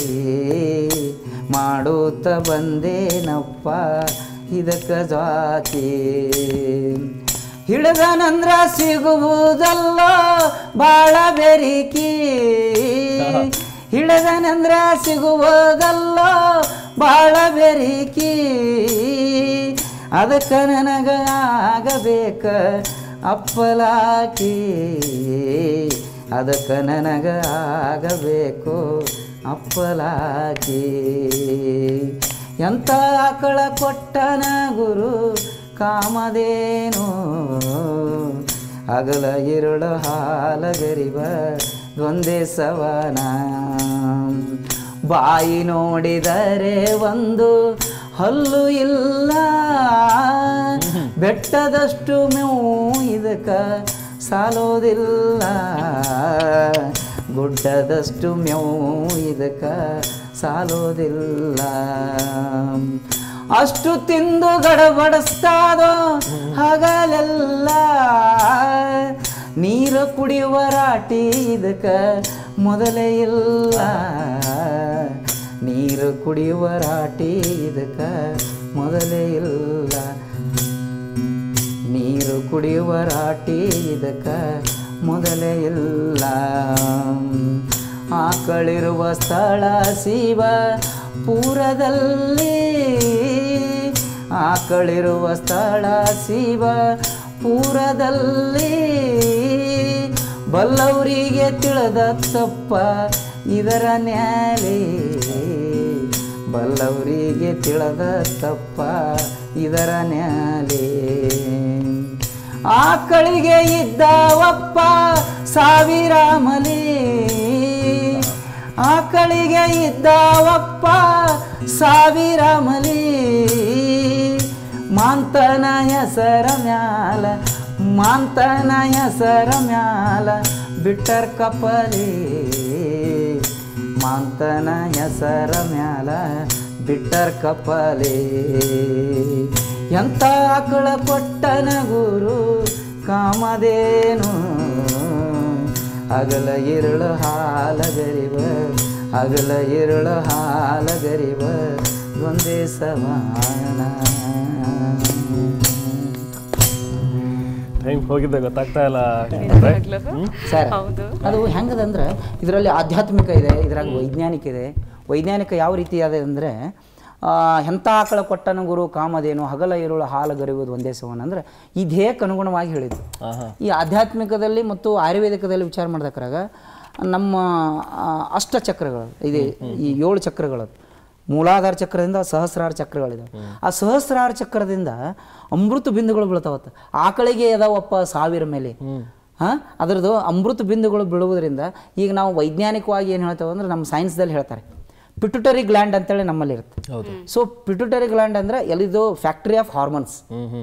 ಮಾಡುತ್ತ ಬಂದೇನಪ್ಪ ಇದಕ್ಕ ಜಾಕಿ ಹಿಡಿದನಂದ್ರ ಸಿಗುವುದಲ್ಲ ಬಾಳ ಬೆರಿಕಿ ಹಿಡಿದನಂದ್ರ ಸಿಗುವುದಲ್ಲ ಬಾಳ ಬೆರಿಕಿ ಅದಕ್ಕ ನನಗ ಆಗಬೇಕ ಅಪ್ಪಲಾಕಿ ಅದಕ್ಕ ನನಗ ಆಗಬೇಕು ಅಪ್ಪಲಾಕಿ ಎಂತ ಆಕಳ ಕೊಟ್ಟನ ಗುರು ಕಾಮದೇನು ಅಗಲ ಇರುಳ ಹಾಲಗರಿವ ಒಂದೇ ಸವನ ಬಾಯಿ ನೋಡಿದರೆ ಒಂದು ಹಲ್ಲು ಇಲ್ಲ ಬೆಟ್ಟದಷ್ಟು ಮೇವು ಇದಕ್ಕ ಸಾಲೋದಿಲ್ಲ ಗುಡ್ಡದಷ್ಟು ಮೇವು ಇದಕ್ಕ ಸಾಲೋದಿಲ್ಲ ಅಷ್ಟು ತಿಂದು ಗಡಬಡಿಸ್ತಾದೋ ಹಗಲೆಲ್ಲ ನೀರು ಕುಡಿಯುವ ರಾಟಿ ಇದಕ್ಕ ಮೊದಲೇ ಇಲ್ಲ ನೀರು ಕುಡಿಯುವ ರಾಟಿ ಇದಕ್ಕ ಮೊದಲೇ ಇಲ್ಲ ನೀರು ಕುಡಿಯುವ ರಾಟಿ ಇದಕ್ಕ ಮೊದಲೇ ಇಲ್ಲ ಆಕಳಿರುವ ಸ್ಥಳ ಶಿವ ಪೂರದಲ್ಲಿ ಆಕಳಿರುವ ಸ್ಥಳ ಶಿವ ಪೂರದಲ್ಲಿ ಬಲ್ಲವರಿಗೆ ತಿಳಿದ ತಪ್ಪ ಇದರ ನ್ಯಾಲೆ ಬಲ್ಲವರಿಗೆ ತಿಳಿದ ತಪ್ಪ ಇದರ ನ್ಯಾಲೆ ಆಕಳಿಗೆ ಇದ್ದವಪ್ಪ ಸಾವಿರ ಮಲಿ ಆಕಳಿಗೆ ಇದ್ದವಪ್ಪ ಸಾವಿರ ಮಲಿ ಮಾಂತನ ಹೆಸರ ಮ್ಯಾಲ ಮಾಂತನ ಹೆಸರ ಮ್ಯಾಲ ಬಿಟ್ಟರ್ ಕಪಲಿ ಮಾಂತನ ಹೆಸರ ಮ್ಯಾಲ ಬಿಟ್ಟರ್ ಕಪಲಿ ಎಂತ ಆಕಳ ಕೊಟ್ಟನ ಗುರು ಕಾಮದೇನು ಅಗಲ ಇರುಳು ಹಾಲಗರಿವ ಅಗಲ ಇರುಳು ಹಾಲಗರಿವ ಒಂದೇ ಸಮಾನ ಹೆಂಗ್ ಹೋಗಿದ್ದೆ ಗೊತ್ತಾಗ್ತಾ ಇಲ್ಲ ಸರ್ ಹೌದು. ಅದು ಹೆಂಗದಂದ್ರೆ ಇದರಲ್ಲಿ ಆಧ್ಯಾತ್ಮಿಕ ಇದೆ ಇದ್ರಾಗ ವೈಜ್ಞಾನಿಕ ಇದೆ ವೈಜ್ಞಾನಿಕ ಯಾವ ರೀತಿ ಇದೆ ಅಂದರೆ ಎಂಥ ಆಕಳ ಕೊಟ್ಟನ ಗುರು ಕಾಮಧೇನು ಹಗಲ ಇರುಳು ಹಾಲು ಗರಿಯುವುದು ಒಂದೇ ಸವನ ಅಂದರೆ ಈ ಧ್ಯೇಯಕ್ಕೆ ಅನುಗುಣವಾಗಿ ಹೇಳಿದ್ದು ಈ ಆಧ್ಯಾತ್ಮಿಕದಲ್ಲಿ ಮತ್ತು ಆಯುರ್ವೇದಿಕದಲ್ಲಿ ವಿಚಾರ ಮಾಡಿದಾಗ ನಮ್ಮ ಆ, ಅಷ್ಟ ಚಕ್ರಗಳು ಇದೆ ಈ ಏಳು ಚಕ್ರಗಳು ಮೂಲಾಧಾರ ಚಕ್ರದಿಂದ ಸಹಸ್ರಾರ ಚಕ್ರಗಳಿದಾವೆ ಆ ಸಹಸ್ರಾರ ಚಕ್ರದಿಂದ ಅಮೃತ ಬಿಂದುಗಳು ಬೀಳ್ತಾವತ್ತ ಆಕಳಿಗೆ ಅದಾವಪ್ಪ ಸಾವಿರ ಮೇಲೆ ಹಾಂ ಅದರದ್ದು ಅಮೃತ ಬಿಂದುಗಳು ಬೀಳುವುದರಿಂದ ಈಗ ನಾವು ವೈಜ್ಞಾನಿಕವಾಗಿ ಏನು ಹೇಳ್ತೇವೆ ಅಂದ್ರೆ ನಮ್ಮ ಸೈನ್ಸ್ದಲ್ಲಿ ಹೇಳ್ತಾರೆ ಪಿಟ್ಯುಟರಿ ಗ್ಲ್ಯಾಂಡ್ ಅಂತೇಳಿ ನಮ್ಮಲ್ಲಿ ಇರುತ್ತೆ ಸೊ ಪಿಟ್ಯುಟರಿ ಗ್ಲ್ಯಾಂಡ್ ಅಂದ್ರೆ ಎಲ್ಲಿದು ಫ್ಯಾಕ್ಟ್ರಿ ಆಫ್ ಹಾರ್ಮೋನ್ಸ್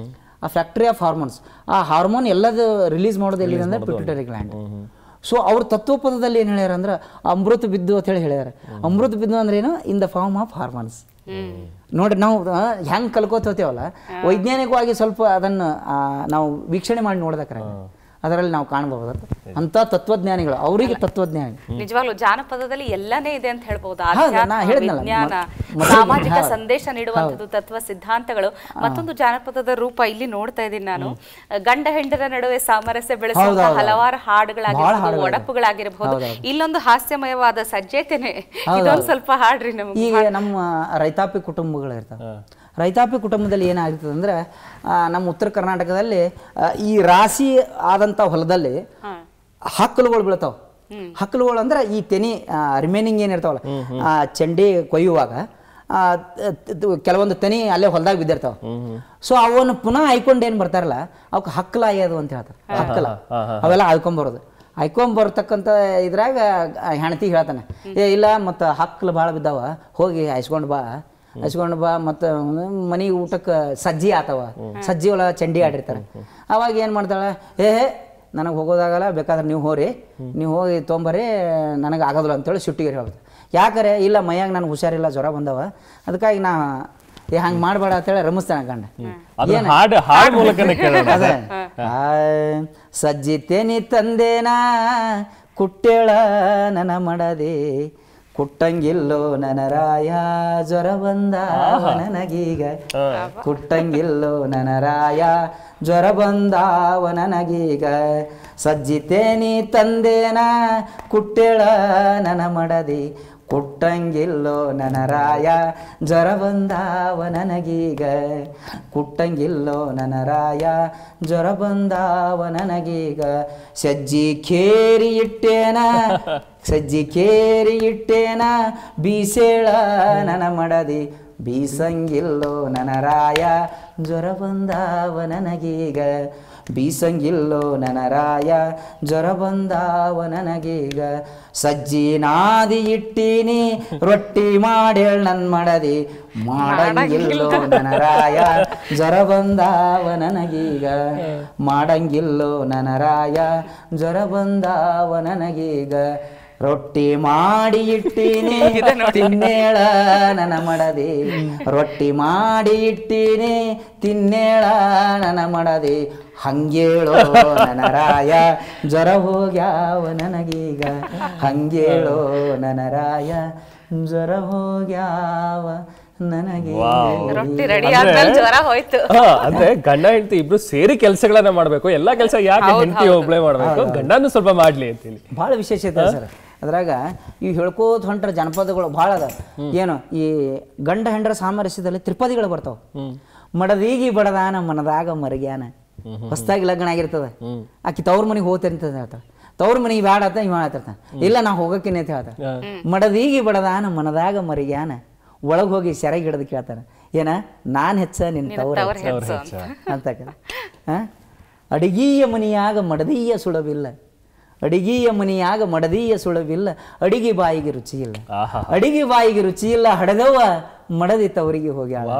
ಆ ಫ್ಯಾಕ್ಟ್ರಿ ಆಫ್ ಹಾರ್ಮೋನ್ಸ್ ಆ ಹಾರ್ಮೋನ್ ಎಲ್ಲದು ರಿಲೀಸ್ ಮಾಡೋದು ಎಲ್ಲಿದೆ ಅಂದ್ರೆ ಪಿಟ್ಯುಟರಿ ಗ್ಲ್ಯಾಂಡ್ ಸೊ ಅವ್ರ ತತ್ವಪದದಲ್ಲಿ ಏನು ಹೇಳ್ಯಾರ ಅಂದ್ರೆ ಅಮೃತ ಬಿದ್ದು ಅಂತ ಹೇಳಿ ಹೇಳ್ಯಾರ ಅಮೃತ ಬಿದ್ದು ಅಂದ್ರೆ ಏನು in the form of hormones ನೋಡ್ರಿ ನಾವು ಹೆಂಗೆ ಕಲ್ಕೋತ ಹೋಗ್ತೇವಲ್ಲ ವೈಜ್ಞಾನಿಕವಾಗಿ ಸ್ವಲ್ಪ ಅದನ್ನು ಆ, ನಾವು ವೀಕ್ಷಣೆ ಮಾಡಿ ನೋಡ್ದಕ್ರಾಗ ಅದರಲ್ಲಿ ನಾವು ಕಾಣಬಹುದು ಅಂತ ತತ್ವಜ್ಞಾನಿಗಳು ಅವರಿಗೆ ತತ್ವಜ್ಞಾನಿ ನಿಜವಾಗ್ಲೂ ಜಾನಪದದಲ್ಲಿ ಎಲ್ಲಾನೇ ಇದೆ ಅಂತ ಹೇಳ್ಬೋದು ಹೌದು, ನಾ ಆಧ್ಯಾತ್ಮ ಹೇಳಿದ್ನಲ್ಲ, ವಿಜ್ಞಾನ ಮ- ಮೊದಲು- ಸಾಮಾಜಿಕ ಹೌದು. ಸಂದೇಶ ನೀಡುವಂಥದ್ದು ತತ್ವ ಸಿದ್ಧಾಂತಗಳು ಮತ್ತೊಂದು ಜಾನಪದದ ರೂಪ ಇಲ್ಲಿ ನೋಡ್ತಾ ಇದ್ದೀನಿ ನಾನು ಗಂಡ ಹೆಂಡರ ನಡುವೆ ಸಾಮರಸ್ಯ ಬೆಳೆಸುವಂತಹ ಹೌದು, ಹೌದು. ಹಲವಾರು ಬಹಳ ಹಾಡುಗಳಾಗಿರ್ಬೋದು ಹಾಡುಗಳಿವೆ. ಒಡಪುಗಳಾಗಿರ್ಬೋದು ಹೌದು, ಹೌದು. ಇಲ್ಲೊಂದು ಹಾಸ್ಯಮಯವಾದ ಸಜ್ಜೇತನೆ ಹೌದು, ಇದೊಂದು ಹೌದು. ಸ್ವಲ್ಪ ಹಾಡ್ರಿ ನಮ್ಗೆ ಈಗ ನಮ್ಮ ರೈತಾಪಿ ಕುಟುಂಬಗಳು ಇರ್ತವೆ ರೈತಾಪಿ ಕುಟುಂಬದಲ್ಲಿ ಏನಾಗ್ತದೆ ಅಂದ್ರೆ ಆ, ನಮ್ಮ ಉತ್ತರ ಕರ್ನಾಟಕದಲ್ಲಿ ಆ, ಈ ರಾಶಿ ಆದಂಥ ಹೊಲದಲ್ಲಿ ಹಕ್ಕಲುಗಳು ಬೀಳ್ತಾವ ಹಕ್ಕಲುಗಳು ಅಂದ್ರೆ ಈ ತೆನಿ ರಿಮೈನಿಂಗ್ ಏನಿರ್ತಾವಲ್ಲ ಆ ಚಂಡಿ ಕೊಯ್ಯುವಾಗ ಆ, ತ- ತ- ಕೆಲವೊಂದು ತೆನಿ ಅಲ್ಲೇ ಹೊಲದಾಗ ಬಿದ್ದಿರ್ತಾವ ಸೊ ಅವನ್ನ ಪುನಃ ಆಯ್ಕೊಂಡು ಏನು ಬರ್ತಾರಲ್ಲ ಅವಕ್ಕೆ ಹಕ್ಕಲ ಆಯ್ಯದು ಅಂತ ಹೇಳ್ತಾರೆ ಹಕ್ಕಲ ಅವೆಲ್ಲ ಆಯ್ಕೊಂಬರೋದು ಆಯ್ಕೊಂಬರ್ತಕ್ಕಂಥ ಇದ್ರಾಗ ಆ ಹೆಂಡತಿ ಹೇಳ್ತಾನೆ ಏ ಇಲ್ಲ ಮತ್ತು ಹಕ್ಕಲು ಭಾಳ ಬಿದ್ದಾವ ಹೋಗಿ ಹಾಯ್ಸ್ಕೊಂಡು ಬಾ ಹಚ್ಕೊಂಡು ಬಾ ಮತ್ತು ಮನೆಗೆ ಊಟಕ್ಕೆ ಸಜ್ಜಿ ಆತವ ಸಜ್ಜಿ ಒಳಗೆ ಚಂಡಿ ಆಡಿರ್ತಾರೆ ಅವಾಗ ಏನು ಮಾಡ್ತಾಳೆ ಏ ನನಗೆ ಹೋಗೋದಾಗಲ್ಲ ಬೇಕಾದ್ರೆ ನೀವು ಹೋರಿ ನೀವು ಹೋಗಿ ತೊಂಬರಿ ನನಗೆ ಆಗೋದಿಲ್ಲ ಅಂತೇಳಿ ಸಿಟ್ಟಿಗೆ ಹೇಳುತ್ತೆ ಯಾಕರೆ ಇಲ್ಲ ಮೈಯಾಗ ನನಗೆ ಹುಷಾರಿಲ್ಲ ಜ್ವರ ಬಂದವ ಅದಕ್ಕಾಗಿ ನಾ ಏ ಹಂಗೆ ಮಾಡಬೇಡ ಅಂತೇಳಿ ರಮಿಸ್ತಾನೆ ಗಂಡ ಅದನ್ನ ಹಾಡು ಹಾಡು ಮೂಲಕನೇ ಕೇಳೋಣ ಅದೇ ಆ, ಸಜ್ಜಿತೇನಿ ತಂದೇನ ಕುಟ್ಟೇಳ ನನ್ನ ಮಡದೆ ಕುಟ್ಟಂಗಿಲ್ಲೋ ನನ್ನ ರಾಯ ಜ್ವರ ಬಂದ ನನಗೀಗ ಕುಟ್ಟಂಗಿಲ್ಲೋ ನನ್ನ ರಾಯ ಜ್ವರ ಬಂದಾವ ನನಗೀಗ ಸಜ್ಜಿತೇನಿ ತಂದೇನ ಕುಟ್ಟೇಳ ನನ್ನ ಮಡದಿ ಕುಟ್ಟಂಗಿಲ್ಲೋ ನನ್ನ ರಾಯ ಜ್ವರ ಬಂದಾವ ನನಗೀಗ ಕುಟ್ಟಂಗಿಲ್ಲೋ ನನ್ನ ರಾಯ ಜ್ವರ ಬಂದಾವ ನನಗೀಗ ಸಜ್ಜಿ ಖೇರಿ ಇಟ್ಟೇನ ಸಜ್ಜಿ ಕೇರಿ ಇಟ್ಟೇನ ಬೀಸೇಳ ನನ್ನ ಮಡದಿ ಬೀಸಂಗಿಲ್ಲೋ ನನ್ನ ರಾಯ ಜ್ವರ ಬಂದಾವ ನನಗೀಗ ಬೀಸಂಗಿಲ್ಲೋ ನನ್ನ ರಾಯ ಜ್ವರ ಬಂದಾವ ನನಗೀಗ ಸಜ್ಜಿ ನಾದಿ ಇಟ್ಟೀನಿ ರೊಟ್ಟಿ ಮಾಡೇಳ್ ನನ್ ಮಡದಿ ಮಾಡಂಗಿಲ್ಲೋ ನನ್ನ ರಾಯ ಜ್ವರ ಬಂದಾವ ನನಗೀಗ ಮಾಡಂಗಿಲ್ಲೋ ನನ್ನ ರಾಯ ಜ್ವರ ಬಂದಾವ ನನಗೀಗ ರೊಟ್ಟಿ ಮಾಡಿ ಇಟ್ಟೀನಿ ತಿನ್ನೇಳ ನನ್ನ ಮಡದಿ ರೊಟ್ಟಿ ಮಾಡಿ ಇಟ್ಟೀನಿ ತಿನ್ನೇಳ ನನ್ನ ಮಡದಿ ಹಂಗೇಳೋ ನನ್ನ ರಾಯ ಜ್ವರ ಹೋಗ್ಯಾವ ನನಗೀಗ ಹಂಗೇಳೋ ನನ್ನ ರಾಯ ಜ್ವರ ಹೋಗ್ಯಾವ ನನಗೆ ರೊಟ್ಟಿ ರೆಡಿ ಆದ್ಮೇಲೆ ಜ್ವರ ಹೋಯ್ತು ಹಾ, ಅಂದ್ರೆ ಗಂಡ ಹೆಂಡತಿ ಇಬ್ರು ಸೇರಿ ಕೆಲಸಗಳನ್ನ ಮಾಡ್ಬೇಕು ಎಲ್ಲಾ ಕೆಲಸ ಯಾಕೆ ಹೆಂಡತಿ ಒಬ್ಳೆ ಮಾಡ್ಬೇಕು ಗಂಡನು ಸ್ವಲ್ಪ ಮಾಡ್ಲಿ ಅಂತೇಳಿ ಭಾಳ ವಿಶೇಷತೆ ಸರ್ ಅದ್ರಾಗ ಇವು ಹೇಳ್ಕೋತ ಹೊಂಟ್ರ ಜನಪದಗಳು ಭಾಳ ಅದ ಏನು ಈ ಗಂಡ ಹೆಂಡರ ಸಾಮರಸ್ಯದಲ್ಲಿ ತ್ರಿಪದಿಗಳು ಬರ್ತಾವ ಮಡದೀಗಿ ಬಡದಾನ ಮನದಾಗ ಮರಗ್ಯಾನ ಹೊಸ್ದಾಗಿ ಲಗ್ನ ಆಗಿರ್ತದ ಆಕಿ ತವ್ರ ಮನೆಗೆ ಹೋಗ್ತೇನೆ ಅಂತ ಹೇಳ್ತಾಳೆ ತವ್ರ ಮನೆಗೆ ಬ್ಯಾಡ ಅಂತ ಇವ ಹೇಳ್ತಿರ್ತಾನೆ ಇಲ್ಲ ನಾ ಹೋಗಕ್ಕೇನೆ ಅಂತ ಹೇಳ್ತಾನೆ ಮಡದೀಗಿ ಬಡದಾನ ಮನದಾಗ ಮರಗ್ಯಾನ ಒಳಗೆ ಹೋಗಿ ಸೆರಗಿ ಹಿಡಿದು ಕೇಳ್ತಾನೆ ಏನ ನಾನ್ ಹೆಚ್ಚ ನಿನ್ ತವ್ರ ಹೆಚ್ಚ ಅಂತ ಅಡಿಗೀಯ ಮನಿಯಾಗ ಮಡದೀಯ ಸುಳವಿಲ್ಲ ಅಡಿಗೆಯ ಮನಿಯಾಗ ಮಡದೀಯ ಸುಳವಿಲ್ಲ ಅಡಿಗೆ ಬಾಯಿಗೆ ರುಚಿ ಇಲ್ಲ ಆಹಾ. ಅಡಿಗೆ ಬಾಯಿಗೆ ರುಚಿ ಇಲ್ಲ ಹಡದವ ಮಡದಿ ತವರಿಗೆ ಹೋಗ್ಯಾಳ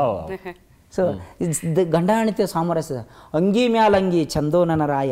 ಸೊ ಗಂಡ ಹೆಂಡತಿಯ ಸಾಮರಸ್ಯ ಅಂಗಿ ಮ್ಯಾಲ ಅಂಗಿ ಚಂದೋ ನನ್ನ ರಾಯ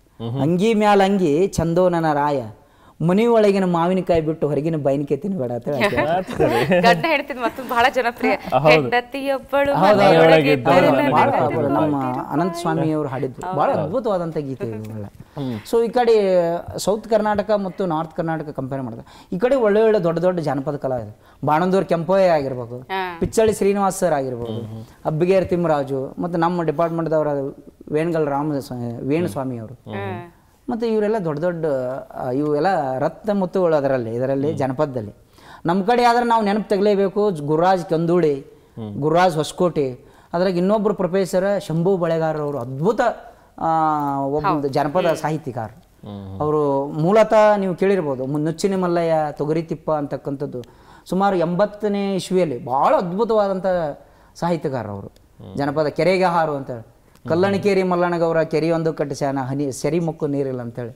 ಅಂಗಿ ಮ್ಯಾಲ ಅಂಗಿ ಚಂದೋ ನನ್ನ ರಾಯ ಮನಿ ಒಳಗಿನ ಮಾವಿನಕಾಯಿ ಬಿಟ್ಟು ಹೊರಗಿನ ಬೈನಿಕೆ ತಿನ್ಬೇಡ ಅಂತ ಹೇಳ್ತಾರೆ. ಗಂಡ ಹೇಳ್ತಿದ್ ಮತ್ತು ಬಹಳ ಜನಪ್ರಿಯ ಹೆಂಡತಿಯೊಬ್ಬಳು ಹೌದು, ಹೌದು. ಮನೆಯೊಳಗಿದ್ದರೆ ಹೌದು, ನನಗೆ ಭಾಳ ಪಾಪುಲರ್. ನಮ್ಮ ಅನಂತ ಸ್ವಾಮಿ ಅವರು ಹಾಡಿದ್ರು ಬಹಳ ಅದ್ಭುತವಾದಂಥ ಗೀತೆ ಇವೆಲ್ಲ ಸೊ ಈ ಕಡೆ ಸೌತ್ ಕರ್ನಾಟಕ ಮತ್ತು ನಾರ್ತ್ ಕರ್ನಾಟಕ ಕಂಪೇರ್ ಮಾಡಿದ್ರೆ ಈ ಕಡೆ ಒಳ್ಳೆ ಒಳ್ಳೆ ದೊಡ್ಡ ದೊಡ್ಡ ಜಾನಪದ ಕಲಾ ಇದೆ ಬಾಣಂದೂರ್ ಕೆಂಪಯ್ಯ ಆಗಿರ್ಬೋದು ಪಿಚ್ಚಳ್ಳಿ ಶ್ರೀನಿವಾಸ್ ಸರ್ ಆಗಿರ್ಬೋದು ಅಬ್ಬಿಗೇರ್ ತಿಮ್ಮರಾಜು ಮತ್ತು ನಮ್ಮ ಡಿಪಾರ್ಟ್ಮೆಂಟ್ದವರ ವೇಣಗಲ್ ರಾಮ ಸ್ವಾಮಿ ವೇಣುಸ್ವಾಮಿ ಅವರು ಮತ್ತು ಇವರೆಲ್ಲ ದೊಡ್ಡ ದೊಡ್ಡ ಆ, ಇವೆಲ್ಲ ರತ್ನ ಮುತ್ತುಗಳು ಅದರಲ್ಲಿ ಇದರಲ್ಲಿ ಜನಪದದಲ್ಲಿ ನಮ್ಮ ಕಡೆ ಆದ್ರೆ ನಾವು ನೆನಪು ತೆಗಲೇಬೇಕು ಗುರುರಾಜ್ ಕಂದೂಳಿ ಗುರುರಾಜ್ ಹೊಸಕೋಟೆ ಅದ್ರಾಗ ಇನ್ನೊಬ್ಬರು ಪ್ರೊಫೆಸರ್ ಶಂಭು ಬಳೆಗಾರ್ ಅವರು ಅದ್ಭುತ ಆ, ಒಬ್ಬ ಜನಪದ ಸಾಹಿತಿಕಾರ ಅವರು ಮೂಲತಃ ನೀವು ಕೇಳಿರ್ಬೋದು ಮು- ನುಚ್ಚಿನ ಮಲ್ಲಯ್ಯ ತೊಗರಿತಿಪ್ಪ ಅಂತಕ್ಕಂಥದ್ದು ಸುಮಾರು ಎಂಬತ್ತನೇ ಇಸ್ವಿಯಲ್ಲಿ ಭಾಳ ಅದ್ಭುತವಾದಂಥ ಸಾಹಿತ್ಯಕಾರ ಅವರು ಜನಪದ ಕೆರೆಗೆ ಹಾರು ಅಂತ ಹೇಳಿ ಕಲ್ಲಣಿಕೇರಿ ಮಲ್ಲಣ್ಣಗೌರ ಕೆರೆಯೊಂದು ಕಟ್ಟಿಸ್ಯಾನ ಹನಿ ಸೆರಿ ಮುಕ್ಕು ನೀರಿಲ್ಲ ಅಂತೇಳಿ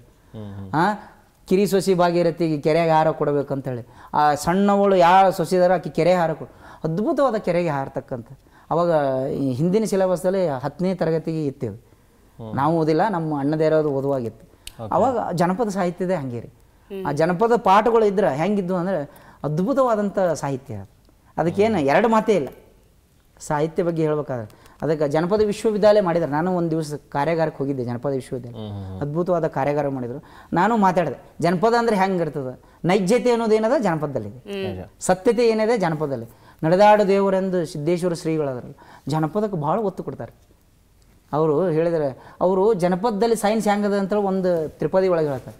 ಆ ಕಿರಿ ಸೊಸಿ ಭಾಗೀರಥಿಗೆ ಕೆರೆಗೆ ಹಾರ ಕೊಡಬೇಕಂತೇಳಿ ಆ ಸಣ್ಣವಳು ಯಾವ ಸೊಸಿದಾರ ಆಕಿ ಕೆರೆ ಹಾರ ಕೊಡು ಅದ್ಭುತವಾದ ಕೆರೆಗೆ ಹಾರತಕ್ಕಂಥ ಅವಾಗ ಈ ಹಿಂದಿನ ಸಿಲೆಬಸ್ದಲ್ಲಿ ಹತ್ತನೇ ತರಗತಿಗೆ ಇತ್ತೇವೆ ನಾವು ಓದಿಲ್ಲ ನಮ್ಮ ಅಣ್ಣದೇರೋದು ಓದುವಾಗಿತ್ತು ಅವಾಗ ಜನಪದ ಸಾಹಿತ್ಯದೇ ಹಂಗೆ ರೀ ಆ ಜನಪದ ಪಾಠಗಳು ಇದ್ರೆ ಹೆಂಗಿದ್ವು ಅಂದರೆ ಅದ್ಭುತವಾದಂಥ ಸಾಹಿತ್ಯ ಅದು ಅದಕ್ಕೇನು ಎರಡು ಮಾತೇ ಇಲ್ಲ ಸಾಹಿತ್ಯ ಬಗ್ಗೆ ಹೇಳ್ಬೇಕಾದ್ರೆ ಅದಕ್ಕೆ ಜನಪದ ವಿಶ್ವವಿದ್ಯಾಲಯ ಮಾಡಿದ್ರು ನಾನು ಒಂದು ದಿವಸ ಕಾರ್ಯಾಗಾರಕ್ಕೆ ಹೋಗಿದ್ದೆ ಜನಪದ ವಿಶ್ವವಿದ್ಯಾಲಯ ಅದ್ಭುತವಾದ ಕಾರ್ಯಾಗಾರ ಮಾಡಿದ್ರು ನಾನು ಮಾತಾಡಿದೆ ಜನಪದ ಅಂದ್ರೆ ಹೆಂಗೆ ಇರ್ತದೆ ನೈಜ್ಯತೆ ಅನ್ನೋದು ಏನದ ಜನಪದದಲ್ಲಿದೆ ಸತ್ಯತೆ ಏನಿದೆ ಜನಪದದಲ್ಲಿ ನಡೆದಾಡು ದೇವರೆಂದು ಸಿದ್ದೇಶ್ವರ ಶ್ರೀಗಳದ್ರಲ್ಲ ಜನಪದಕ್ಕೆ ಭಾಳ ಒತ್ತು ಕೊಡ್ತಾರೆ ಅವರು ಹೇಳಿದರೆ ಅವರು ಜನಪದದಲ್ಲಿ ಸೈನ್ಸ್ ಹೆಂಗದ ಅಂತೇಳಿ ಒಂದು ತ್ರಿಪದಿ ಒಳಗೆ ಹೇಳ್ತಾರೆ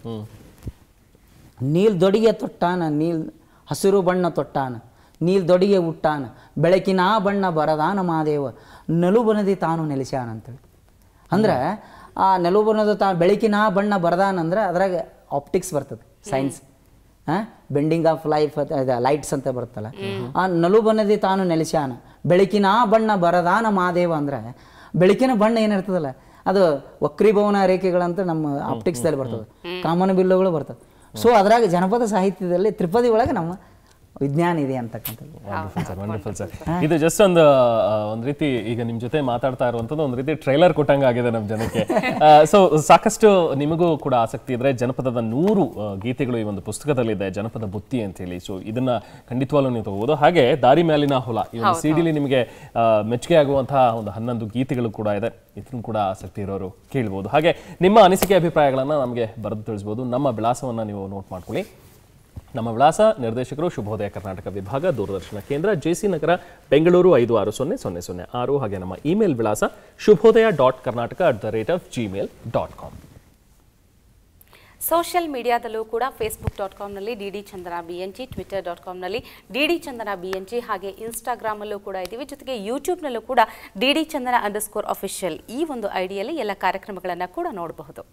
ನೀಲ್ ದೊಡಿಗೆ ತೊಟ್ಟಾನ ನೀಲ್ ಹಸಿರು ಬಣ್ಣ ತೊಟ್ಟಾನ ನೀಲ್ ದೊಡಿಗೆ ಹುಟ್ಟಾನ ಬೆಳಕಿನ ಬಣ್ಣ ಬರದಾನ ಮಾದೇವ ನಲುಬನದಿ ತಾನು ನೆಲೆಸ್ಯಾನ ಅಂತೇಳಿ ಅಂದ್ರೆ ಆ ನೆಲುಬನದ ತಾ ಬೆಳಕಿನ ಬಣ್ಣ ಬರದಾನ ಅಂದ್ರೆ ಅದ್ರಾಗ ಆಪ್ಟಿಕ್ಸ್ ಬರ್ತದೆ science bending of life lights ಅಂತ ಬರುತ್ತಲ್ಲ ಆ ನಲುಬನದಿ ತಾನು ನೆಲೆಸ್ಯಾನ ಬೆಳಕಿನ ಬಣ್ಣ ಬರದಾನ ಮಾದೇವ ಅಂದ್ರೆ ಬೆಳಕಿನ ಬಣ್ಣ ಏನಿರ್ತದಲ್ಲ ಅದು ವಕ್ರೀಭವನ ರೇಖೆಗಳಂತ ನಮ್ಮ ಆಪ್ಟಿಕ್ಸ್ದಲ್ಲಿ ಬರ್ತದೆ ಕಾಮನ ಬಿಲ್ಲುಗಳು ಬರ್ತವೆ ಸೊ ಅದ್ರಾಗ ಜನಪದ ಸಾಹಿತ್ಯದಲ್ಲಿ ತ್ರಿಪದಿ ಒಳಗೆ ನಮ್ಮ ವಿಜ್ಞಾನ ಇದೆ ಅಂತಕ್ಕಂಥದ್ದು ವಂಡರ್ಫುಲ್ ಸರ್ ವಂಡರ್ಫುಲ್ ಸರ್ ಇದು ಜಸ್ಟ್ ಒಂದು ಆ, ಒಂದು ರೀತಿ ಈಗ ನಿಮ್ಮ ಜೊತೆ ಮಾತಾಡ್ತಾ ಇರುವಂಥದ್ದು ಒಂದು ರೀತಿ ಟ್ರೈಲರ್ ಕೊಟ್ಟಂಗೆ ಆಗಿದೆ ನಮ್ಮ ಜನಕ್ಕೆ ಸೊ ಸಾಕಷ್ಟು ನಿಮಗೂ ಕೂಡ ಆಸಕ್ತಿ ಇದ್ರೆ ಜನಪದದ ನೂರು ಆ, ಗೀತೆಗಳು ಈ ಒಂದು ಪುಸ್ತಕದಲ್ಲಿದೆ ಜನಪದ ಬುತ್ತಿ ಅಂತ ಹೇಳಿ ಸೊ ಇದನ್ನ ಖಂಡಿತವಾಗ್ಲೂ ನೀವು ತಗೋಬಹುದು ಹಾಗೆ ದಾರಿ ಮ್ಯಾಲಿನ ಹೊಲ ಈ ಒಂದು ಸಿಡಿಲಿ ನಿಮಗೆ ಆ, ಮೆಚ್ಚುಗೆ ಆಗುವಂತಹ ಒಂದು ಹನ್ನೊಂದು ಗೀತೆಗಳು ಕೂಡ ಇದೆ ಇದನ್ನು ಕೂಡ ಆಸಕ್ತಿ ಇರೋರು ಕೇಳ್ಬೋದು ಹಾಗೆ ನಿಮ್ಮ ಅನಿಸಿಕೆ ಅಭಿಪ್ರಾಯಗಳನ್ನ ನಮಗೆ ಬರೆದು ತಿಳಿಸ್ಬೋದು ನಮ್ಮ ವಿಳಾಸವನ್ನ ನೀವು ನೋಟ್ ಮಾಡ್ಕೊಳ್ಳಿ ನಮ್ಮ ವಿಳಾಸ ನಿರ್ದೇಶಕರು ಶುಭೋದಯ ಕರ್ನಾಟಕ ವಿಭಾಗ ದೂರದರ್ಶನ ಕೇಂದ್ರ ಜೆಸಿ ನಗರ ಬೆಂಗಳೂರು ಐದು ಆರು ಸೊನ್ನೆ ಸೊನ್ನೆ ಸೊನ್ನೆ ಆರು ಹಾಗೆ ನಮ್ಮ ಇಮೇಲ್ ವಿಳಾಸ Shubhodaya dot Karnataka at the rate of Gmail dot com social ಮೀಡಿಯಾದಲ್ಲೂ ಕೂಡ ಫೇಸ್ಬುಕ್ ಡಾಟ್ ಕಾಮ್ನಲ್ಲಿ D D Chandana B N G Twitter dot ಕಾಮ್ನಲ್ಲಿ D D Chandana B N G ಹಾಗೆ ಇನ್ಸ್ಟಾಗ್ರಾಮಲ್ಲೂ ಕೂಡ ಇದ್ದೀವಿ ಜೊತೆಗೆ ಯೂಟ್ಯೂಬ್ನಲ್ಲೂ ಕೂಡ D D Chandana underscore official ಈ ಒಂದು ಐಡಿಯಲ್ಲಿ ಎಲ್ಲ ಕಾರ್ಯಕ್ರಮಗಳನ್ನು ಕೂಡ ನೋಡಬಹುದು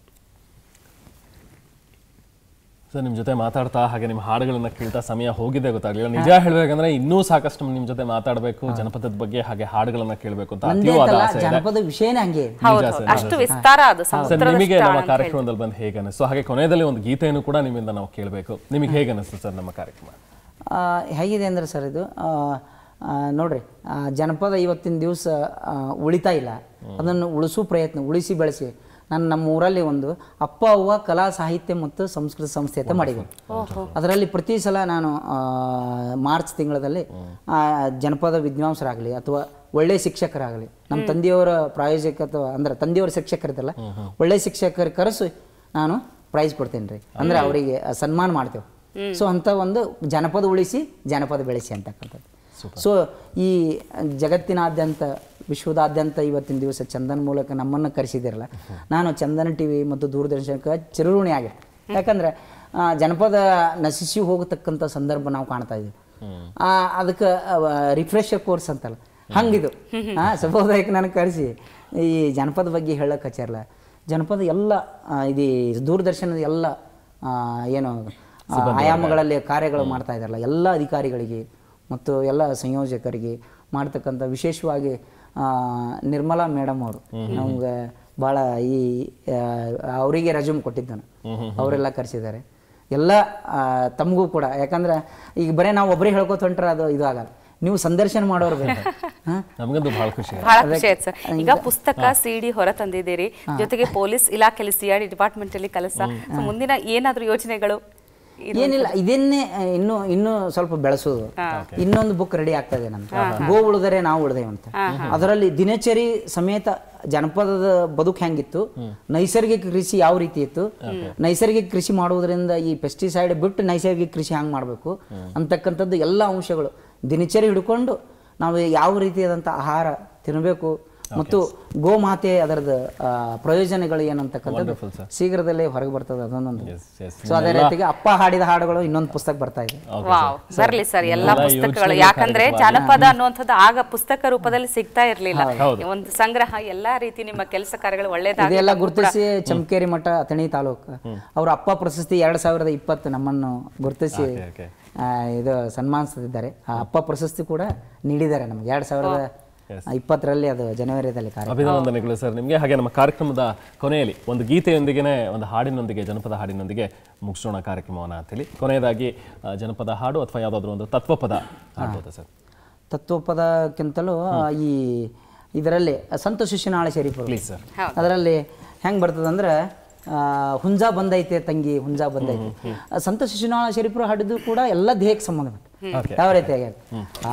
ಸರ್ ನಿಮ್ಮ ಜೊತೆ ಮಾತಾಡ್ತಾ ಹಾಗೆ ನಿಮ್ಮ ಹಾಡುಗಳನ್ನ ಕೇಳ್ತಾ ಸಮಯ ಹೋಗಿದೆ ಗೊತ್ತಾಗ್ಲಿಲ್ಲ ನಿಜ ಹೇಳ್ಬೇಕಂದ್ರೆ ಇನ್ನೂ ಸಾಕಷ್ಟು ನಿಮ್ಮ ಜೊತೆ ಮಾತಾಡಬೇಕು ಜನಪದದ ಬಗ್ಗೆ ಹಾಗೆ ಹಾಡುಗಳನ್ನ ಕೇಳಬೇಕು ಅಂತ ನಂದೇ ಅತೀವಾದ ಅಂತಲ್ಲ ಆಸೆ ಇದೆ ಜಾನಪದ ವಿಷಯನೇ ಹಂಗೆ ಇದೆ. ಹೌದು ನಿಜ ಹೌದು. ಸರ್, ಅಷ್ಟು ನಿಜ ವಿಸ್ತಾರ ಅದು ಸರ್ ಸಮುದ್ರದ ನಿಮಗೆ ನಮ್ಮ ಅಂತ ಹೇಳಿ. ಕಾರ್ಯಕ್ರಮದಲ್ಲಿ ಬಂದು ಹೇಗೆ ಅನಿಸ್ತು ಹಾಗೆ ಕೊನೆಯಲ್ಲಿ ಒಂದು ಗೀತೆಯನ್ನು ಕೂಡ ನಿಮ್ಮಿಂದ ನಾವು ಕೇಳಬೇಕು ನಿಮಗೆ ಹೇಗೆ ಅನಿಸ್ತು ಸರ್ ನಮ್ಮ ಕಾರ್ಯಕ್ರಮ ಆ, ಹೇಗಿದೆ ಅಂದರೆ ಸರ್ ಇದು ಆ, ಆ, ನೋಡ್ರಿ ಆ, ಜನಪದ ಇವತ್ತಿನ ದಿವಸ ಉಳಿತಾ ಇಲ್ಲ ಅದನ್ನು ಉಳಿಸೋ ಪ್ರಯತ್ನ ಉಳಿಸಿ ಬೆಳೆಸಿ ನಾನು ನಮ್ಮ ಊರಲ್ಲಿ ಒಂದು ಅಪ್ಪ ಅವ್ವ ಕಲಾ ಸಾಹಿತ್ಯ ಮತ್ತು ಸಂಸ್ಕೃತ ಸಂಸ್ಥೆ ಅಂತ ಮಾಡಿದ್ದೀನಿ ಅದರಲ್ಲಿ ಪ್ರತಿ ಸಲ ನಾನು ಆ, ಮಾರ್ಚ್ ತಿಂಗಳಲ್ಲಿ ಆ, ಜನಪದ ವಿದ್ವಾಂಸರಾಗಲಿ ಅಥವಾ ಒಳ್ಳೆ ಶಿಕ್ಷಕರಾಗಲಿ ನಮ್ಮ ತಂದೆಯವರ ಪ್ರಾಯೋಜಕ ಅಥವಾ ಅಂದ್ರೆ ತಂದೆಯವರ ಶಿಕ್ಷಕರಿದ್ದಲ್ಲ ಒಳ್ಳೆ ಶಿಕ್ಷಕರು ಕರೆಸಿ ನಾನು ಪ್ರೈಸ್ ಕೊಡ್ತೇನೆ ರೀ ಅಂದ್ರೆ ಅವರಿಗೆ ಸನ್ಮಾನ ಮಾಡ್ತೇವೆ ಸೊ ಅಂತ ಒಂದು ಜನಪದ ಉಳಿಸಿ ಜನಪದ ಬೆಳೆಸಿ ಅಂತಕ್ಕಂಥದ್ದು ಸೊ ಈ ಜಗತ್ತಿನಾದ್ಯಂತ ವಿಶ್ವದಾದ್ಯಂತ ಇವತ್ತಿನ ದಿವಸ ಚಂದನ್ ಮೂಲಕ ನಮ್ಮನ್ನು ಕರೆಸಿದಿರಲ್ಲ ನಾನು ಚಂದನ್ ಟಿ ವಿ ಮತ್ತು ದೂರದರ್ಶನಕ್ಕೆ ಚಿರಋಣಿ ಆಗಿರ್ತೀನಿ ಯಾಕಂದ್ರೆ ಆ, ಜನಪದ ನಶಿಸಿ ಹೋಗತಕ್ಕಂಥ ಸಂದರ್ಭ ನಾವು ಕಾಣ್ತಾ ಇದ್ದೀವಿ ಆ, ಅದಕ್ಕೆ ರಿಫ್ರೆಶರ್ ಕೋರ್ಸ್ ಅಂತಲ್ಲ ಹಂಗಿದು ಹಾಂ ಸಬೋದಯಕ್ಕೆ ನನಗೆ ಕರೆಸಿ ಈ ಜನಪದ ಬಗ್ಗೆ ಹೇಳಕ್ಕೆ ಹಚ್ಚಾರಲ್ಲ ಜನಪದ ಎಲ್ಲ ಆ, ಇದು ದೂರದರ್ಶನದ ಎಲ್ಲ ಆ, ಏನು ಆ, ಆಯಾಮಗಳಲ್ಲಿ ಕಾರ್ಯಗಳು ಮಾಡ್ತಾ ಇದ್ದಾರಲ್ಲ ಎಲ್ಲ ಅಧಿಕಾರಿಗಳಿಗೆ ಮತ್ತು ಎಲ್ಲ ಸಂಯೋಜಕರಿಗೆ ಮಾಡ್ತಕ್ಕಂಥ ವಿಶೇಷವಾಗಿ ಆ, ನಿರ್ಮಲಾ ಮೇಡಮ್ ಅವರು ನಮ್ಗೆ ಭಾಳ ಈ ಆ, ಅವರಿಗೆ ರಜುಮ್ ಕೊಟ್ಟಿದ್ದಾನೆ ಅವರೆಲ್ಲ ಕರೆಸಿದ್ದಾರೆ ಎಲ್ಲ ಆ, ತಮಗೂ ಕೂಡ ಯಾಕಂದ್ರೆ ಈಗ ಬರೀ ನಾವು ಒಬ್ಬರೇ ಹೇಳ್ಕೊತ ಹೊಂಟ್ರೆ ಅದು ಇದು ಆಗಲ್ಲ ನೀವು ಸಂದರ್ಶನ ಮಾಡೋರು ಬೇಕು ಹಾಂ ನಮಗಂತೂ ಬಹಳ ಖುಷಿ ಆಯ್ತು. ಬಹಳ ಖುಷಿ ಆಯ್ತು ಸರ್ ಈಗ ಪುಸ್ತಕ ಸಿಡಿ ಹೊರ ತಂದಿದ್ದೀರಿ ಜೊತೆಗೆ ಪೊಲೀಸ್ ಇಲಾಖೆಯಲ್ಲಿ ಸಿ ಆರ್ ಡಿ ಡಿಪಾರ್ಟ್ಮೆಂಟ್ ಅಲ್ಲಿ ಕೆಲಸ So ಮುಂದಿನ ಏನಾದ್ರೂ ಯೋಜನೆಗಳು ಇದು- ಏನಿಲ್ಲ ಇದನ್ನೇ ಆ, ಇನ್ನು ಇನ್ನು ಸ್ವಲ್ಪ ಬೆಳೆಸೋದು ಇನ್ನೊಂದು ಬುಕ್ ರೆಡಿ ಆಗ್ತಾ ಇದೆ ನಮ್ದು ಗೋ ಉಳಿದರೆ ನಾವು ಉಳಿದೇವೆ ಅಂತ ಅದರಲ್ಲಿ ದಿನಚರಿ ಸಮೇತ ಜನಪದದ ಬದುಕು ಹೆಂಗಿತ್ತು ನೈಸರ್ಗಿಕ ಕೃಷಿ ಯಾವ ರೀತಿ ಇತ್ತು ನೈಸರ್ಗಿಕ ಕೃಷಿ ಮಾಡುವುದರಿಂದ ಈ ಪೆಸ್ಟಿಸೈಡ್ ಬಿಟ್ಟು ನೈಸರ್ಗಿಕ ಕೃಷಿ ಹಂಗೆ ಮಾಡಬೇಕು ಅಂತಕ್ಕಂಥದ್ದು ಎಲ್ಲ ಅಂಶಗಳು ದಿನಚರಿ ಹಿಡ್ಕೊಂಡು ನಾವು ಯಾವ ರೀತಿಯಾದಂಥ ಆಹಾರ ತಿನ್ನಬೇಕು ಮತ್ತು ಗೋಮಾತೆ ಅದರದ ಆ, ಪ್ರಯೋಜನಗಳು ಏನಂತಕ್ಕಂಥದ್ದು ಶೀಘ್ರದಲ್ಲೇ ಹೊರಗೆ ಬರ್ತದೆ ಅದೊಂದೊಂದು Yes, yes. ಸೊ ಅದೇ ರೀತಿಗೆ ಅಪ್ಪ ಹಾಡಿದ ಹಾಡುಗಳು ಇನ್ನೊಂದು ಪುಸ್ತಕ ಬರ್ತಾ ಇದೆ ವಾವ್ ಬರ್ಲಿ ಸರ್ ಎಲ್ಲಾ ಎಲ್ಲ ಪುಸ್ತಕಗಳು ಯೋಚನೆಗಳು ಯಾಕಂದ್ರೆ ಜಾನಪದ ಅನ್ನುವಂಥದ್ದು ಆಗ ಪುಸ್ತಕ ರೂಪದಲ್ಲಿ ಸಿಗ್ತಾ ಇರ್ಲಿಲ್ಲ ಹೌದು. ಒಂದು ಸಂಗ್ರಹ ಎಲ್ಲಾ ರೀತಿ ನಿಮ್ಮ ಕೆಲಸ ಕಾರ್ಯಗಳು ಒಳ್ಳೇದಾಗಿ ಇದೆಲ್ಲ ಗುರುತಿಸಿ ಚಮಕೇರಿ ಮಠ ಅಥಣಿ ತಾಲೂಕು ಅವ್ರ ಅಪ್ಪ ಪ್ರಶಸ್ತಿ ಎರಡ್ ಸಾವಿರದ ಇಪ್ಪತ್ತು ನಮ್ಮನ್ನು ಗುರುತಿಸಿ okay. ಆ, ಇದು ಸನ್ಮಾನಿಸುತ್ತಿದ್ದಾರೆ ಆ ಅಪ್ಪ ಪ್ರಶಸ್ತಿ ಕೂಡ ನೀಡಿದ್ದಾರೆ ನಮ್ಗೆ ಎರಡ್ ಸಾವಿರದ ಇಪ್ಪತ್ತರಲ್ಲಿ ಅದು ಜನವರಿದಲ್ಲಿ ಕಾರ್ಯ ಅಭಿನಂದನೆಗಳು ಸರ್ ನಿಮಗೆ ಹಾಗೆ ನಮ್ಮ ಕಾರ್ಯಕ್ರಮದ ಕೊನೆಯಲ್ಲಿ ಒಂದು ಗೀತೆಯೊಂದಿಗೆ ಒಂದು ಹಾಡಿನೊಂದಿಗೆ ಜನಪದ ಹಾಡಿನೊಂದಿಗೆ ಮುಗಿಸೋಣ ಕಾರ್ಯಕ್ರಮವನ್ನು ಅಂತೇಳಿ ಕೊನೆಯದಾಗಿ ಆ, ಜನಪದ ಹಾಡು ಅಥವಾ ಯಾವುದಾದ್ರೂ ಒಂದು ತತ್ವಪದ ಹಾಡ್ಬೋದಾ ಸರ್ ತತ್ವಪದಕ್ಕಿಂತಲೂ ಈ ಇದರಲ್ಲಿ ಸಂತ ಶಿಶುನಾಳ ಶರೀಫರು ಪ್ಲೀಸ್ ಸರ್ ಅದರಲ್ಲಿ ಹೆಂಗ್ ಬರ್ತದಂದ್ರೆ ಆ, ಹುಂಜ ಬಂದೈತೆ ತಂಗಿ ಹುಂಜ ಬಂದೈತೆ ಆ, ಸಂತ ಶಿಶುನಾಳ ಶರೀಫರು ಹಾಡಿದ್ದು ಕೂಡ ಎಲ್ಲ ದೇಹಕ್ಕೆ ಸಂಬಂಧಪಟ್ಟ Okay. ಯಾವ ರೀತಿಯಾಗಿ ಆ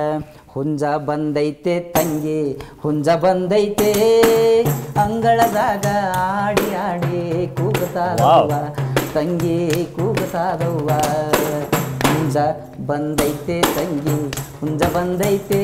ಹುಂಜ ಬಂದೈತೆ ತಂಗಿ ಹುಂಜ ಬಂದೈತೆ ಅಂಗಳದಾಗ ಆಡಿ ಆಡಿ ಕೂಗುತ್ತಾದವ್ವ ತಂಗಿ ಕೂಗುತ್ತಾದವ್ವ ಹುಂಜ ಬಂದೈತೆ ತಂಗಿ ಹುಂಜ ಬಂದೈತೆ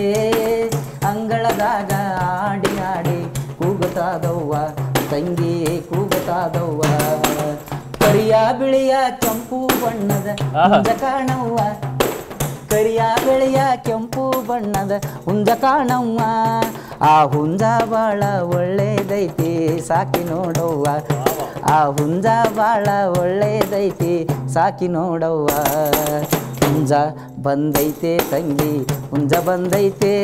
ಅಂಗಳದಾಗ ಆಡಿ ಆಡಿ ಕೂಗುತ್ತಾದವ್ವ ತಂಗಿ ಕೂಗುತ್ತಾದವ್ವ ಕರಿಯ ಬಿಳಿಯ ಕೆಂಪು ಬಣ್ಣದ ಹುಂಜ ಕಾಣವ್ವ ಕರಿಯ ಬೆಳೆಯ ಕೆಂಪು ಬಣ್ಣದ ಹುಂಜ ಕಾಣವ್ವ ಆ ಹುಂಜ ಬಾಳ ಒಳ್ಳೇದೈತಿ ಸಾಕಿ ನೋಡವ್ವ ಆ ಹುಂಜ ಬಾಳ ಒಳ್ಳೇದೈತಿ ಸಾಕಿ ನೋಡವ್ವ ಹುಂಜ ಬಂದೈತೆ ತಂಗಿ ಹುಂಜ ಬಂದೈತೆ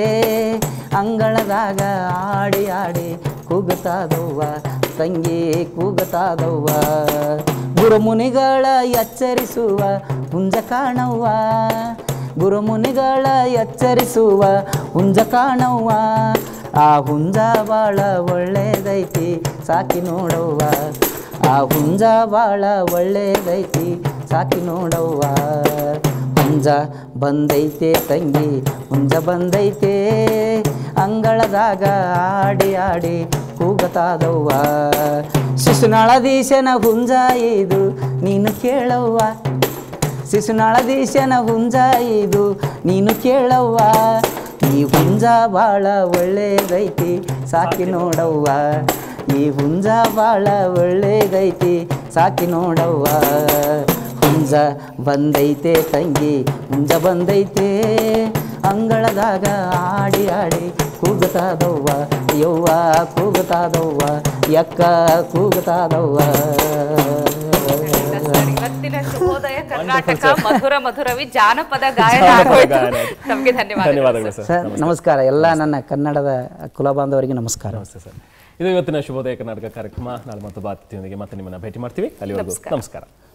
ಅಂಗಳದಾಗ ಆಡಿ ಆಡಿ ಕೂಗುತ್ತಾದವ್ವ ತಂಗಿ ಕೂಗುತ್ತಾದವ್ವ ಗುರುಮುನಿಗಳ ಎಚ್ಚರಿಸುವ ಹುಂಜ ಕಾಣವ್ವ ಗುರುಮುನಿಗಳ ಎಚ್ಚರಿಸುವ ಹುಂಜ ಕಾಣವ್ವ ಆ ಹುಂಜ ಭಾಳ ಒಳ್ಳೇದೈತಿ ಸಾಕಿ ನೋಡವ್ವ ಆ ಹುಂಜ ಭಾಳ ಒಳ್ಳೇದೈತಿ ಸಾಕಿ ನೋಡವ್ವ ಹುಂಜ ಬಂದೈತೆ ತಂಗಿ ಹುಂಜ ಬಂದೈತೆ ಅಂಗಳದಾಗ ಆಡಿ ಆಡಿ ಕೂಗತಾದವ್ವ ಶಿಶುನಾಳದೀಶನ ಹುಂಜ ಇದು ನೀನು ಕೇಳವ್ವ ಶಿಶುನಾಳದೀಶನ ಹುಂಜ ಇದು ನೀನು ಕೇಳವ್ವ ಈ ಹುಂಜ ಭಾಳ ಒಳ್ಳೇದೈತಿ ಸಾಕಿ ನೋಡವ್ವ ಈ ಹುಂಜ ಭಾಳ ಒಳ್ಳೇದೈತಿ ಸಾಕಿ ನೋಡವ್ವ ಹುಂಜ ಬಂದೈತೆ ತಂಗಿ ಹುಂಜ ಬಂದೈತೆ ಅಂಗಳದಾಗ ಆಡಿ ಆಡಿ ಕೂಗುತ್ತಾದವ್ವ ಯವ್ವ ಕೂಗುತ್ತಾದವ್ವ ಯಕ್ಕ ಕೂಗುತ್ತಾದವ್ವ ಸರ್, ಇವತ್ತಿನ ಶುಭೋದಯ ಕರ್ನಾಟಕ ಮಧುರ ಮಧುರವಿ ಜಾನಪದ ಗಾಯನ ಜಾನಪದ ಆಗೋಯ್ತು ಗಾಯನ. ನಮಗೆ ಧನ್ಯವಾದ ಧನ್ಯವಾದಗಳು ಸರ್ ಸರ್ ನಮಸ್ಕಾರ ಎಲ್ಲ ನನ್ನ ಕನ್ನಡದ ಕುಲಬಾಂಧವರಿಗೆ ನಮಸ್ಕಾರ ನಮಸ್ತೆ ಸರ್ ಇದು ಇವತ್ತಿನ ಶುಭೋದಯ ಕರ್ನಾಟಕ ಕಾರ್ಯಕ್ರಮ ನಾಳೆ ಮತ್ತೊಬ್ಬ ಅತಿಥಿಯೊಂದಿಗೆ ಮತ್ತೆ ನಿಮ್ಮನ್ನ ಭೇಟಿ ಮಾಡ್ತೀವಿ ಅಲ್ಲಿವರೆಗೂ ನಮಸ್ಕಾರ